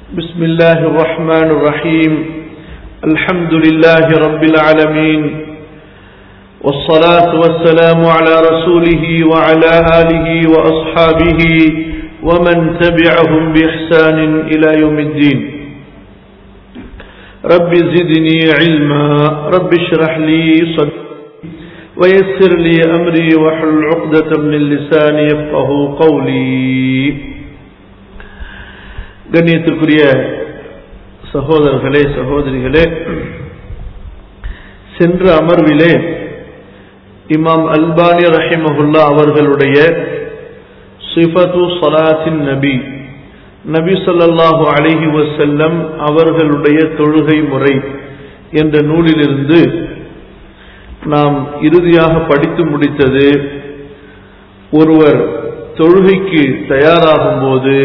بسم الله الرحمن الرحيم الحمد لله رب العالمين والصلاة والسلام على رسوله وعلى آله وأصحابه ومن تبعهم بإحسان إلى يوم الدين رب زدني علما رب اشرح لي صدري ويسر لي أمري واحلل عقدة من لساني يفقه قولي கண்ணியத்திற்குரிய சகோதரர்களே சகோதரிகளே சென்ற அமர்விலே இமாம் அல்பானி ரஹிமஹுல்லா அவர்களுடைய சிஃபத்து சலாத்தின் நபி நபி ஸல்லல்லாஹு அலைஹி வஸல்லம் அவர்களுடைய தொழுகை முறை என்ற நூலிலிருந்து நாம் இறுதியாக படித்து முடித்தது ஒருவர் தொழுகைக்கு தயாராகும் போது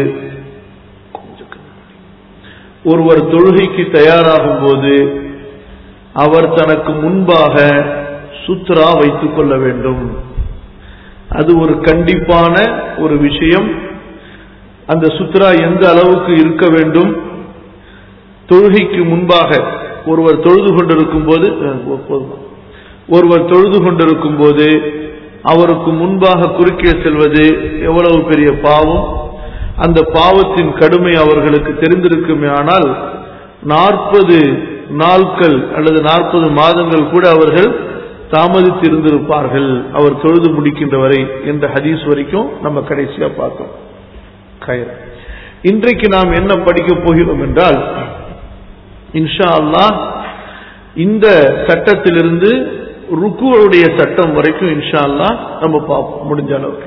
ஒருவர் தொழுகைக்கு தயாராகும் போது அவர் தனக்கு முன்பாக சுத்ரா வைத்துக் கொள்ள வேண்டும் அது ஒரு கண்டிப்பான ஒரு விஷயம் அந்த சுத்ரா எந்த அளவுக்கு இருக்க வேண்டும் தொழுகைக்கு முன்பாக ஒருவர் தொழுது கொண்டிருக்கும் போது ஒருவர் தொழுது கொண்டிருக்கும் போது அவருக்கு முன்பாக குறுக்கே செல்வது எவ்வளவு பெரிய பாவம் அந்த பாவத்தின் கடுமை அவர்களுக்கு தெரிந்திருக்குமே ஆனால் நாற்பது நாட்கள் அல்லது நாற்பது மாதங்கள் கூட அவர்கள் தாமதித்து இருந்திருப்பார்கள் அவர் தொழுது முடிக்கின்ற வரை என்ற ஹதீஸ் வரைக்கும் நம்ம கடைசியா பார்த்தோம் கயிறு இன்றைக்கு நாம் என்ன படிக்கப் போகிறோம் என்றால் இன்ஷா அல்லாஹ் இந்த சட்டத்திலிருந்து ருக்குவருடைய சட்டம் வரைக்கும் இன்ஷா அல்லாஹ் நம்ம பார்ப்போம் முடிஞ்ச அளவுக்கு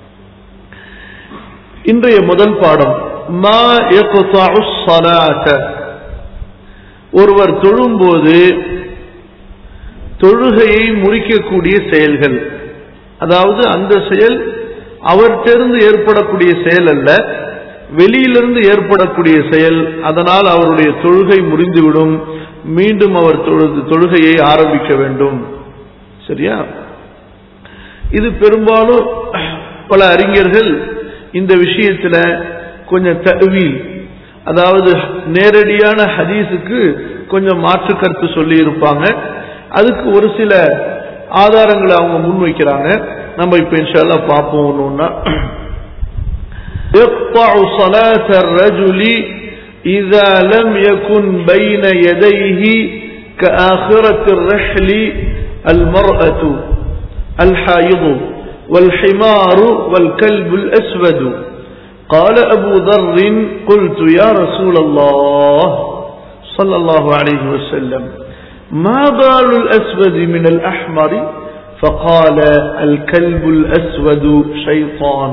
இன்றைய முதல் பாடம் மா ஒருவர் தொழும்போது தொழுகையை முறிக்கக்கூடிய செயல்கள் அதாவது அந்த செயல் அவர்கிட்ட ஏற்படக்கூடிய செயல் அல்ல வெளியிலிருந்து ஏற்படக்கூடிய செயல் அதனால் அவருடைய தொழுகை முறிந்துவிடும் மீண்டும் அவர் தொழுது தொழுகையை ஆரம்பிக்க வேண்டும் சரியா இது பெரும்பாலும் பல அறிஞர்கள் இந்த விஷயத்துல கொஞ்சம் தவி அதாவது நேரடியான ஹதீஸுக்கு கொஞ்சம் மாற்று கருத்து சொல்லி இருப்பாங்க அதுக்கு ஒரு சில ஆதாரங்களை அவங்க முன்வைக்கிறாங்க நம்ம இப்ப இன்ஷால்லா பார்ப்போம் ஒண்ணுன்னா يقطع صلاة الرجل إذا لم يكن بين يديه كآخرة الرحل المرأة الحائض والحمار والكلب الأسود قال أبو ذر قلت يا رسول الله صلى الله عليه وسلم ما بال الأسود من الأحمر فقال الكلب الأسود شيطان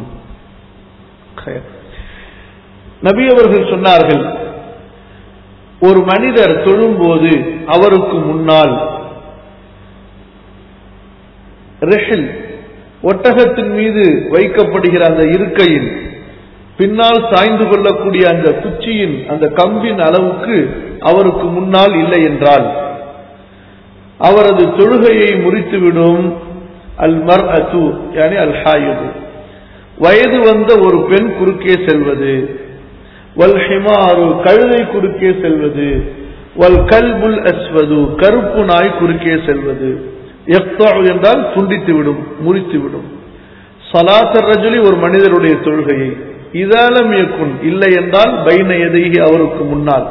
خير நபி அவர்கள் சொன்னார்கள் ஒரு மனிதர் தொழும்போது அவருக்கு முன்னால் ரெஹில் ஒட்டகத்தின் மீது வைக்கப்படுகிற அந்த இருக்கையின் பின்னால் சாய்ந்து கொள்ளக்கூடிய அந்த குச்சியின் அந்த கம்பின் அளவுக்கு அவருக்கு முன்னால் இல்லை என்றால் அவரது தொழுகையை முறித்துவிடும் அல் மர் அசு யானி அல் ஹாயுது வயது வந்த ஒரு பெண் குறுக்கே செல்வது வல் ஹிமாரு கழுதை குறுக்கே செல்வது வல் கல்புல் அஸ்வது கருப்பு நாய் குறுக்கே செல்வது என்றால் துண்டித்து விடும் முறித்து விடும் சலாசர் ரஜுலி ஒரு மனிதருடைய தொழுகையை இதாலம் இயக்குன் இல்லை என்றால் பைன எதைகி அவருக்கு முன்னால்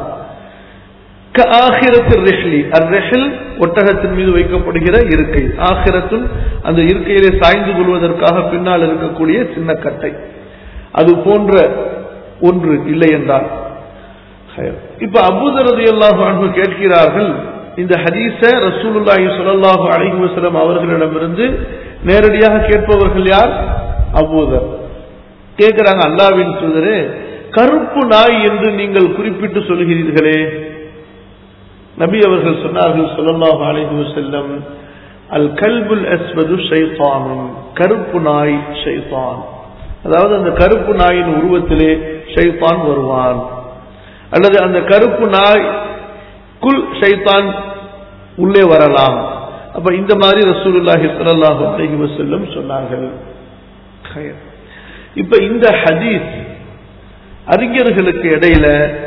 ஒட்டகத்தின் மீது வைக்கப்படுகிற இருக்கை ஆகிரத்துன் அந்த இருக்கையிலே சாய்ந்து கொள்வதற்காக பின்னால் இருக்கக்கூடிய சின்ன கட்டை அது போன்ற ஒன்று இல்லை என்றால் இப்ப அபுதரது எல்லாரும் கேட்கிறார்கள் இந்த ஹதீஸ ரசூலுல்லாஹி ஸல்லல்லாஹு அலைஹி வஸல்லம் அவர்களிடமிருந்து நேரடியாக கேட்பவர்கள் யார் அபூதர் கேட்கிறாங்க அல்லாவின் தூதரே கருப்பு நாய் என்று நீங்கள் குறிப்பிட்டு சொல்கிறீர்களே நபி அவர்கள் சொன்னார்கள் ஸல்லல்லாஹு அலைஹி வஸல்லம் அல் கல்புல் அஸ்வது ஷைத்தானும் கருப்பு நாய் ஷைத்தான் அதாவது அந்த கருப்பு நாயின் உருவத்திலே ஷைத்தான் வருவான் அல்லது அந்த கருப்பு நாய் குல் ஷைத்தான் உள்ளே வரலாம் அப்ப இந்த மாதிரி ரசூலுல்லாஹி ஸல்லல்லாஹு அலைஹி வஸல்லம் சொன்னார்கள் இப்ப இந்த ஹதீஸ் அறிஞர்களுக்கு இடையில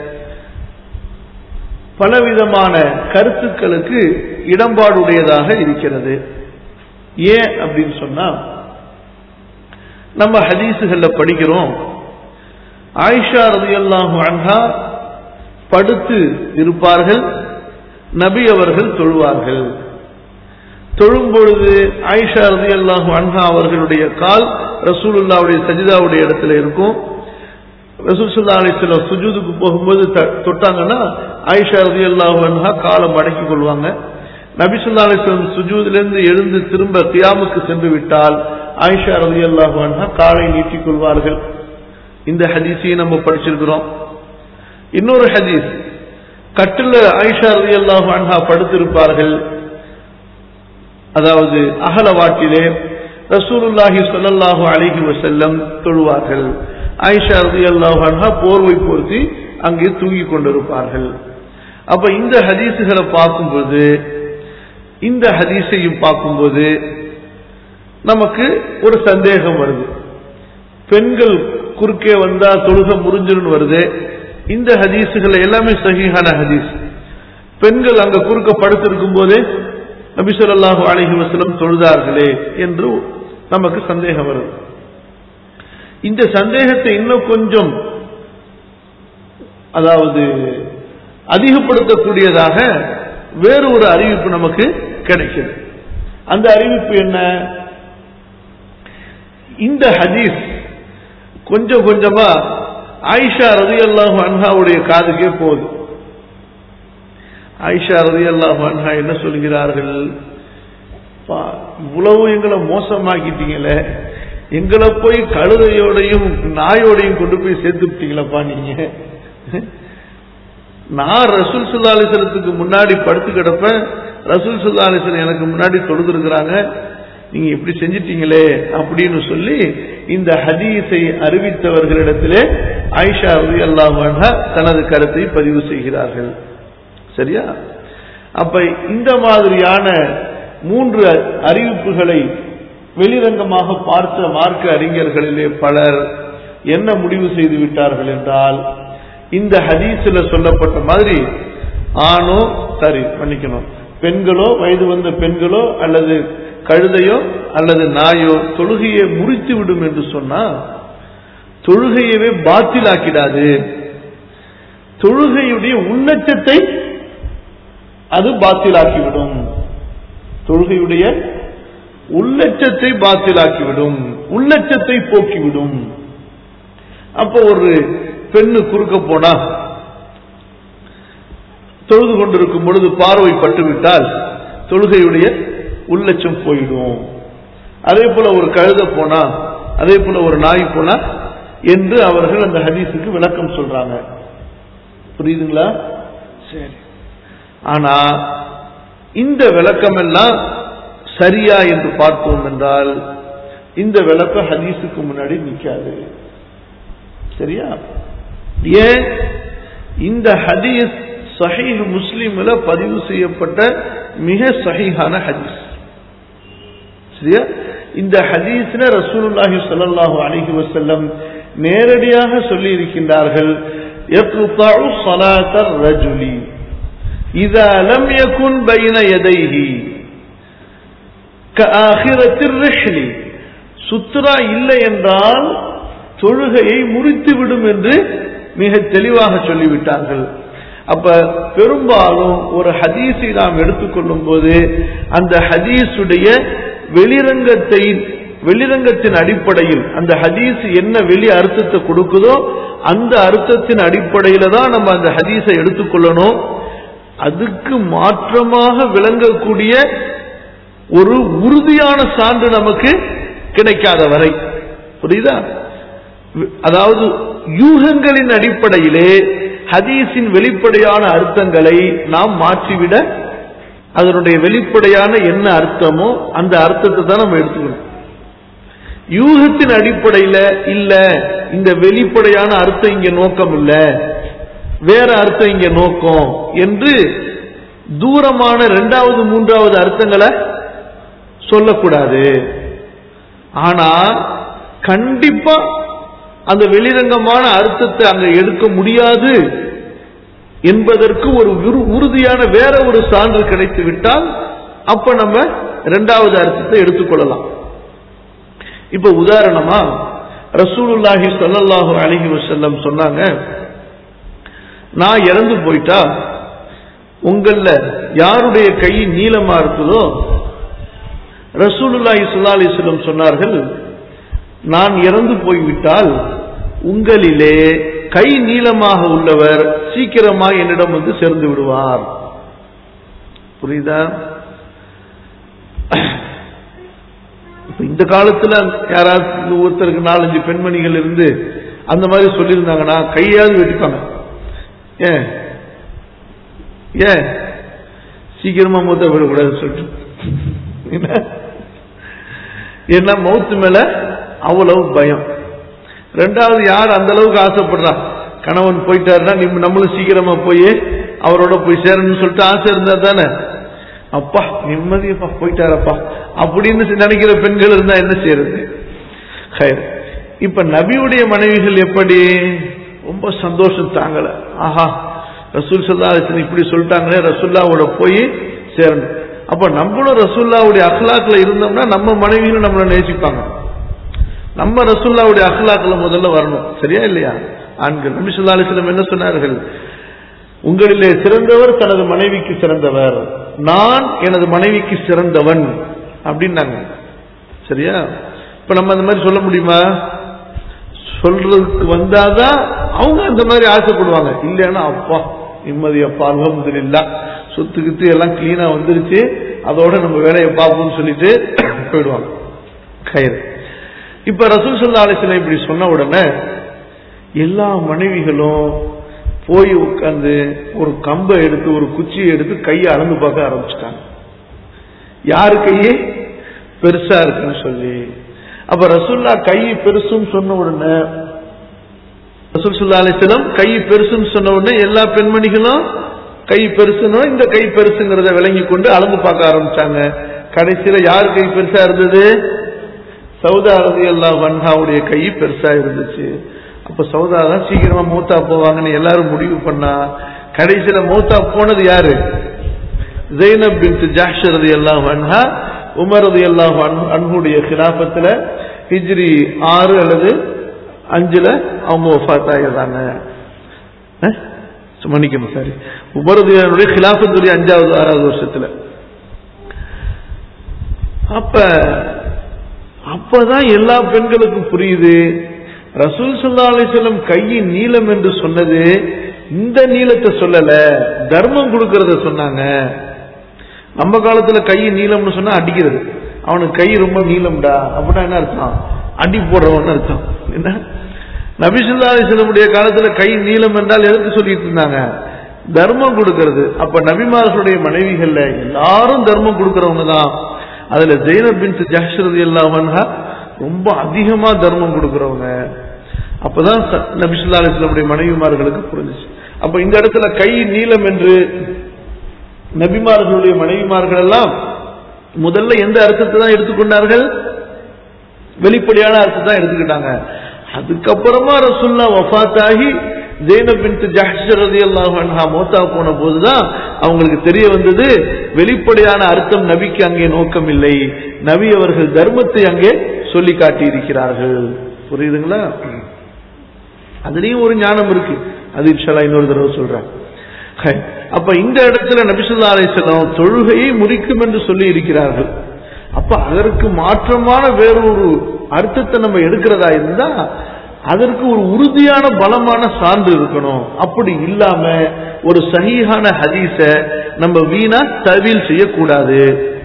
பலவிதமான கருத்துக்களுக்கு இடம்பாடுடையதாக இருக்கிறது ஏன் அப்படின்னு சொன்னா நம்ம ஹதீசுகள்ல படிக்கிறோம் ஆயிஷா ரதியல்லாஹு அன்ஹா படுத்து இருப்பார்கள் நபி அவர்கள் தொழுவார்கள் தொழும் பொழுது ஆயிஷா ரதியல்லாஹு அன்ஹா அவர்களுடைய கால் ரசூலுல்லாவுடைய சஜிதாவுடைய இடத்துல இருக்கும் ரசூல் சுல்லா அலிஸ்லாம் சுஜூதுக்கு போகும்போது த- தொட்டாங்கன்னா ஆயிஷா ரதியல்லாஹு அன்ஹா காலை மடக்கிக் கொள்வாங்க நபி சொல்லா அலிஸ்லாம் சுஜூதிலிருந்து எழுந்து திரும்ப கியாமுக்கு சென்று விட்டால் ஆயிஷா ரதியல்லாஹு அன்ஹா காலை நீட்டிக் கொள்வார்கள் இந்த ஹதீஸையும் நம்ம படிச்சிருக்கிறோம் இன்னொரு ஹதீஸ் கட்டில ஆயிஷா ரதியல்லாஹு அன்ஹா படுத்திருப்பார்கள் அதாவது அகல வாட்டிலே ரசூலுல்லாஹி ஸல்லல்லாஹு அலைஹி வஸல்லம் தொழுவார்கள் ஆயிஷா ரலியல்லாஹு அன்ஹா போர்வை போர்த்தி அங்கே தூங்கிக் கொண்டிருப்பார்கள் அப்ப இந்த ஹதீஸுகளை பார்க்கும்போது இந்த ஹதீஸையும் பார்க்கும்போது நமக்கு ஒரு சந்தேகம் வருது பெண்கள் குறுக்கே வந்தா தொழுக முறிஞ்சிருன்னு வருது இந்த ஹதீஸுகள் எல்லாமே சஹீஹான ஹதீஸ் பெண்கள் அங்க குறுக்க படுத்திருக்கும் போதே நபி ஸல்லல்லாஹு அலைஹி வஸல்லம் தொழுதார்களே என்று நமக்கு சந்தேகம் வருது இந்த சந்தேகத்தை இன்னும் கொஞ்சம் அதாவது அதிகப்படுத்தக்கூடியதாக வேறு ஒரு அறிவிப்பு நமக்கு கிடைக்குது அந்த அறிவிப்பு என்ன இந்த ஹதீஸ் கொஞ்சம் கொஞ்சமா ஆயிஷா ரதியல்லாஹு அன்ஹாவுடைய காதுக்கே போகுது ஆயிஷா ரதியல்லாஹு அன்ஹா என்ன சொல்கிறார்கள் "பா, இவ்வளவு எங்களை மோசமாக்கிட்டீங்களே எங்களை போய் கழுதையோடையும் நாயோடையும் கொண்டு போய் சேர்த்து விட்டீங்களப்பா நீங்க நான் ரசூல் சுல்லா அலிசலத்துக்கு முன்னாடி படுத்து கிடப்பேன் ரசூல் சுல்லா அலிசலம் எனக்கு முன்னாடி தொழுதுருக்கிறாங்க நீங்க இப்படி செஞ்சிட்டீங்களே அப்படின்னு சொல்லி இந்த ஹதீஸை அறிவித்தவர்களிடத்திலே ஆயிஷா ரவி அல்லாஹ் தனது கருத்தை பதிவு செய்கிறார்கள் சரியா அப்ப இந்த மாதிரியான மூன்று அறிவிப்புகளை வெளிரங்கமாக பார்த்த மார்க்க அறிஞர்களிலே பலர் என்ன முடிவு செய்து விட்டார்கள் என்றால் இந்த ஹதீஸ்ல சொல்லப்பட்ட மாதிரி ஆணோ சரி மன்னிக்கணும் பெண்களோ வயது வந்த பெண்களோ அல்லது கழுதையோ அல்லது நாயோ தொழுகையை முறித்து விடும் என்று சொன்னா தொழுகையவே பாத்திலாக்கிடாது தொழுகையுடைய உள்ளச்சத்தை அது பாத்திலாக்கிவிடும் தொழுகையுடைய உள்ளச்சத்தை பாத்திலாக்கிவிடும் உள்ளச்சத்தை போக்கிவிடும் அப்போ ஒரு பெண்ணு குறுக்க போனா தொழுது கொண்டிருக்கும் பொழுது பார்வை பட்டுவிட்டால் தொழுகையுடைய உள்ளச்சம் போயிடும் அதே போல ஒரு கழுத போனா அதே போல ஒரு நாய் போனா என்று அவர்கள் அந்த ஹதீஸுக்கு விளக்கம் சொல்றாங்க புரியுதுங்களா சரி ஆனா இந்த விளக்கம் எல்லாம் சரியா என்று பார்ப்போம் என்றால் இந்த விளக்கம் ஹதீஸுக்கு முன்னாடி நிற்காது சரியா ஏன் இந்த ஹதீஸ் சஹீஹ் முஸ்லிம்ல பதிவு செய்யப்பட்ட மிக சஹீஹான ஹதீஸ் சரியா இந்த ஹதீஸ்ல ரசூலுல்லாஹி ஸல்லல்லாஹு அலைஹி வஸல்லம் நேரடியாக சொல்லி இருக்கின்றார்கள் யக்தஉ ஸலாத்தர் ரஜுலி இதா லம் யகுன் பைன யதைஹி கஆகிரத்திர் ரிஹ்லி சுத்ரா இல்லை என்றால் தொழுகையை முறித்து விடும் என்று மிக தெளிவாக சொல்லிவிட்டார்கள் அப்ப பெரும்பாலும் ஒரு ஹதீஸை நாம் எடுத்துக்கொள்ளும் போது அந்த ஹதீஸுடைய வெளிரங்கத்தை வெளிரங்கத்தின் அடிப்படையில் அந்த ஹதீஸ் என்ன வெளி அர்த்தத்தை கொடுக்குதோ அந்த அர்த்தத்தின் அடிப்படையில தான் நம்ம அந்த ஹதீஸை எடுத்துக்கொள்ளணும் அதுக்கு மாற்றமாக விளங்கக்கூடிய ஒரு உறுதியான சான்று நமக்கு கிடைக்காத வரை புரியுதா அதாவது யூகங்களின் அடிப்படையிலே ஹதீஸின் வெளிப்படையான அர்த்தங்களை நாம் மாற்றிவிட அதனுடைய வெளிப்படையான என்ன அர்த்தமோ அந்த அர்த்தத்தை தான் நம்ம எடுத்துக்கணும் யூகத்தின் அடிப்படையில இல்ல இந்த வெளிப்படையான அர்த்தம் இங்க நோக்கம் இல்ல வேற அர்த்தம் இங்க நோக்கம் என்று தூரமான இரண்டாவது மூன்றாவது அர்த்தங்களை சொல்லக்கூடாது ஆனா கண்டிப்பா அந்த வெளிரங்கமான அர்த்தத்தை அங்க எடுக்க முடியாது என்பதற்கு ஒரு உறு- உறுதியான வேற ஒரு சான்று கிடைத்து விட்டால் அப்ப நம்ம இரண்டாவது அர்த்தத்தை எடுத்துக்கொள்ளலாம் இப்ப உதாரணமா ரசூலுல்லாஹி ஸல்லல்லாஹு அலைஹி வஸல்லம் சொன்னாங்க நான் இறந்து போயிட்டா உங்கள யாருடைய கை நீளமா இருக்குதோ ரசூலுல்லாஹி ஸல்லல்லாஹு அலைஹி வஸல்லம் சொன்னார்கள் நான் இறந்து போய்விட்டால் உங்களிலே கை நீளமாக உள்ளவர் சீக்கிரமா என்னிடம் வந்து சேர்ந்து விடுவார் புரியுதா இப்ப இந்த காலத்துல யாராவது ஒருத்தருக்கு நாலஞ்சு பெண்மணிகள் இருந்து அந்த மாதிரி சொல்லியிருந்தாங்கன்னா கையாவது வெட்டிப்பாங்க ஏன் ஏன் சீக்கிரமா மூத்த விடக்கூடாதுன்னு சொல்லிட்டு என்ன? ஏன்னா மௌத்து மேல அவ்வளவு பயம் ரெண்டாவது யார் அந்த அளவுக்கு ஆசைப்படுறா கணவன் போயிட்டாருன்னா நிம்- நம்மளும் சீக்கிரமா போய் அவரோட போய் சேரணும்னு சொல்லிட்டு ஆசை இருந்தா தானே அப்பா நிம்மதியப்பா போயிட்டாரப்பா அப்படின்னு நினைக்கிற பெண்கள் இருந்தா என்ன செய்யறது ஹைர். இப்ப நபியுடைய மனைவிகள் எப்படி ரொம்ப சந்தோஷம் தாங்கல ஆஹா ரசூல் சல்லாஹன் இப்படி சொல்லிட்டாங்களே ரசூல்லாவோட போய் சேரணும் அப்ப நம்மளும் ரசூல்லாவுடைய அஹ்லாக்ல இருந்தோம்னா நம்ம மனைவிகளும் நம்மளை நேசிப்பாங்க நம்ம ரசூல்லாவுடைய அஹ்லாக்ல முதல்ல வரணும் சரியா இல்லையா ஆண்கள் நபி ஸல்லல்லாஹு அலைஹி வஸல்லம் என்ன சொன்னார்கள் உங்களிலே சிறந்தவர் தனது மனைவிக்கு சிறந்தவர் நான் எனது மனைவிக்கு சிறந்தவன் அப்படின்னாங்க சரியா இப்ப நம்ம அந்த மாதிரி சொல்ல முடியுமா சொல்றதுக்கு வந்தாதான் அவங்க அந்த மாதிரி ஆசைப்படுவாங்க இல்லைன்னா அப்பா நிம்மதி அப்பா அல்ஹம்துலில்லா சொத்து கித்து எல்லாம் கிளீனா வந்துருச்சு அதோட நம்ம வேலையை பார்ப்போம்னு சொல்லிட்டு போயிடுவாங்க கயிறு இப்ப ரசூல் சல்லா அலிஸ்லாம் இப்படி சொன்ன உடனே எல்லா மனைவிகளும் போய் உட்கார்ந்து ஒரு கம்பை எடுத்து ஒரு குச்சியை எடுத்து கையை அளந்து பார்க்க ஆரம்பிச்சிட்டாங்க யாரு கையே பெருசா இருக்குன்னு சொல்லி அப்ப ரசூல்லா கை பெருசுன்னு சொன்ன உடனே ரசூல் சுல்லா அலிஸ்லம் கை பெருசுன்னு சொன்ன உடனே எல்லா பெண்மணிகளும் கை பெருசுன்னு இந்த கை பெருசுங்கிறத விளங்கி கொண்டு அளந்து பார்க்க ஆரம்பிச்சாங்க கடைசியில யார் கை பெருசா இருந்தது சவுதா ரதி அல்லா வன்ஹாவுடைய கை பெருசா இருந்துச்சு அப்ப சவுதா தான் சீக்கிரமா மூத்தா போவாங்கன்னு எல்லாரும் முடிவு பண்ணா கடைசியில மூத்தா போனது யாரு ஜெய்னப் பின் ஜாஷ் ரதி அல்லா வன்ஹா உமர் ரதி அல்லா அன்ஹுடைய கிலாபத்துல ஹிஜ்ரி ஆறு அல்லது அஞ்சுல அவங்க ஒஃபாத் ஆகிடுறாங்க அஹ்? மன்னிக்கணும் சாரி உமரதுடைய கிலாபத்துடைய அஞ்சாவது ஆறாவது வருஷத்துல அப்ப அப்பதான் எல்லா பெண்களுக்கும் புரியுது ரசூல் சல்லா அலிஸ்லம் கையின் நீளம் என்று சொன்னது இந்த நீளத்தை சொல்லல தர்மம் கொடுக்கறத சொன்னாங்க நம்ம காலத்துல கை நீளம்னு சொன்னா அடிக்கிறது அவனுக்கு கை ரொம்ப நீளம்டா அப்படின்னா என்ன அர்த்தம் அடி போடுறவன் அர்த்தம் என்ன நபிசுல்லா அலிஸ்லமுடைய காலத்துல கை நீளம் என்றால் எதற்கு சொல்லிட்டு இருந்தாங்க தர்மம் கொடுக்கிறது அப்ப நபிமார்களுடைய மனைவிகள்ல எல்லாரும் தர்மம் கொடுக்கறவங்க தான் அதுல ஜெயினப் பின் ஜஹ்ரதி அல்லாஹா ரொம்ப அதிகமா தர்மம் கொடுக்கறவங்க அப்பதான் ச- நபிசுல்லா அலிஸ்லமுடைய மனைவிமார்களுக்கு புரிஞ்சுச்சு அப்ப இந்த இடத்துல கை நீளம் என்று நபிமார்களுடைய மனைவிமார்கள் எல்லாம் முதல்ல எந்த அர்த்தத்தை தான் எடுத்துக்கொண்டார்கள் வெளிப்படையான அர்த்தத்தை தான் எடுத்துக்கிட்டாங்க அதுக்கப்புறமா ரசுல்லா வஃபாத்தாகி ஜெயினப் பின் ஜஹ்ஷ் ரலியல்லாஹு அன்ஹா மௌத்தா போன போதுதான் அவங்களுக்கு தெரிய வந்தது வெளிப்படையான அர்த்தம் நபிக்கு அங்கே நோக்கம் இல்லை நபி அவர்கள் தர்மத்தை அங்கே சொல்லி காட்டி இருக்கிறார்கள் புரியுதுங்களா அதுலயும் ஒரு ஞானம் இருக்கு அது இன்ஷால்லா இன்னொரு தடவை சொல்றேன் ஹை. அப்ப இந்த இடத்துல நபிசுல்லா அலிஸ்லாம் தொழுகையை முறிக்கும் என்று சொல்லி இருக்கிறார்கள் அப்ப அதற்கு மாற்றமான வேறொரு அர்த்தத்தை நம்ம எடுக்கிறதா இருந்தா அதற்கு ஒரு உறுதியான பலமான சான்று இருக்கணும் அப்படி இல்லாம ஒரு சஹீஹான ஹதீஸ நம்ம வீணா தவியல் செய்யக்கூடாது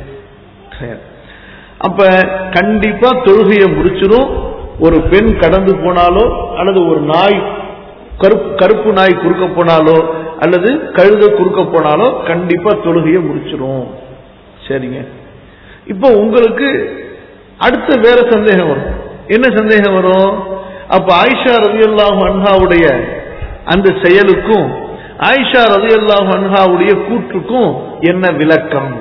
ஹை. அப்ப கண்டிப்பா தொழுகையை முடிச்சிடும் ஒரு பெண் கடந்து போனாலோ அல்லது ஒரு நாய் கருப்பு கருப்பு நாய் குறுக்க போனாலோ அல்லது கழுத குறுக்க போனாலோ கண்டிப்பா தொழுகையை முடிச்சிரும் சரிங்க இப்போ உங்களுக்கு அடுத்த வேற சந்தேகம் வரும் என்ன சந்தேகம் வரும் அப்ப ஆயிஷா ரதியல்லாஹு அன்ஹாவுடைய அந்த செயலுக்கும் ஆயிஷா ரதியல்லாஹு அன்ஹாவுடைய கூற்றுக்கும் என்ன விளக்கம்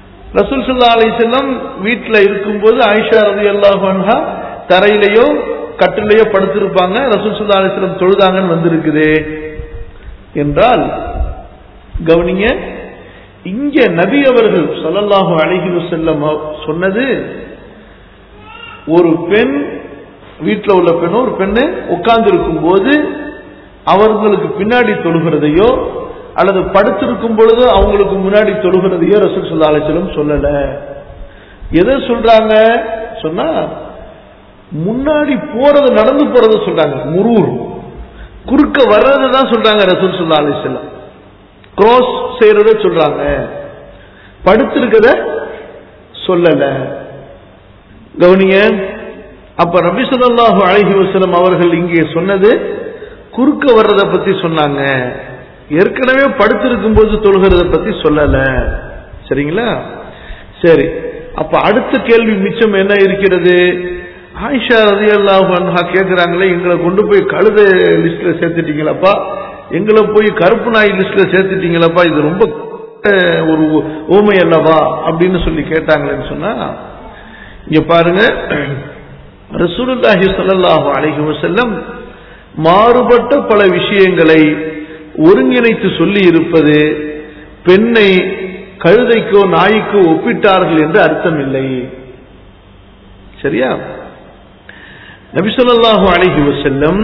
ரசூல் சல்லா அலிசல்லம் வீட்டில் இருக்கும்போது ஆயிஷா ரதி அல்லாஹ் அன்ஹா தரையிலையோ கட்டிலேயே படுத்திருப்பாங்க ரசூல் சுல்லா அலிஸ்லம் தொழுதாங்கன்னு வந்திருக்குதே என்றால் கவனிங்க இங்க நபி அவர்கள் ஸல்லல்லாஹு அலைஹி வஸல்லம் சொன்னது ஒரு பெண் வீட்டில் உள்ள பெண்ணோ ஒரு பெண்ணு உட்கார்ந்து இருக்கும் போது அவர்களுக்கு பின்னாடி தொழுகிறதையோ அல்லது படுத்திருக்கும் பொழுது அவங்களுக்கு முன்னாடி தொழுகிறதையோ ரசூல் சுல்லா அலிஸ்லம் சொல்லல எதை சொல்றாங்க சொன்னா முன்னாடி போறது நடந்து போறது சொல்றாங்க முரூர் குறுக்க வர்றது தான் சொல்றாங்க ரசூல் சுல்லா அலிஸ்லாம் கிராஸ் செய்யறத சொல்றாங்க படுத்திருக்கத சொல்லல கவனிய அப்ப நபி ஸல்லல்லாஹு அலைஹி வஸல்லம் அவர்கள் இங்கே சொன்னது குறுக்க வர்றத பத்தி சொன்னாங்க ஏற்கனவே படுத்திருக்கும் போது தொழுகிறத பத்தி சொல்லல சரிங்களா சரி அப்ப அடுத்த கேள்வி மிச்சம் என்ன இருக்கிறது ஆயிஷா ரதியல்லாஹு அன்ஹா கேக்குறாங்களே எங்களை கொண்டு போய் கழுத லிஸ்ட்ல சேர்த்துட்டீங்களாப்பா எங்களை போய் கருப்பு நாய் லிஸ்ட்ல சேர்த்துட்டீங்களாப்பா இது ரொம்ப அஹ், ஒரு ஊமை அல்லவா அப்படின்னு சொல்லி கேட்டாங்களேன்னு சொன்னா இங்க பாருங்க ரசூலுல்லாஹி ஸல்லல்லாஹு அலைஹி வஸல்லம் மாறுபட்ட பல விஷயங்களை ஒருங்கிணைத்து சொல்லி இருப்பது பெண்ணை கழுதைக்கோ நாய்க்கோ ஒப்பிட்டார்கள் என்று அர்த்தம் இல்லை சரியா நபி ஸல்லல்லாஹு அலைஹி வஸல்லம்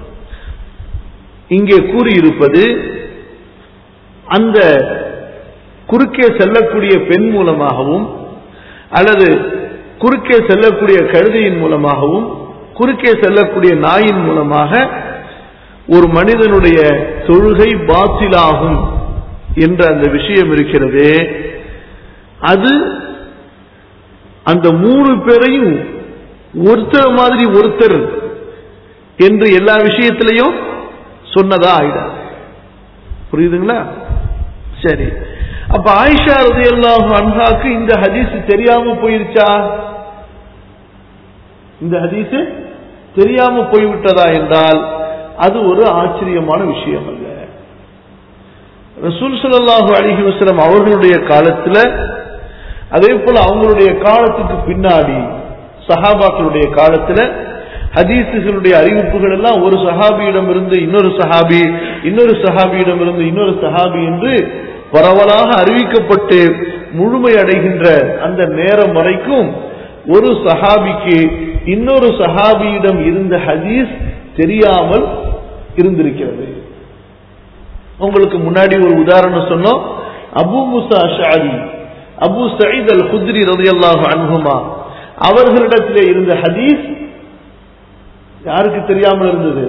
இங்கே கூறியிருப்பது அந்த குறுக்கே செல்லக்கூடிய பெண் மூலமாகவும் அல்லது குறுக்கே செல்லக்கூடிய கழுதையின் மூலமாகவும் குறுக்கே செல்லக்கூடிய நாயின் மூலமாக ஒரு மனிதனுடைய தொழுகை பாத்திலாகும் என்ற அந்த விஷயம் இருக்கிறது அது அந்த மூணு பேரையும் ஒருத்தர் மாதிரி ஒருத்தர் என்று எல்லா விஷயத்திலையும் சொன்னதா ஆயிடாது புரியுதுங்களா சரி அப்ப ஆயிஷா ரதியல்லாஹு அன்ஹாக்கு இந்த ஹதீஸ் தெரியாம போயிருச்சா இந்த ஹதீஸ் தெரியாம போய்விட்டதா என்றால் அது ஒரு ஆச்சரியமான விஷயம் அல்ல ரசூல் ஸல்லல்லாஹு அலைஹி வஸல்லம் அவர்களுடைய காலத்துல அதே போல அவங்களுடைய காலத்துக்கு பின்னாடி சஹாபாக்களுடைய காலத்துல ஹதீஸுகளுடைய அறிவிப்புகள் எல்லாம் ஒரு சஹாபியிடம் இருந்து இன்னொரு சஹாபி இன்னொரு சஹாபியிடம் இருந்து இன்னொரு சஹாபி என்று பரவலாக அறிவிக்கப்பட்டு முழுமை அடைகின்ற அந்த நேரம் வரைக்கும் ஒரு சஹாபிக்கு இன்னொரு சஹாபியிடம் இருந்த ஹதீஸ் தெரியாமல் இருந்திருக்கிறது உங்களுக்கு முன்னாடி ஒரு உதாரணம் சொன்னோம் Abu Musa Ashari Abu Saeed al Khudri ரலியல்லாஹு அன்ஹுமா அவர்களிடத்திலே இருந்த ஹதீஸ் யாருக்கு தெரியாமல் இருந்தது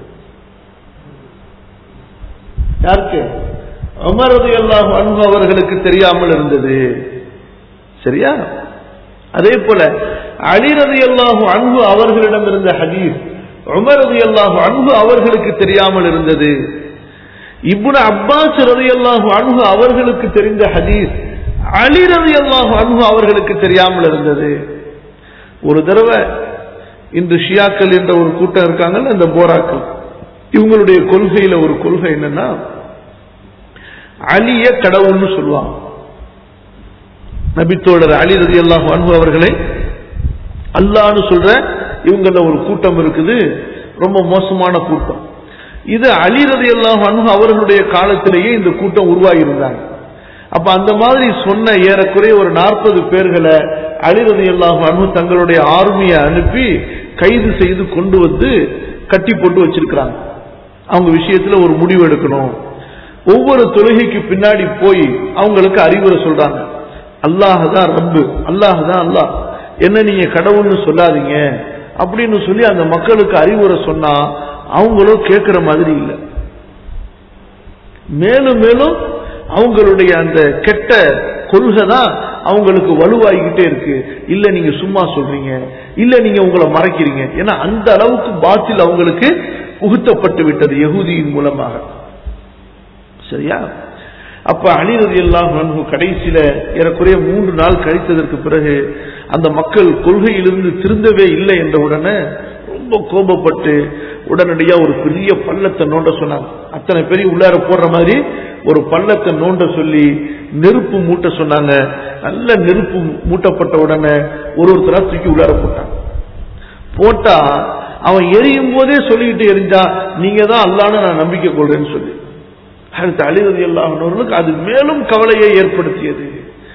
யாருக்கு உமர் ரலியல்லாஹு அன்ஹு அவர்களுக்கு தெரியாமல் இருந்தது சரியா அதே போல அலி ரலியல்லாஹு அன்ஹு அவர்களிடம் இருந்த ஹதீஸ் உமர் ரலியல்லாஹு அன்ஹு அவர்களுக்கு தெரியாமல் இருந்தது இப்னு அப்பாஸ் ரலியல்லாஹு அன்ஹு அவர்களுக்கு தெரிந்த ஹதீஸ் அலி ரலியல்லாஹு அன்ஹு அவர்களுக்கு தெரியாமல் இருந்தது ஒரு தடவை இன்று ஷியாக்கள் என்ற ஒரு கூட்டம் இருக்காங்கல்ல இந்த போராக்கள் இவங்களுடைய கொள்கையில ஒரு கொள்கை என்னன்னா அலிய கடவுள்னு சொல்லுவாங்க நபித்தோழர் அலி ரதி அல்லாஹ் அன்பு அவர்களை அல்லான்னு சொல்ற இவங்கள ஒரு கூட்டம் இருக்குது ரொம்ப மோசமான கூட்டம் இது அலி ரதி அல்லாஹ் அன்பு அவர்களுடைய காலத்திலேயே இந்த கூட்டம் உருவாகி இருந்தாங்க அப்ப அந்த மாதிரி சொன்ன ஏறக்குறைய ஒரு நாற்பது பேர்களை அலிரதி அல்லாஹ் அன்பு தங்களுடைய ஆர்மியை அனுப்பி கைது செய்து கொண்டு வந்து கட்டி போட்டு வச்சிருக்கிறாங்க அவங்க விஷயத்துல ஒரு முடிவு எடுக்கணும் ஒவ்வொரு தொழுகைக்கு பின்னாடி போய் அவங்களுக்கு அறிவுரை சொல்றாங்க அல்லாஹ் தான் ரப்பு அல்லாஹ் தான் அல்லாஹ் என்ன நீங்க கடவுள்னு சொல்லாதீங்க அப்படின்னு சொல்லி அந்த மக்களுக்கு அறிவுரை சொன்னா அவங்களும் கேட்கிற மாதிரி இல்லை மேலும் மேலும் அவங்களுடைய அந்த கெட்ட கொள்கை தான் அவங்களுக்கு வலுவாகிக்கிட்டே இருக்கு இல்ல நீங்க சும்மா சொல்றீங்க இல்ல நீங்க உங்களை மறைக்கிறீங்க ஏன்னா அந்த அளவுக்கு பாத்தில் அவங்களுக்கு புகுத்தப்பட்டு விட்டது யகூதியின் மூலமாக சரியா அப்ப அணிரது எல்லாம் கடைசியில ஏறக்குறைய மூன்று நாள் கழித்ததற்கு பிறகு அந்த மக்கள் கொள்கையிலிருந்து திருந்தவே இல்லை என்ற உடனே ரொம்ப கோபப்பட்டு உடனடியா ஒரு பெரிய பள்ளத்தை நோண்ட சொன்னாங்க அத்தனை பெரிய உள்ளார போடுற மாதிரி ஒரு பள்ளத்தை நோண்ட சொல்லி நெருப்பு மூட்ட சொன்னாங்க நல்ல நெருப்பு மூட்டப்பட்ட உடனே ஒரு ஒருத்தரா தூக்கி உள்ளார போட்டாங்க போட்டா அவன் எரியும் போதே சொல்லிக்கிட்டு எரிஞ்சா நீங்க தான் அல்லான்னு நான் நம்பிக்கை கொள்றேன்னு சொல்லி அடுத்து அழிவது எல்லாவர்களுக்கு அது மேலும் கவலையை ஏற்படுத்தியது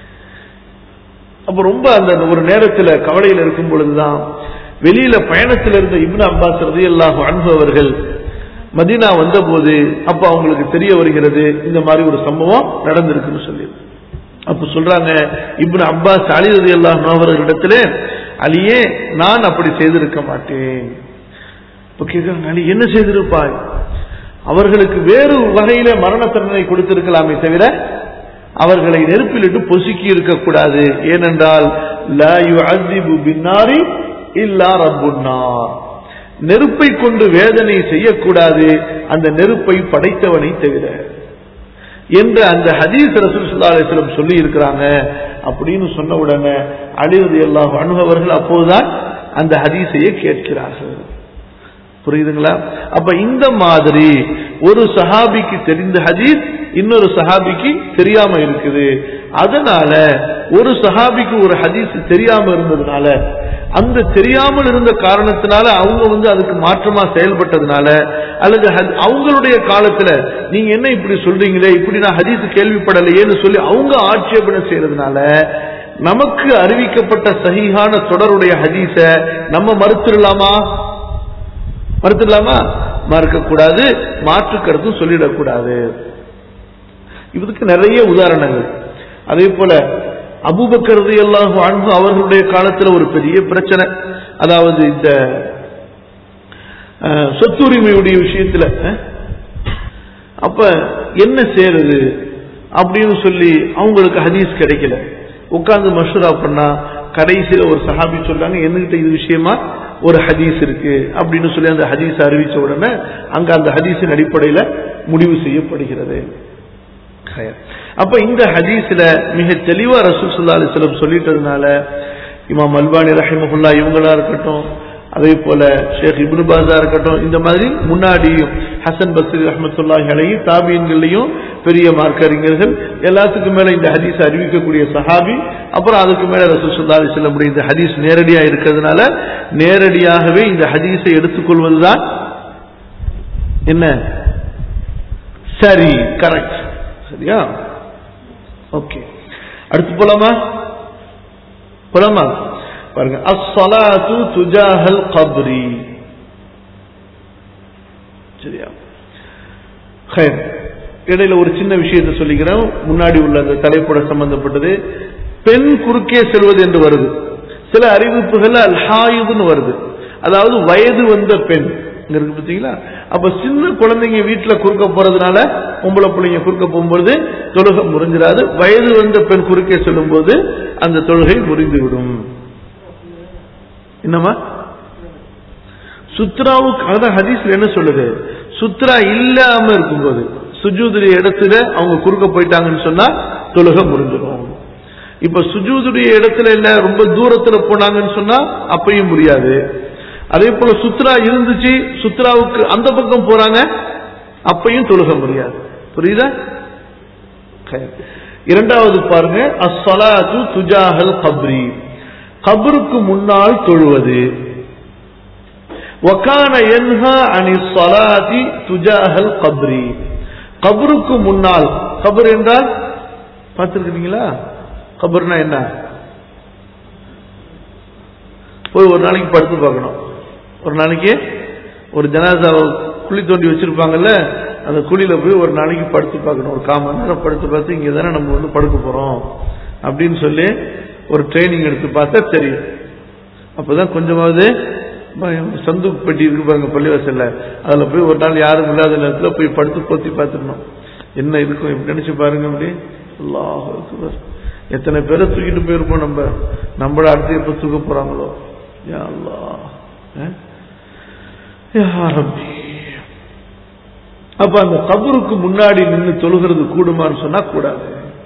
அப்ப ரொம்ப அந்த ஒரு நேரத்தில் கவலையில் இருக்கும் பொழுதுதான் வெளியில பயணத்தில் இருந்த இப்னு அப்பாஸ் ரதி அல்லாஹ் அனுபவர்கள் மதீனா வந்தபோது அப்ப அவங்களுக்கு தெரிய வருகிறது இந்த மாதிரி ஒரு சம்பவம் நடந்திருக்குன்னு சொல்லி அப்ப சொல்றாங்க இப்னு அப்பாஸ் அலி ரதி அல்லாஹ் அவர்களிடத்துல அலியே நான் அப்படி செய்திருக்க மாட்டேன் இப்ப கேட்கிறாங்க அலி என்ன செய்திருப்பாய் அவர்களுக்கு வேறு வகையில மரண தண்டனை கொடுத்திருக்கலாமே தவிர அவர்களை நெருப்பிலிட்டு பொசுக்கி இருக்கக்கூடாது ஏனென்றால் லா யுஅذிபு பின்னாரி இல்லா ரப்புன்னார் நெருப்பை கொண்டு வேதனை செய்யக்கூடாது அந்த நெருப்பை படைத்தவனை தவிர என்று அந்த ஹதீஸ் ரசூல் ஸல்லல்லாஹு அலைஹி வஸல்லம் சொல்லி இருக்கிறாங்க அப்படின்னு சொன்ன உடனே அழிவது எல்லாம் அணுகவர்கள் அப்போதுதான் அந்த ஹதீஸையே கேட்கிறார்கள் புரியுதுங்களா அப்ப இந்த மாதிரி ஒரு சஹாபிக்கு தெரிந்த ஹதீஸ் இன்னொரு சஹாபிக்கு தெரியாம இருக்குது அதனால ஒரு சஹாபிக்கு ஒரு ஹதீஸ் தெரியாம இருந்ததுனால அந்த தெரியாமல் இருந்த காரணத்தினால அவங்க வந்து அதுக்கு மாற்றமா செயல்பட்டதுனால அல்லது ஹத்- அவங்களுடைய காலத்துல நீங்க என்ன இப்படி சொல்றீங்களே இப்படி நான் ஹதீஸ் கேள்விப்படலையேன்னு சொல்லி அவங்க ஆட்சேபனை செய்யறதுனால நமக்கு அறிவிக்கப்பட்ட சஹீஹான தொடருடைய ஹதீஸ நம்ம மறுத்துடலாமா மறுத்துடலாமா மறுக்கக்கூடாது மாற்று கருத்தும் சொல்லிடக்கூடாது இதுக்கு நிறைய உதாரணங்கள் அதே போல அபூபக்கர் எல்லாம் அன்பு அவர்களுடைய காலத்துல ஒரு பெரிய பிரச்சனை அதாவது இந்த அஹ், சொத்துரிமையுடைய விஷயத்துல அஹ், அப்ப என்ன செய்யறது அப்படின்னு சொல்லி அவங்களுக்கு ஹதீஸ் கிடைக்கல உட்கார்ந்து மஷூரா பண்ணா கடைசியில ஒரு சஹாபி சொல்றாங்க என்கிட்ட இது விஷயமா ஒரு ஹதீஸ் இருக்கு அப்படின்னு சொல்லி அந்த ஹதீஸ் அறிவிச்ச உடனே அங்க அந்த ஹதீஸின் அடிப்படையில முடிவு செய்யப்படுகிறது ஹயர். அப்ப இந்த ஹதீஸ்ல மிக தெளிவா ரசூல் ஸல்லல்லாஹு அலைஹி வஸல்லம் சொல்லிட்டதுனால இமாம் அல்பானி ரஹிமஹுல்லா இவங்களா இருக்கட்டும் அதே போல ஷேக் இப்னு பாஸா இருக்கட்டும் இந்த மாதிரி முன்னாடி ஹசன் பஸ்ரி ரஹ்மத்துல்லாஹி அலைஹி தாபீன்கள்லயும் பெரிய மார்க்கறிஞர்கள் எல்லாத்துக்கும் மேல இந்த ஹதீஸ் அறிவிக்கக்கூடிய சஹாபி அப்புறம் அதுக்கு மேல ரசூல் ஸல்லல்லாஹு அலைஹி வஸல்லம் இந்த ஹதீஸ் நேரடியா இருக்கிறதுனால நேரடியாகவே இந்த ஹதீஸை எடுத்துக்கொள்வதுதான் என்ன சரி கரெக்ட் சரியா ஓகே அடுத்து போலாமா போலாமா பாருங்க அஸ்ஸலாத்து துஜாஹல் கப்ரி சரியா ஹைர் இடையில ஒரு சின்ன விஷயத்தை சொல்லிக்கிறேன் முன்னாடி உள்ள அந்த தலைப்போட சம்பந்தப்பட்டது பெண் குறுக்கே செல்வது என்று வருது சில அறிவிப்புகள் அல் ஹாயுதுன்னு வருது அதாவது வயது வந்த பெண் இங்க இருக்கு பாத்தீங்களா அப்ப சின்ன குழந்தைங்க வீட்டுல குறுக்க போறதுனால பொம்பளை பிள்ளைங்க குறுக்க போகும்போது தொழுகை முறிஞ்சிடாது வயது வந்த பெண் குறுக்கே செல்லும் போது அந்த தொழுகை முறிந்து விடும் என்னமா சுத்ராவுக்கு அதான் ஹதீஸ்ல என்ன சொல்லுது சுத்ரா இல்லாம இருக்கும்போது சுஜூதுடைய இடத்துல அவங்க குறுக்க போயிட்டாங்கன்னு சொன்னா தொழுகை முறிஞ்சிடும் இப்ப சுஜூதுடைய இடத்துல இல்ல ரொம்ப தூரத்துல போனாங்கன்னு சொன்னா அப்பயும் முடியாது அதே போல சுத்ரா இருந்துச்சு சுத்ராவுக்கு அந்த பக்கம் போறாங்க அப்பையும் தொழுக முடியாது புரியுதா Okay. இரண்டாவது பாருங்க அஸ்ஸலாத்து துஜாஹல் கப்ரி கபருக்கு முன்னால் தொழுவது வகான யன்ஹா அனி ஸலாத்தி துஜாஹல் கப்ரி கபருக்கு முன்னால் கபர் என்றால் பார்த்திருக்கிறீங்களா கபர்னா என்ன போய் ஒரு நாளைக்கு படுத்து பார்க்கணும் ஒரு நாளைக்கு ஒரு ஜனாசாவை குழி தோண்டி வச்சிருப்பாங்கல்ல அந்த குழியில போய் ஒரு நாளைக்கு படுத்து பார்க்கணும் ஒரு கால் மணி நேரம் படுத்து பார்த்து இங்க தானே நம்ம வந்து படுக்க போறோம் அப்படின்னு சொல்லி ஒரு ட்ரைனிங் எடுத்து பார்த்தா தெரியும் அப்பதான் கொஞ்சமாவது சந்து பெட்டி இருக்கு பாருங்க பள்ளிவாசல்ல அதுல போய் ஒரு நாள் யாரும் இல்லாத நேரத்துல போய் படுத்து போத்தி பார்த்துடணும் என்ன இருக்கும் இப்படி நினைச்சு பாருங்க அப்படி அல்லாஹ் அக்பர். எத்தனை பேரை தூக்கிட்டு போயிருப்போம் நம்ம நம்மள அடுத்து எப்ப தூக்க போறாங்களோ யா அல்லாஹ் அஹ்? யா ரப்பி அப்ப அந்த கபருக்கு முன்னாடி நின்று தொழுகிறது கூடுமான்னு சொன்னா கூடாது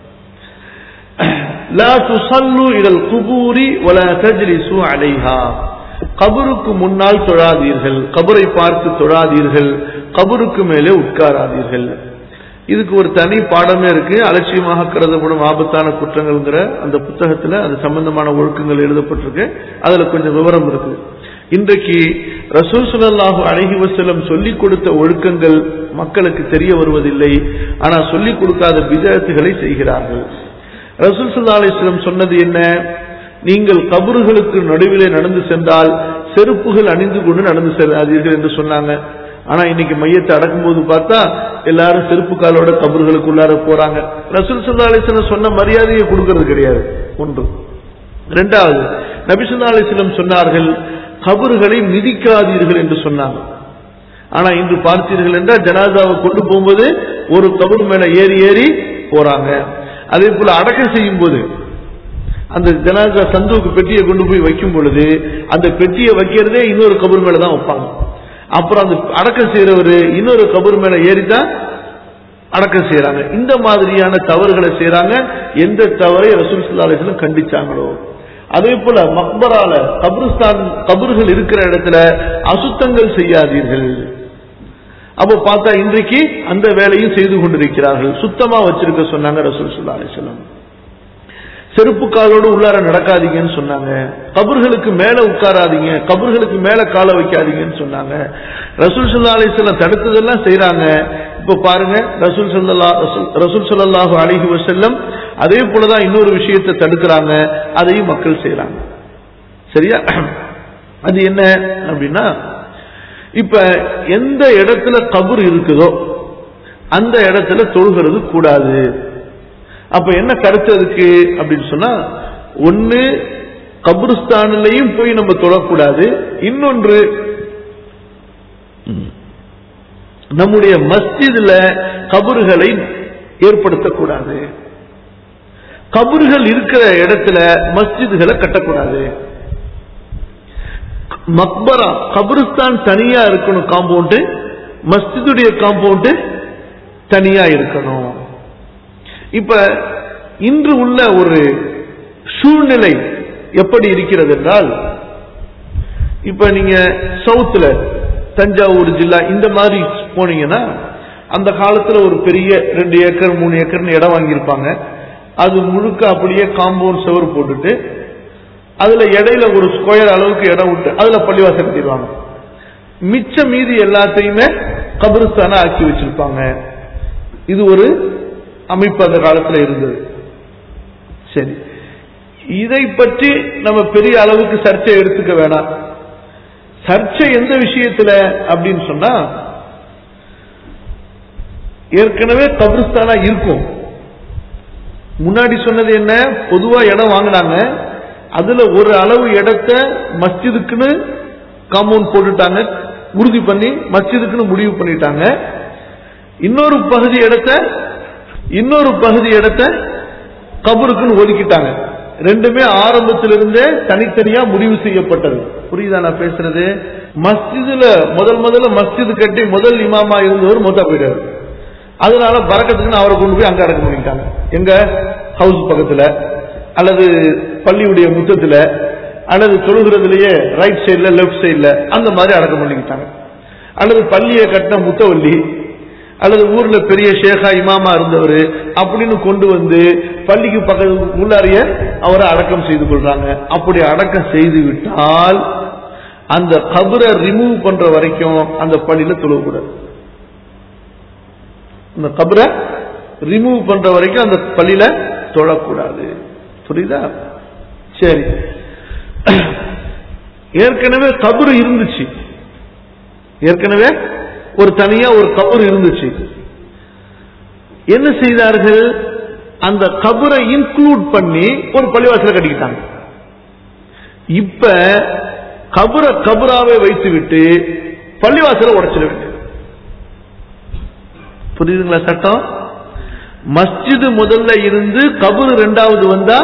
லா துசல்லு இலல் குபூரி வலா தஜ்லிசு அலைஹா கபருக்கு முன்னால் தொழாதீர்கள் கபரை பார்த்து தொழாதீர்கள் கபருக்கு மேலே உட்காராதீர்கள் இதுக்கு ஒரு தனி பாடமே இருக்கு அலட்சியமாக கருதப்படும் ஆபத்தான குற்றங்கள்ங்கிற அந்த புத்தகத்துல அது சம்பந்தமான ஒழுக்கங்கள் எழுதப்பட்டிருக்கு அதுல கொஞ்சம் விவரம் இருக்கு இன்றைக்கு ரசூல் ஸல்லல்லாஹு அலைஹி வஸல்லம் சொல்லிக் கொடுத்த ஒழுக்கங்கள் மக்களுக்கு தெரிய வருவதில்லை ஆனால் சொல்லிக் கொடுக்காத விதத்துகளை செய்கிறார்கள் ரசூல் ஸல்லல்லாஹு அலைஹி வஸல்லம் சொன்னது என்ன நீங்கள் கபறுகளுக்கு நடுவிலே நடந்து சென்றால் செருப்புகள் அணிந்து கொண்டு நடந்து செல்லாதீர்கள் என்று சொன்னாங்க ஆனா இன்னைக்கு மையத்தை அடக்கும்போது பார்த்தா எல்லாரும் செருப்பு காலோட கபறுகளுக்குள்ளார போறாங்க ரசூல் ஸல்லல்லாஹு அலைஹி வஸல்லம் சொன்ன மரியாதையை கொடுக்கிறது கிடையாது ஒன்று இரண்டாவது நபிசுல்லா அலிஸ்லம் சொன்னார்கள் கபறுகளை மிதிக்காதீர்கள் என்று சொன்னாங்க ஆனா இன்று பார்த்தீர்கள் என்றால் ஜனாதாவை கொண்டு போகும்போது ஒரு கபர் மேல ஏறி ஏறி போறாங்க அதே போல அடக்கம் செய்யும் போது அந்த ஜனாதா சந்துவுக்கு பெட்டியை கொண்டு போய் வைக்கும் பொழுது அந்த பெட்டியை வைக்கிறதே இன்னொரு கபர் மேல தான் வைப்பாங்க அப்புறம் அந்த அடக்கம் செய்யறவரு இன்னொரு கபர் மேல ஏறிதான் அடக்கம் செய்யறாங்க இந்த மாதிரியான தவறுகளை செய்யறாங்க எந்த தவறை ரசூல் ஸல்லல்லாஹு அலைஹி வஸல்லம் கண்டிச்சாங்களோ அதே போல மக்பரால கபிரிஸ்தான் கபர்கள் இருக்கிற இடத்துல அசுத்தங்கள் செய்யாதீர்கள் அப்போ பார்த்தா இன்றைக்கு அந்த வேலையும் செய்து கொண்டிருக்கிறார்கள் சுத்தமா வச்சிருக்க சொன்னாங்க ரசூல் ஸல்லல்லாஹு அலைஹி வஸல்லம் செருப்பு காலோடு உள்ளார நடக்காதீங்கன்னு சொன்னாங்க கபர்களுக்கு மேல உட்காராதீங்க கபர்களுக்கு மேல கால வைக்காதீங்கன்னு சொன்னாங்க ரசூல் சல்லா அலிஸ்லாம் தடுத்ததெல்லாம் செய்யறாங்க இப்ப பாருங்க ரசூல் சல்லா ரசூல் சல்லாஹூ அலிஹி வசல்லம் அதே போலதான் இன்னொரு விஷயத்தை தடுக்கிறாங்க அதையும் மக்கள் செய்யறாங்க சரியா அது என்ன அப்படின்னா இப்ப எந்த இடத்துல கபர் இருக்குதோ அந்த இடத்துல தொழுகிறது கூடாது அப்ப என்ன கருத்து அதுக்கு அப்படின்னு சொன்னா ஒன்னு கபருஸ்தானிலையும் போய் நம்ம தொழக்கூடாது இன்னொன்று நம்முடைய மஸ்ஜிதுல கபறுகளை ஏற்படுத்தக்கூடாது கபறுகள் இருக்கிற இடத்துல மஸ்ஜிதுகளை கட்டக்கூடாது மக்பரா கபருஸ்தான் தனியா இருக்கணும் காம்பவுண்டு மஸ்ஜிதுடைய காம்பவுண்டு தனியா இருக்கணும் இப்ப இன்று உள்ள ஒரு சூழ்நிலை எப்படி இருக்கிறது என்றால் இப்ப நீங்க சவுத்துல தஞ்சாவூர் ஜில்லா இந்த மாதிரி போனீங்கன்னா அந்த காலத்துல ஒரு பெரிய ரெண்டு ஏக்கர் மூணு ஏக்கர்னு இடம் வாங்கியிருப்பாங்க அது முழுக்க அப்படியே காம்பவுண்ட் செவரு போட்டுட்டு அதுல இடையில ஒரு ஸ்கொயர் அளவுக்கு இடம் விட்டு அதுல பள்ளிவாசல் கட்டிடுவாங்க மிச்ச மீதி எல்லாத்தையுமே கபிரிஸ்தானா ஆக்கி வச்சிருப்பாங்க இது ஒரு அமைப்பு அந்த காலத்துல இருந்தது சரி இதை பற்றி நம்ம பெரிய அளவுக்கு சர்ச்சை எடுத்துக்க வேணாம் சர்ச்சை எந்த விஷயத்துல அப்படின்னு சொன்னா ஏற்கனவே கபிரிஸ்தானா இருக்கும் முன்னாடி சொன்னது என்ன பொதுவா இடம் வாங்கினாங்க அதுல ஒரு அளவு இடத்த மஸ்ஜிதுக்குன்னு காம்பவுண்ட் போட்டுட்டாங்க உறுதி பண்ணி மஸ்ஜிதுக்குன்னு முடிவு பண்ணிட்டாங்க இன்னொரு பகுதி இடத்த இன்னொரு பகுதி இடத்த கபருக்குன்னு ஒதுக்கிட்டாங்க ரெண்டுமே ஆரம்பத்திலிருந்தே தனித்தனியா முடிவு செய்யப்பட்டது புரியுதா நான் பேசுறது மஸ்ஜிதுல முதல் முதல்ல மஸ்ஜிது கட்டி முதல் இமாமா இருந்தவர் மொத்தா போயிட்டாரு அதனால பறக்கத்துக்குன்னு அவரை கொண்டு போய் அங்க அடக்கம் பண்ணிட்டாங்க எங்க ஹவுஸ் பக்கத்துல அல்லது பள்ளியுடைய முத்தத்துல அல்லது தொழுகிறதுலயே ரைட் சைட்ல லெப்ட் சைட்ல அந்த மாதிரி அடக்கம் பண்ணிக்கிட்டாங்க அல்லது பள்ளியை கட்டின முத்தவல்லி அல்லது ஊர்ல பெரிய ஷேகா இமாமா இருந்தவர் அப்படின்னு கொண்டு வந்து பள்ளிக்கு பக்கத்து உள்ளாரிய அவரை அடக்கம் செய்து கொள்றாங்க அப்படி அடக்கம் செய்து விட்டால் அந்த கபரை ரிமூவ் பண்ற வரைக்கும் அந்த பள்ளியில தொழுவக்கூடாது அந்த கபரை ரிமூவ் பண்ற வரைக்கும் அந்த பள்ளியில தொழக்கூடாது புரியுதா சரி ஏற்கனவே கபரு இருந்துச்சு ஏற்கனவே ஒரு தனியா ஒரு கபர் இருந்துச்சு என்ன செய்தார்கள் அந்த கபரை இன்க்ளூட் பண்ணி ஒரு பள்ளிவாசல கட்டிக்கிட்டாங்க இப்ப கபரை கபராவே வைத்து விட்டு பள்ளிவாசல உடைச்சிட வேண்டியது புரியுதுங்களா சட்டம் மஸ்ஜிது முதல்ல இருந்து கபரு ரெண்டாவது வந்தா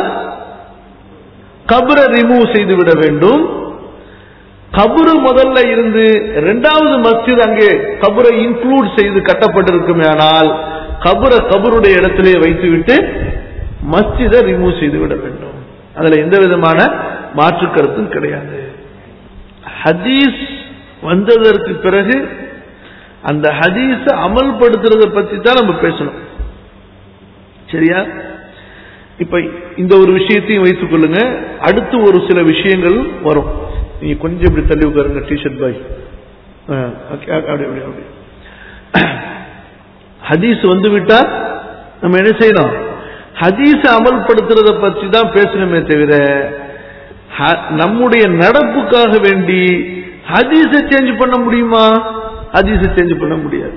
கபரை ரிமூவ் செய்து விட வேண்டும் கபரு முதல்ல இருந்து இரண்டாவது மஸ்ஜித் அங்கே கபரை இன்க்ளூட் செய்து கட்டப்பட்டிருக்குமே ஆனால் கபரை கபருடைய இடத்திலே வைத்துவிட்டு மஸ்ஜிதை ரிமூவ் செய்து விட வேண்டும் அதுல எந்த விதமான மாற்று கருத்தும் கிடையாது ஹதீஸ் வந்ததற்கு பிறகு அந்த ஹதீஸ அமல்படுத்துறத பத்தி தான் நம்ம பேசணும் சரியா இப்ப இந்த ஒரு விஷயத்தையும் வைத்துக் கொள்ளுங்க அடுத்து ஒரு சில விஷயங்கள் வரும் நீங்க கொஞ்சம் இப்படி தள்ளி உட்காருங்க டிஷர்ட் பாய் ஓகே அப்படி அப்படி அப்படி ஹதீஸ் வந்து விட்டா நம்ம என்ன செய்யணும் ஹதீஸ் அமல்படுத்துறத பற்றி தான் பேசணுமே தவிர ஹ- நம்முடைய நடப்புக்காக வேண்டி ஹதீஸை சேஞ்ச் பண்ண முடியுமா ஹதீஸை சேஞ்ச் பண்ண முடியாது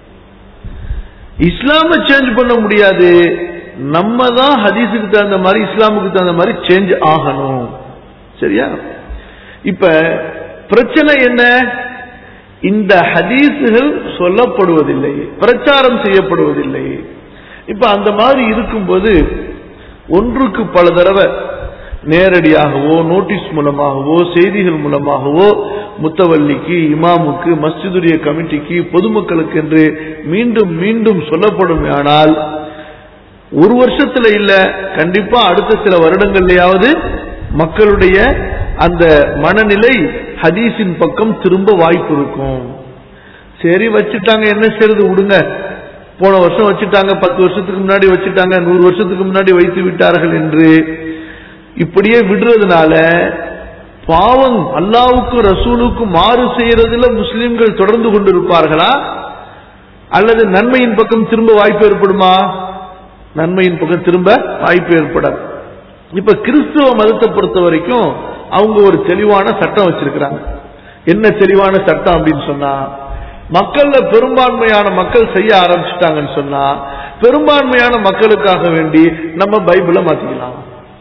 இஸ்லாமை சேஞ்ச் பண்ண முடியாது நம்ம தான் ஹதீஸுக்கு தகுந்த மாதிரி இஸ்லாமுக்கு தகுந்த மாதிரி சேஞ்ச் ஆகணும் சரியா இப்ப பிரச்சனை என்ன இந்த ஹதீஸுகள் சொல்லப்படுவதில்லை பிரச்சாரம் செய்யப்படுவதில்லை இப்ப அந்த மாதிரி இருக்கும்போது ஒன்றுக்கு பல தடவை நேரடியாகவோ நோட்டீஸ் மூலமாகவோ செய்திகள் மூலமாகவோ முத்தவல்லிக்கு இமாமுக்கு மஸ்ஜிதுடைய கமிட்டிக்கு பொதுமக்களுக்கு என்று மீண்டும் மீண்டும் சொல்லப்படும் ஆனால் ஒரு வருஷத்துல இல்ல கண்டிப்பா அடுத்த சில வருடங்கள்லயாவது மக்களுடைய அந்த மனநிலை ஹதீஸின் பக்கம் திரும்ப வாய்ப்பு இருக்கும் சரி வச்சுட்டாங்க என்ன செய்யறது விடுங்க போன வருஷம் வச்சுட்டாங்க பத்து வருஷத்துக்கு முன்னாடி வச்சுட்டாங்க நூறு வருஷத்துக்கு முன்னாடி வைத்து விட்டார்கள் என்று இப்படியே விடுறதுனால பாவம் அல்லாவுக்கும் ரசூலுக்கும் மாறு செய்யறதுல முஸ்லிம்கள் தொடர்ந்து கொண்டிருப்பார்களா அல்லது நன்மையின் பக்கம் திரும்ப வாய்ப்பு ஏற்படுமா நன்மையின் பக்கம் திரும்ப வாய்ப்பு ஏற்படாது இப்ப கிறிஸ்துவ மதத்தை பொறுத்த வரைக்கும் அவங்க ஒரு தெளிவான சட்டம் வச்சிருக்கிறாங்க என்ன தெளிவான சட்டம் அப்படின்னு சொன்னா மக்கள்ல பெரும்பான்மையான மக்கள் செய்ய ஆரம்பிச்சிட்டாங்கன்னு சொன்னா பெரும்பான்மையான மக்களுக்காக வேண்டி நம்ம பைபிளை மாத்திக்கலாம்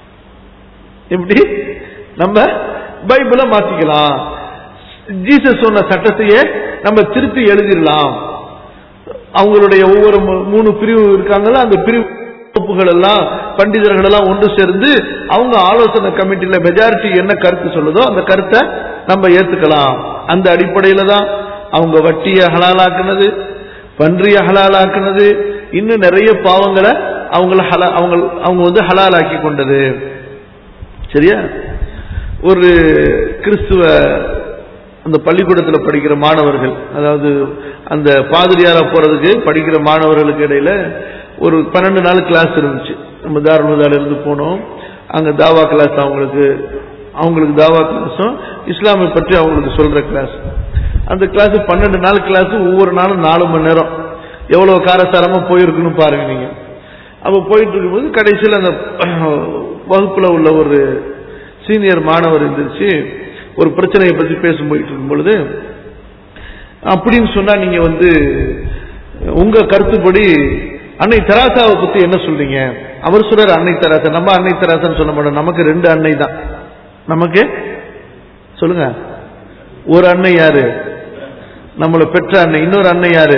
எப்படி நம்ம பைபிளை மாத்திக்கலாம் ஜீசஸ் சொன்ன சட்டத்தையே நம்ம திருத்தி எழுதிடலாம் அவங்களுடைய ஒவ்வொரு மூ- மூணு பிரிவு இருக்காங்கல்ல அந்த பிரிவு வகுப்புகள் எல்லாம் பண்டிதர்கள் எல்லாம் ஒன்று சேர்ந்து அவங்க ஆலோசனை கமிட்டியில மெஜாரிட்டி என்ன கருத்து சொல்லுதோ அந்த கருத்தை நம்ம ஏத்துக்கலாம் அந்த அடிப்படையில தான் அவங்க வட்டியை ஹலாலாக்குனது பன்றிய ஹலாலாக்குனது இன்னும் நிறைய பாவங்களை அவங்கள ஹலா அவங்க அவங்க வந்து ஹலாலாக்கி கொண்டது சரியா ஒரு கிறிஸ்துவ அந்த பள்ளிக்கூடத்தில் படிக்கிற மாணவர்கள் அதாவது அந்த பாதிரியாரா போறதுக்கு படிக்கிற மாணவர்களுக்கு இடையில ஒரு பன்னெண்டு நாள் கிளாஸ் இருந்துச்சு நம்ம தாருணுதால இருந்து போனோம் அங்க தாவா கிளாஸ் அவங்களுக்கு அவங்களுக்கு தாவா கிளாஸும் இஸ்லாமை பற்றி அவங்களுக்கு சொல்ற கிளாஸ் அந்த கிளாஸ் பன்னெண்டு நாள் கிளாஸ் ஒவ்வொரு நாளும் நாலு மணி நேரம் எவ்வளவு காரசாரமா போயிருக்குன்னு பாருங்க நீங்க அப்ப போயிட்டு இருக்கும்போது கடைசியில் அந்த வகுப்புல உள்ள ஒரு சீனியர் மாணவர் இருந்துச்சு ஒரு பிரச்சனையை பத்தி பேசும் போயிட்டு இருக்கும் பொழுது அப்படின்னு சொன்னா நீங்க வந்து உங்க கருத்துப்படி அன்னை தெராசாவை பத்தி என்ன சொல்றீங்க அவர் சொல்றாரு அன்னை தெராசா நம்ம அன்னை தெராசான்னு சொல்ல மாட்டோம் நமக்கு ரெண்டு அன்னை தான் நமக்கு சொல்லுங்க ஒரு அன்னை யாரு நம்மளை பெற்ற அன்னை இன்னொரு அன்னை யாரு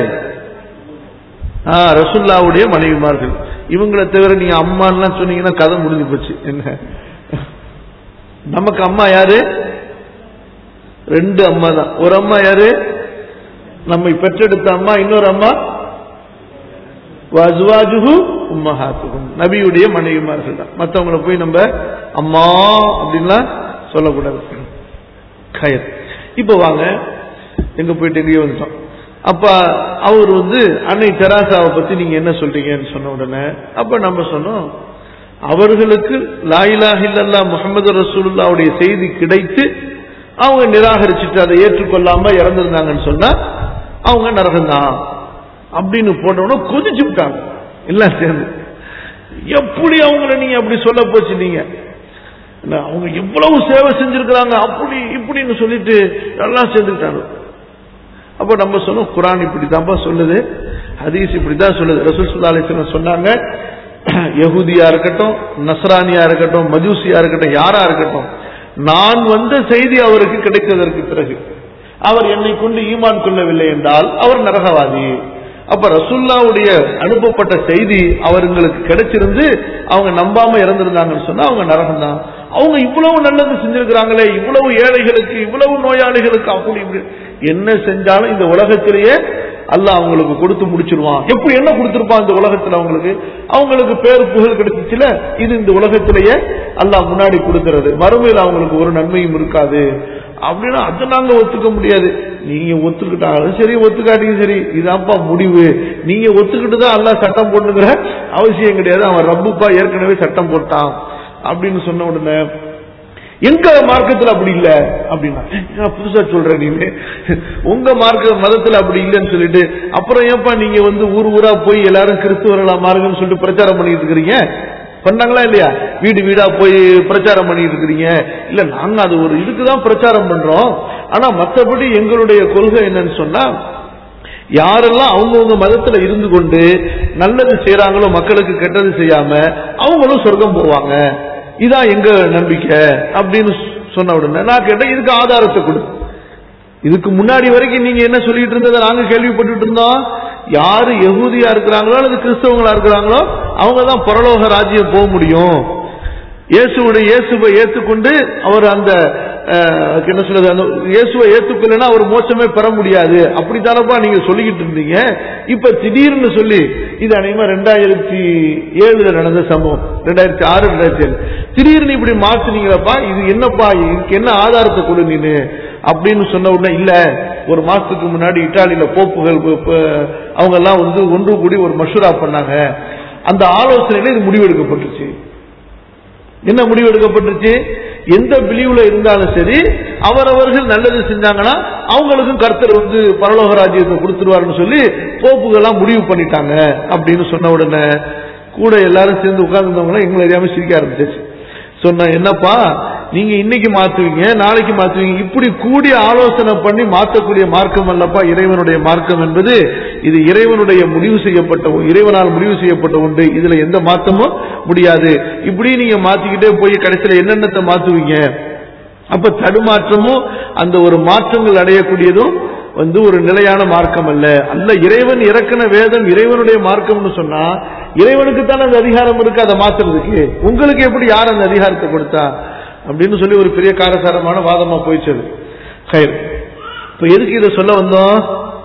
ஆ ரசுல்லாவுடைய மனைவிமார்கள் இவங்களை தவிர நீங்க அம்மான்லாம் சொன்னீங்கன்னா கதை முடிஞ்சு போச்சு என்ன நமக்கு அம்மா யாரு ரெண்டு அம்மா தான் ஒரு அம்மா யாரு நம்மை பெற்றெடுத்த அம்மா இன்னொரு அம்மா வஜ்வாஜுஹு உம்மஹாத்துஹும் நபியுடைய மனைவிமார்கள் தான் மற்றவங்கள போய் நம்ம அம்மா அப்படின்லாம் சொல்லக்கூடாது கயர் இப்போ வாங்க எங்க போயிட்டு எங்கேயோ வந்துட்டோம் அப்ப அவர் வந்து அன்னை தெராசாவை பத்தி நீங்க என்ன சொல்றீங்கன்னு சொன்ன உடனே அப்ப நம்ம சொன்னோம் அவர்களுக்கு லாயிலாஹ் இல்லல்லா முகமது ரசூலுல்லாவுடைய செய்தி கிடைத்து அவங்க நிராகரிச்சுட்டு அதை ஏற்றுக்கொள்ளாம இறந்திருந்தாங்கன்னு சொன்னா அவங்க நரகம்தான் அப்படின்னு போட்டவன கொதிச்சு விட்டாங்க எல்லாம் சேர்ந்து எப்படி அவங்கள நீங்க அப்படி சொல்ல போச்சு நீங்க என்ன, அவங்க எவ்வளவு சேவை செஞ்சிருக்கிறாங்க அப்படி இப்படின்னு சொல்லிட்டு எல்லாம் சேர்ந்துக்கிட்டாங்க அப்ப நம்ம சொன்னோம் குரான் இப்படிதான்ப்பா சொல்லுது ஹதீஸ் இப்படிதான் சொல்லுது ரசூல் சுல்லா அலிஸ்லாம் சொன்னாங்க யகுதியா இருக்கட்டும் நஸ்ரானியா இருக்கட்டும் மஜூசியா இருக்கட்டும் யாரா இருக்கட்டும் நான் வந்த செய்தி அவருக்கு கிடைத்ததற்கு பிறகு அவர் என்னை கொண்டு ஈமான் கொள்ளவில்லை என்றால் அவர் நரகவாதி அப்ப ரசுல்லாவுடைய அனுப்பப்பட்ட செய்தி அவர்களுக்கு கிடைச்சிருந்து அவங்க நம்பாம இறந்திருந்தாங்கன்னு சொன்னா அவங்க நரகம் தான் அவங்க இவ்வளவு நல்லது செஞ்சிருக்கிறாங்களே இவ்வளவு ஏழைகளுக்கு இவ்வளவு நோயாளிகளுக்கு அப்படி இப்படி என்ன செஞ்சாலும் இந்த உலகத்திலேயே அல்லாஹ் அவங்களுக்கு கொடுத்து முடிச்சிருவான் எப்படி என்ன கொடுத்திருப்பான் இந்த உலகத்துல அவங்களுக்கு அவங்களுக்கு பேர் புகழ் கிடைச்சிச்சுல இது இந்த உலகத்திலேயே அல்லாஹ் முன்னாடி கொடுக்கிறது மறுமையில் அவங்களுக்கு ஒரு நன்மையும் இருக்காது அப்படின்னா அதை நாங்க ஒத்துக்க முடியாது நீங்க ஒத்துக்கிட்டாலும் சரி ஒத்துக்காட்டியும் சரி இதான்ப்பா முடிவு நீங்க ஒத்துக்கிட்டு தான் அல்லாஹ் சட்டம் போட்டுங்கிற அவசியம் கிடையாது அவன் ரப்புப்பா ஏற்கனவே சட்டம் போட்டான் அப்படின்னு சொன்ன உடனே எங்க மார்க்கத்துல அப்படி இல்ல அப்படின்னா நான் புதுசா சொல்றேன் நீங்க உங்க மார்க்க மதத்துல அப்படி இல்லைன்னு சொல்லிட்டு அப்புறம் ஏன்பா நீங்க வந்து ஊர் ஊரா போய் எல்லாரும் கிறிஸ்துவர்களா மாறுங்கன்னு சொல்லிட்டு பிரச்சாரம் பண்ணிட்டு இருக்கிறீங்க பண்ணாங்களா இல்லையா வீடு வீடா போய் பிரச்சாரம் பண்ணிட்டு இருக்கிறீங்க இல்ல நாங்க அது ஒரு இதுக்குதான் பிரச்சாரம் பண்றோம் ஆனா மத்தபடி எங்களுடைய கொள்கை என்னன்னு சொன்னா யாரெல்லாம் அவங்கவுங்க மதத்துல இருந்து கொண்டு நல்லது செய்யறாங்களோ மக்களுக்கு கெட்டது செய்யாம அவங்களும் சொர்க்கம் போவாங்க இதான் எங்க நம்பிக்கை அப்படின்னு சொன்ன உடனே நான் கேட்டேன் இதுக்கு ஆதாரத்தை கொடு இதுக்கு முன்னாடி வரைக்கும் நீங்க என்ன சொல்லிட்டு இருந்ததை நாங்க கேள்விப்பட்டுட்டு இருந்தோம் யாரு யகூதியா இருக்கிறாங்களோ அல்லது கிறிஸ்தவங்களா இருக்கிறாங்களோ அவங்க தான் பரலோக ராஜ்யம் போக முடியும் இயேசுடைய இயேசுவை ஏத்துக்கொண்டு அவர் அந்த அஹ், என்ன சொல்றது அந்த இயேசுவை ஏத்துக்கொள்ளனா அவர் மோட்சமே பெற முடியாது அப்படித்தானப்பா நீங்க சொல்லிக்கிட்டு இருந்தீங்க இப்ப திடீர்னு சொல்லி இது அநேகமா ரெண்டாயிரத்தி ஏழுல நடந்த சம்பவம் ரெண்டாயிரத்தி ஆறு ரெண்டாயிரத்தி ஏழு திடீர்னு இப்படி மாத்துனீங்களப்பா இது என்னப்பா இதுக்கு என்ன ஆதாரத்தை கொடு நீனு அப்படின்னு சொன்ன உடனே இல்ல ஒரு மாசத்துக்கு முன்னாடி இத்தாலியில போப்புகள் அவங்க எல்லாம் வந்து ஒன்று கூடி ஒரு மஷூரா பண்ணாங்க அந்த ஆலோசனையில இது முடிவெடுக்கப்பட்டுச்சு என்ன முடிவு எடுக்கப்பட்டுச்சு எந்த பிலிவுல இருந்தாலும் சரி அவரவர்கள் நல்லது செஞ்சாங்கன்னா அவங்களுக்கும் கர்த்தர் வந்து பரலோக ராஜ்யத்தை கொடுத்துருவாருன்னு சொல்லி போப்புகள்லாம் முடிவு பண்ணிட்டாங்க அப்படின்னு சொன்ன உடனே கூட எல்லாரும் சேர்ந்து உட்கார்ந்துருந்தவங்க எங்களை அறியாம சிரிக்க ஆரம்பிச்சிச்சு சொன்ன என்னப்பா நீங்க இன்னைக்கு மாத்துவீங்க நாளைக்கு மாத்துவீங்க இப்படி கூடி ஆலோசனை பண்ணி மாற்றக்கூடிய மார்க்கம் அல்லப்பா இறைவனுடைய மார்க்கம் என்பது இது இறைவனுடைய முடிவு செய்யப்பட்ட ஒ- இறைவனால் முடிவு செய்யப்பட்ட ஒன்று இதுல எந்த மாற்றமும் முடியாது இப்படி நீங்க மாத்திக்கிட்டே போய் கடைசியில என்னென்னத்தை மாத்துவீங்க அப்ப தடுமாற்றமும் அந்த ஒரு மாற்றங்கள் அடையக்கூடியதும் வந்து ஒரு நிலையான மார்க்கம் அல்ல அல்ல இறைவன் இறக்கின வேதம் இறைவனுடைய மார்க்கம்னு சொன்னா இறைவனுக்கு தானே அந்த அதிகாரம் இருக்கு அதை மாத்துறதுக்கு உங்களுக்கு எப்படி யார் அந்த அதிகாரத்தை கொடுத்தா அப்படின்னு சொல்லி ஒரு பெரிய காரசாரமான வாதமா போயிடுச்சு அது. கயிறு இப்ப எதுக்கு இதை சொல்ல வந்தோம்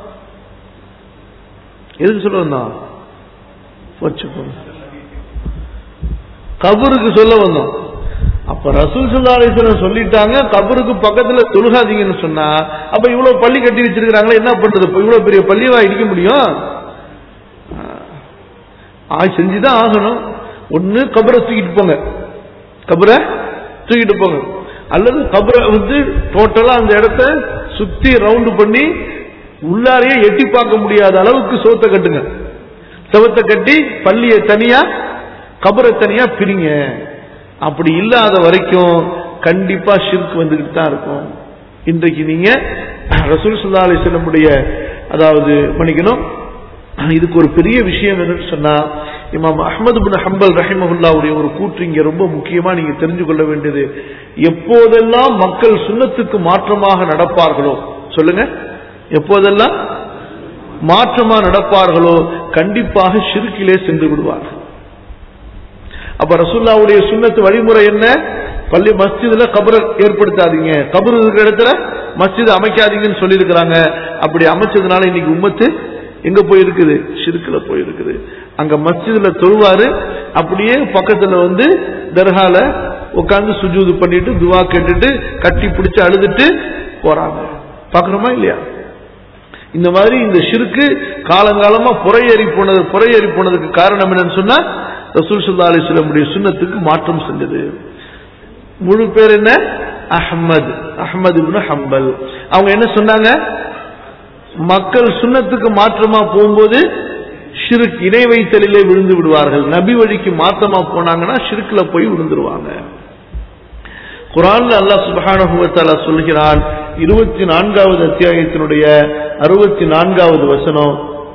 எதுக்கு சொல்ல வந்தோம் போச்சு போங்க. கபருக்கு சொல்ல வந்தோம் அப்ப ரசூல் சுல்லாசனம் சொல்லிட்டாங்க கபருக்கு பக்கத்துல தொழுகாதீங்கன்னு சொன்னா அப்ப இவ்வளவு பள்ளி கட்டி வச்சிருக்காங்களே என்ன பண்றது இப்ப இவ்வளவு பெரிய பள்ளியவா இடிக்க முடியும் ஆ செஞ்சுதான் ஆகணும் ஒண்ணு கபரை தூக்கிட்டு போங்க கபரை தூக்கிட்டு போங்க அல்லது கபரை வந்து டோட்டலா அந்த இடத்த சுத்தி ரவுண்டு பண்ணி உள்ளாரையே எட்டி பார்க்க முடியாத அளவுக்கு சோத்தை கட்டுங்க செவத்தை கட்டி பள்ளியை தனியா கபரை தனியா பிரிங்க அப்படி இல்லாத வரைக்கும் கண்டிப்பா ஷிர்க் வந்துகிட்டு தான் இருக்கும் இன்றைக்கு நீங்க ரசூல் சுல்லா அலிஸ்லமுடைய அதாவது மன்னிக்கணும் இதுக்கு ஒரு பெரிய விஷயம் என்னன்னு சொன்னா இமாம் அஹ்மது பின் ஹம்பல் ரஹிமஹுல்லாவுடைய ஒரு கூற்று இங்க ரொம்ப முக்கியமா நீங்க தெரிஞ்சு கொள்ள வேண்டியது எப்போதெல்லாம் மக்கள் சுன்னத்துக்கு மாற்றமாக நடப்பார்களோ சொல்லுங்க எப்போதெல்லாம் மாற்றமா நடப்பார்களோ கண்டிப்பாக ஷிருக்கிலே சென்று விடுவார்கள் அப்ப ரசூல்லாவுடைய சுன்னத்து வழிமுறை என்ன பள்ளி மஸ்ஜிதுல கபரை ஏற்படுத்தாதீங்க கபர் இருக்கிற இடத்துல மஸ்ஜித் அமைக்காதீங்கன்னு சொல்லி இருக்கிறாங்க அப்படி அமைச்சதுனால இன்னைக்கு உம்மத்து எங்க போயிருக்குது ஷிருக்குல போயிருக்குது அங்க மஸ்ஜிதுல தொழுவாரு அப்படியே பக்கத்துல வந்து தர்கால உட்கார்ந்து சுஜூது பண்ணிட்டு துவா கேட்டுட்டு கட்டி பிடிச்சு அழுதுட்டு போறாங்க பாக்குறோமா இல்லையா இந்த மாதிரி இந்த ஷிருக்கு காலங்காலமா புறையேறி போனது புறையேறி போனதுக்கு காரணம் என்னன்னு சொன்னா ரசூல் சுல்லா அலிஸ்லமுடைய சுன்னத்துக்கு மாற்றம் செஞ்சது முழு பேர் என்ன அஹ்மத் அஹ்மது இப்னு ஹம்பல் அவங்க என்ன சொன்னாங்க மக்கள் சுன்னத்துக்கு மாற்றமா போகும்போது ஷிருக் இணை வைத்தலிலே விழுந்து விடுவார்கள் நபி வழிக்கு மாற்றமா போனாங்கன்னா ஷிருக்குல போய் விழுந்துருவாங்க குரான்ல அல்லாஹ் சுப்ஹானஹு வ தஆலா சொல்கிறான் இருபத்தி நான்காவது அத்தியாயத்தினுடைய அறுபத்தி நான்காவது வசனம்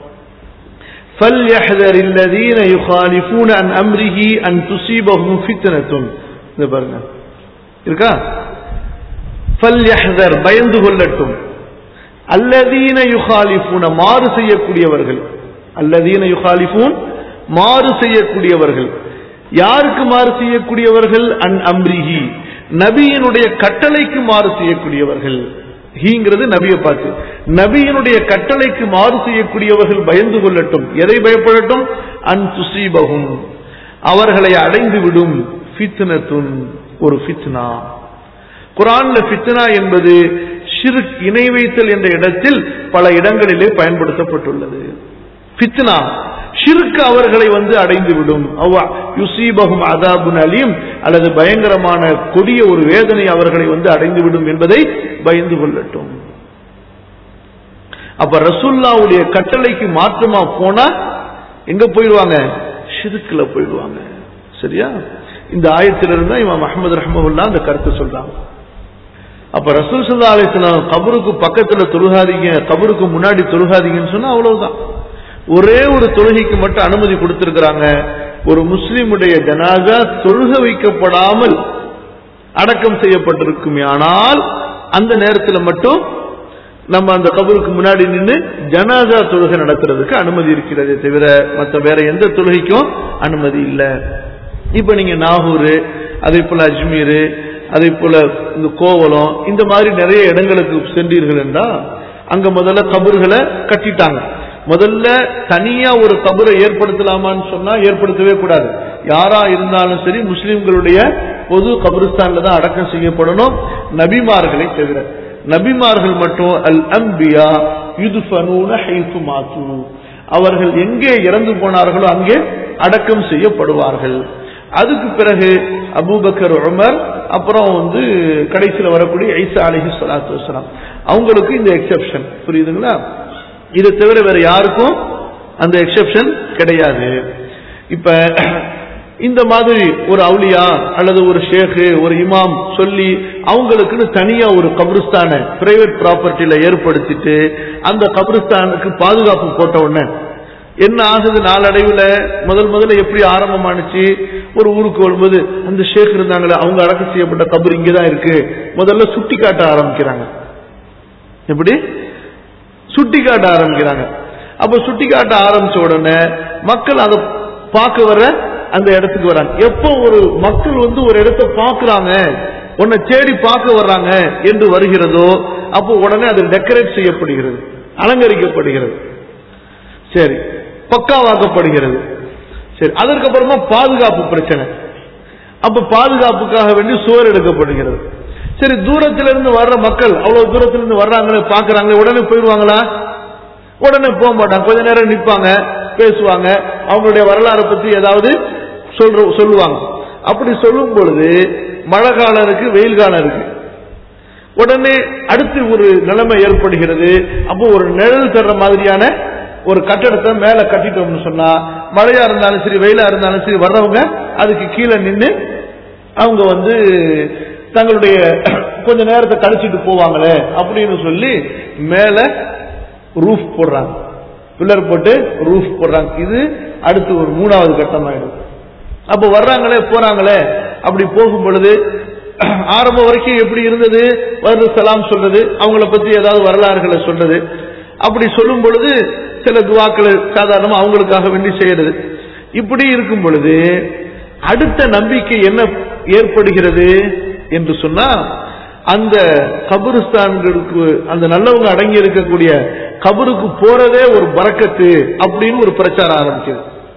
فَلْيَحْذَرِ الَّذِينَ يُخَالِفُونَ عَنْ أَمْرِهِ أَنْ تُصِيبَهُمْ فِتْنَةٌ இது பாருங்க இருக்கா فَلْيَحْذَرْ பயந்து கொள்ளட்டும் அல்லதீன யுகாலிஃபூன மாறு செய்யக்கூடியவர்கள் அல்லதீன யுகாலிஃபூன் மாறு செய்யக்கூடியவர்கள் யாருக்கு மாறு செய்யக்கூடியவர்கள் அன் அம்ரிஹி நபியினுடைய கட்டளைக்கு மாறு செய்யக்கூடியவர்கள் ஹீங்கிறது நபியை பார்த்து நபியினுடைய கட்டளைக்கு மாறு செய்யக்கூடியவர்கள் பயந்து கொள்ளட்டும் எதை பயப்படட்டும் அன் துசீபகும் அவர்களை அடைந்து விடும் ஃபித்னத்துன் ஒரு ஃபித்னா குரான்ல ஃபித்னா என்பது ஷிர்க் இணை வைத்தல் என்ற இடத்தில் பல இடங்களிலே பயன்படுத்தப்பட்டுள்ளது ஃபித்னா ஷிர்க் அவர்களை வந்து அடைந்து விடும் அவ்வா யுசீபகும் அதாபுன் அலீம் அல்லது பயங்கரமான கொடிய ஒரு வேதனை அவர்களை வந்து அடைந்துவிடும் என்பதை பயந்து கொள்ளட்டும் அப்ப ரசுல்லாவுடைய கட்டளைக்கு மாற்றமா போனா எங்க போயிடுவாங்க ஷிருக்குல போயிடுவாங்க சரியா இந்த ஆயத்திலிருந்து இவன் முகமது ரஹ்மவுல்லா அந்த கருத்து சொல்றாங்க அப்ப ரசூல் சல்லா அலிஸ்லாம் கபருக்கு பக்கத்துல தொழுகாதீங்க கபருக்கு முன்னாடி தொழுகாதீங்கன்னு சொன்னா அவ்வளவுதான் ஒரே ஒரு தொழுகைக்கு மட்டும் அனுமதி கொடுத்திருக்கிறாங்க ஒரு முஸ்லிமுடைய ஜனாசா தொழுக வைக்கப்படாமல் அடக்கம் செய்யப்பட்டிருக்குமே ஆனால் அந்த நேரத்தில் மட்டும் நம்ம அந்த கபருக்கு முன்னாடி நின்று ஜனாசா தொழுகை நடத்துறதுக்கு அனுமதி இருக்கிறதே தவிர மற்ற வேற எந்த தொழுகைக்கும் அனுமதி இல்லை இப்ப நீங்க நாகூர் அதே போல அஜ்மீர் அதே போல இந்த கோவலம் இந்த மாதிரி நிறைய இடங்களுக்கு சென்றீர்கள் என்றால் அங்க முதல்ல கபறுகளை கட்டிட்டாங்க முதல்ல தனியா ஒரு கபரை ஏற்படுத்தலாமான்னு சொன்னா ஏற்படுத்தவே கூடாது யாரா இருந்தாலும் சரி முஸ்லிம்களுடைய பொது கபிரிஸ்தான்ல தான் அடக்கம் செய்யப்படணும் நபிமார்களை தவிர நபிமார்கள் மட்டும் அல் அம்பியா யுதுஃபனூன ஹைஃபு மாத்து அவர்கள் எங்கே இறந்து போனார்களோ அங்கே அடக்கம் செய்யப்படுவார்கள் அதுக்கு பிறகு அபூபக்கர் உமர் அப்புறம் வந்து கடைசியில் வரக்கூடிய ஐசா அலிஹி சலாத்து வசலாம் அவங்களுக்கு இந்த எக்ஸெப்ஷன் புரியுதுங்களா இதை தவிர வேற யாருக்கும் அந்த எக்ஸெப்ஷன் கிடையாது இப்ப இந்த மாதிரி ஒரு அவுலியா அல்லது ஒரு ஷேக்கு ஒரு இமாம் சொல்லி அவங்களுக்குன்னு தனியா ஒரு கபிரிஸ்தான பிரைவேட் ப்ராப்பர்ட்டியில ஏற்படுத்திட்டு அந்த கபிரிஸ்தானுக்கு பாதுகாப்பு போட்ட உடனே என்ன ஆகுது நாளடைவில் முதல் முதல்ல எப்படி ஆரம்பமானுச்சு ஒரு ஊருக்கு வரும்போது அந்த ஷேக் இருந்தாங்களே அவங்க அடக்கம் செய்யப்பட்ட கபர் இங்கதான் இருக்கு முதல்ல சுட்டி காட்ட ஆரம்பிக்கிறாங்க எப்படி சுட்டி காட்ட ஆரம்பிக்கிறாங்க அப்ப சுட்டி காட்ட ஆரம்பிச்ச உடனே மக்கள் அதை பார்க்க வர அந்த இடத்துக்கு வராங்க எப்போ ஒரு மக்கள் வந்து ஒரு இடத்தை பார்க்கறாங்க உன்னை தேடி பார்க்க வர்றாங்க என்று வருகிறதோ அப்போ உடனே அது டெக்கரேட் செய்யப்படுகிறது அலங்கரிக்கப்படுகிறது சரி பக்காவாக்கப்படுகிறது சரி அதற்கப்புறமா பாதுகாப்பு பிரச்சனை அப்ப பாதுகாப்புக்காக வேண்டி சுவர் எடுக்கப்படுகிறது சரி தூரத்துல இருந்து வர்ற மக்கள் அவ்வளவு தூரத்துல இருந்து வர்றாங்களே பாக்குறாங்களே உடனே போயிடுவாங்களா உடனே போக மாட்டாங்க கொஞ்ச நேரம் நிற்பாங்க பேசுவாங்க அவங்களுடைய வரலாறை பத்தி ஏதாவது சொல்ற சொல்லுவாங்க அப்படி சொல்லும் பொழுது மழை காலம் இருக்கு வெயில் காலம் இருக்கு உடனே அடுத்து ஒரு நிலைமை ஏற்படுகிறது அப்போ ஒரு நிழல் தர்ற மாதிரியான ஒரு கட்டடத்தை மேல கட்டிட்டோம்னு சொன்னா மழையா இருந்தாலும் சரி வெயிலா இருந்தாலும் சரி வர்றவங்க அதுக்கு கீழே நின்று அவங்க வந்து தங்களுடைய கொஞ்ச நேரத்தை கழிச்சிட்டு போவாங்களே அப்படின்னு சொல்லி மேல ரூஃப் போடுறாங்க பில்லர் போட்டு ரூஃப் போடுறாங்க இது அடுத்து ஒரு மூணாவது கட்டம் ஆயிடும் அப்ப வர்றாங்களே போறாங்களே அப்படி போகும் பொழுது ஆரம்பம் வரைக்கும் எப்படி இருந்தது வருது சலாம் சொல்றது அவங்கள பத்தி ஏதாவது வரலாறுகளை சொல்றது அப்படி சொல்லும் பொழுது சில துவாக்களை சாதாரணமா அவங்களுக்காக வேண்டி செய்யறது இப்படி இருக்கும் பொழுது அடுத்த நம்பிக்கை என்ன ஏற்படுகிறது என்று சொன்னா அந்த கபருஸ்தான்களுக்கு அந்த நல்லவங்க அடங்கி இருக்கக்கூடிய கபருக்கு போறதே ஒரு பறக்கத்து அப்படின்னு ஒரு பிரச்சாரம் ஆரம்பிக்குது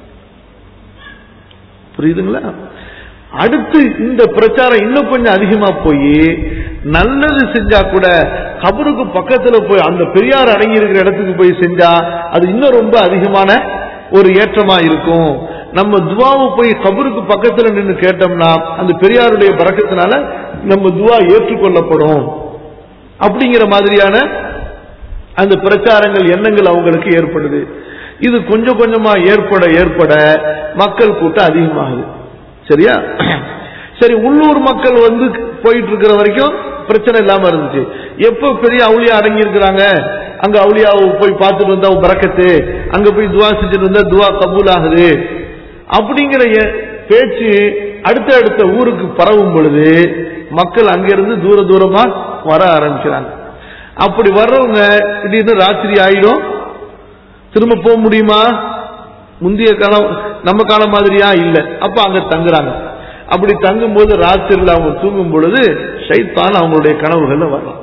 புரியுதுங்களா அடுத்து இந்த பிரச்சாரம் இன்னும் கொஞ்சம் அதிகமா போய் நல்லது செஞ்சா கூட கபருக்கு பக்கத்துல போய் அந்த பெரியார் அடங்கி இருக்கிற இடத்துக்கு போய் செஞ்சா அது இன்னும் ரொம்ப அதிகமான ஒரு ஏற்றமா இருக்கும் நம்ம துவாவை போய் கபருக்கு பக்கத்துல நின்று கேட்டோம்னா அந்த பெரியாருடைய பறக்கத்தினால நம்ம துவா ஏற்றுக்கொள்ளப்படும் அப்படிங்கிற மாதிரியான அந்த பிரச்சாரங்கள் எண்ணங்கள் அவங்களுக்கு ஏற்படுது இது கொஞ்சம் கொஞ்சமா ஏற்பட ஏற்பட மக்கள் கூட்டம் அதிகமாகுது சரியா சரி உள்ளூர் மக்கள் வந்து போயிட்டு இருக்கிற வரைக்கும் பிரச்சனை இல்லாம இருந்துச்சு எப்போ பெரிய அவுளியா அடங்கி இருக்கிறாங்க அங்க அவுளியாவை போய் பார்த்துட்டு வந்தா பறக்கத்து அங்க போய் துவா செஞ்சுட்டு வந்தா துவா கபூல் ஆகுது அப்படிங்கிற எ- பேச்சு அடுத்த அடுத்த ஊருக்கு பரவும் பொழுது மக்கள் அங்கிருந்து தூர தூரமா வர ஆரம்பிக்கிறாங்க அப்படி வர்றவங்க திடீர்னு ராத்திரி ஆயிடும் திரும்ப போக முடியுமா முந்தைய காலம் நம்ம காலம் மாதிரியா இல்ல அப்ப அங்க தங்குறாங்க அப்படி தங்கும் போது ராத்திரில அவங்க தூங்கும் பொழுது ஷைத்தான் அவங்களுடைய கனவுகள்ல வரலாம்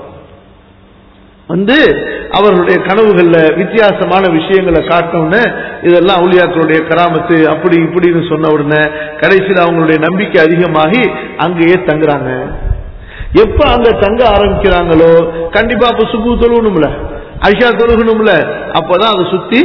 வந்து அவர்களுடைய கனவுகள்ல வித்தியாசமான விஷயங்களை காட்டினோன்னு இதெல்லாம் அவுலியாக்களுடைய கராமத்து அப்படி இப்படின்னு சொன்ன உடனே கடைசியில் அவங்களுடைய நம்பிக்கை அதிகமாகி அங்கேயே தங்குறாங்க எப்ப அங்க தங்க ஆரம்பிக்கிறாங்களோ கண்டிப்பா அப்ப சுபு தொழுகணும்ல ஐஷா தொழுகணும்ல அப்பதான் அதை சுத்தி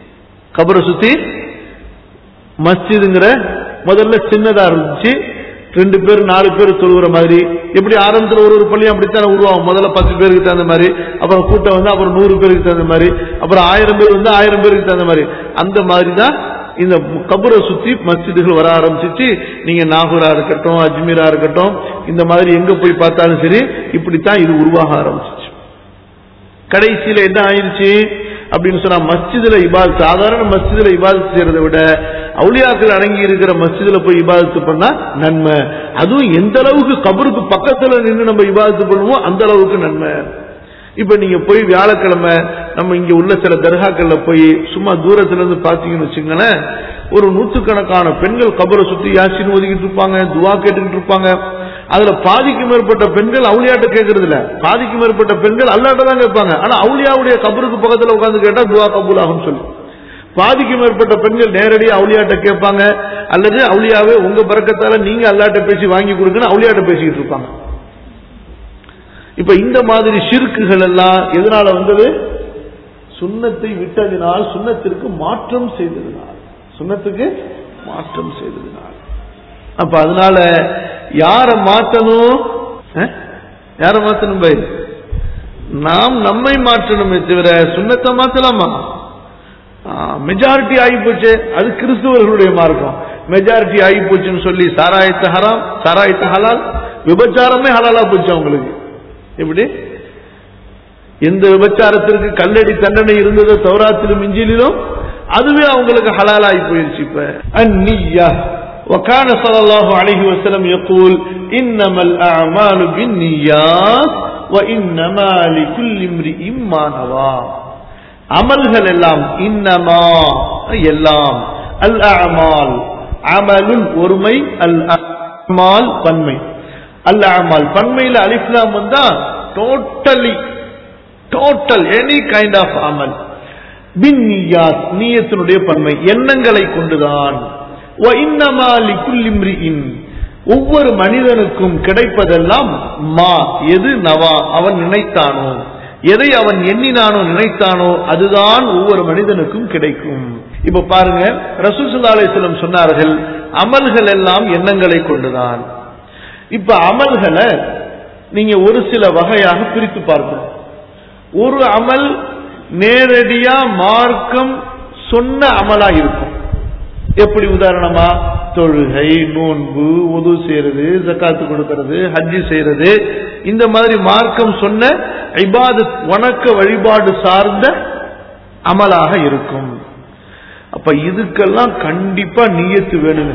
கபரை சுத்தி மஸ்ஜிதுங்கிற முதல்ல சின்னதா இருந்துச்சு ரெண்டு பேர் நாலு பேர் தொழுகிற மாதிரி எப்படி ஆரம்பத்தில் ஒரு ஒரு பள்ளியும் அப்படித்தானே உருவாகும் முதல்ல பத்து பேருக்கு தகுந்த மாதிரி அப்புறம் கூட்டம் வந்து அப்புறம் நூறு பேருக்கு தகுந்த மாதிரி அப்புறம் ஆயிரம் பேர் வந்து ஆயிரம் பேருக்கு தகுந்த மாதிரி அந்த மாதிரி தான் இந்த கபரை சுத்தி மஸ்ஜிதுகள் வர ஆரம்பிச்சிச்சு நீங்க நாகூரா இருக்கட்டும் அஜ்மீரா இருக்கட்டும் இந்த மாதிரி எங்க போய் பார்த்தாலும் சரி இப்படித்தான் இது உருவாக ஆரம்பிச்சிச்சு கடைசியில என்ன ஆயிருச்சு அப்படின்னு சொன்னா மஸ்ஜிதுல இபாத் சாதாரண மஸ்ஜிதுல இபாதத் செய்யறதை விட அவுளியாக்கள் அடங்கி இருக்கிற மஸ்ஜிதுல போய் இபாதத்து பண்ணா நன்மை அதுவும் எந்த அளவுக்கு கபருக்கு பக்கத்துல நின்று நம்ம இபாதத்து பண்ணுவோமோ அந்த அளவுக்கு நன்மை இப்ப நீங்க போய் வியாழக்கிழமை நம்ம இங்க உள்ள சில தர்காக்கள்ல போய் சும்மா தூரத்துல இருந்து பாத்தீங்கன்னு வச்சுங்களேன் ஒரு நூற்றுக்கணக்கான பெண்கள் கபரை சுத்தி யாசின்னு ஒதுக்கிட்டு இருப்பாங்க துவா கேட்டுக்கிட்டு இருப்பாங்க அதுல பாதிக்கு மேற்பட்ட பெண்கள் அவுளியாட்ட கேட்கறது இல்ல பாதிக்கு மேற்பட்ட பெண்கள் அல்லாட்ட தான் கேட்பாங்க ஆனா அவுளியாவுடைய கபருக்கு பக்கத்துல உட்கார்ந்து கேட்டா துவா கபூல் ஆகும் சொல்லி பாதிக்கு மேற்பட்ட பெண்கள் நேரடியாக அவுளியாட்ட கேட்பாங்க அல்லது அவுளியாவே உங்க பறக்கத்தால நீங்க அல்லாட்ட பேசி வாங்கி கொடுக்கணும் அவுளியாட்ட பேசிக்கிட்டு இருப்பாங்க இப்ப இந்த மாதிரி ஷிர்க்குகள் எல்லாம் எதனால வந்தது சுண்ணத்தை விட்டதினால் சுண்ணத்திற்கு மாற்றம் செய்ததினால் சுண்ணத்துக்கு மாற்றம் செய்ததினால் அப்ப அதனால யார மாற்றணும் அஹ்? யார மாற்றணும் பை நாம் நம்மை மாற்றணுமே தவிர சுண்ணத்தை மாத்தலாமா மெஜாரிட்டி ஆகி போச்சு அது கிறிஸ்துவர்களுடைய மார்க்கம் மெஜாரிட்டி ஆகி போச்சுன்னு சொல்லி சாராயத்தை ஹராம் சாராயத்தை ஹலால் விபச்சாரமே ஹலாலா போச்சு அவங்களுக்கு எப்படி எந்த விபச்சாரத்திற்கு கல்லடி தண்டனை இருந்ததோ தௌராத்திலும் இஞ்சிலும் அதுவே அவங்களுக்கு ஹலாலாகி போயிருச்சு இப்ப அந்நியா وكان صلى الله عليه وسلم يقول إنما الأعمال بالنيات وإنما لكل امرئ ما نوى அமல்கள் எல்லாம் இன்னமா எல்லாம் அல் அமால் அமலுல் ஒருமை அல் அமால் பன்மை அல் அமால் பன்மையில் அலிஃப்லாம் வந்தா totally total any kind of அமல் பின் நியாத் நீயத்தினுடைய பன்மை எண்ணங்களை கொண்டுதான் வ இன்னமா லிக்குல் இம்ரிஇன் ஒவ்வொரு மனிதனுக்கும் கிடைப்பதெல்லாம் மா எது நவா அவன் நினைத்தானோ எதை அவன் எண்ணினானோ நினைத்தானோ அதுதான் ஒவ்வொரு மனிதனுக்கும் கிடைக்கும் இப்ப பாருங்க ரசூசுல்லா அலிஸ்லம் சொன்னார்கள் அமல்கள் எல்லாம் எண்ணங்களை கொண்டுதான் இப்ப அமல்களை நீங்க ஒரு சில வகையாக பிரித்து பார்க்கணும் ஒரு அமல் நேரடியா மார்க்கம் சொன்ன அமலா இருக்கும் எப்படி உதாரணமா தொழுகை நோன்பு உது செய்யறது ஜக்காத்து கொடுக்கிறது ஹஜ்ஜி செய்யறது இந்த மாதிரி மார்க்கம் சொன்ன இபாதத் வணக்க வழிபாடு சார்ந்த அமலாக இருக்கும் அப்ப இதுக்கெல்லாம் கண்டிப்பா நீயத்து வேணுங்க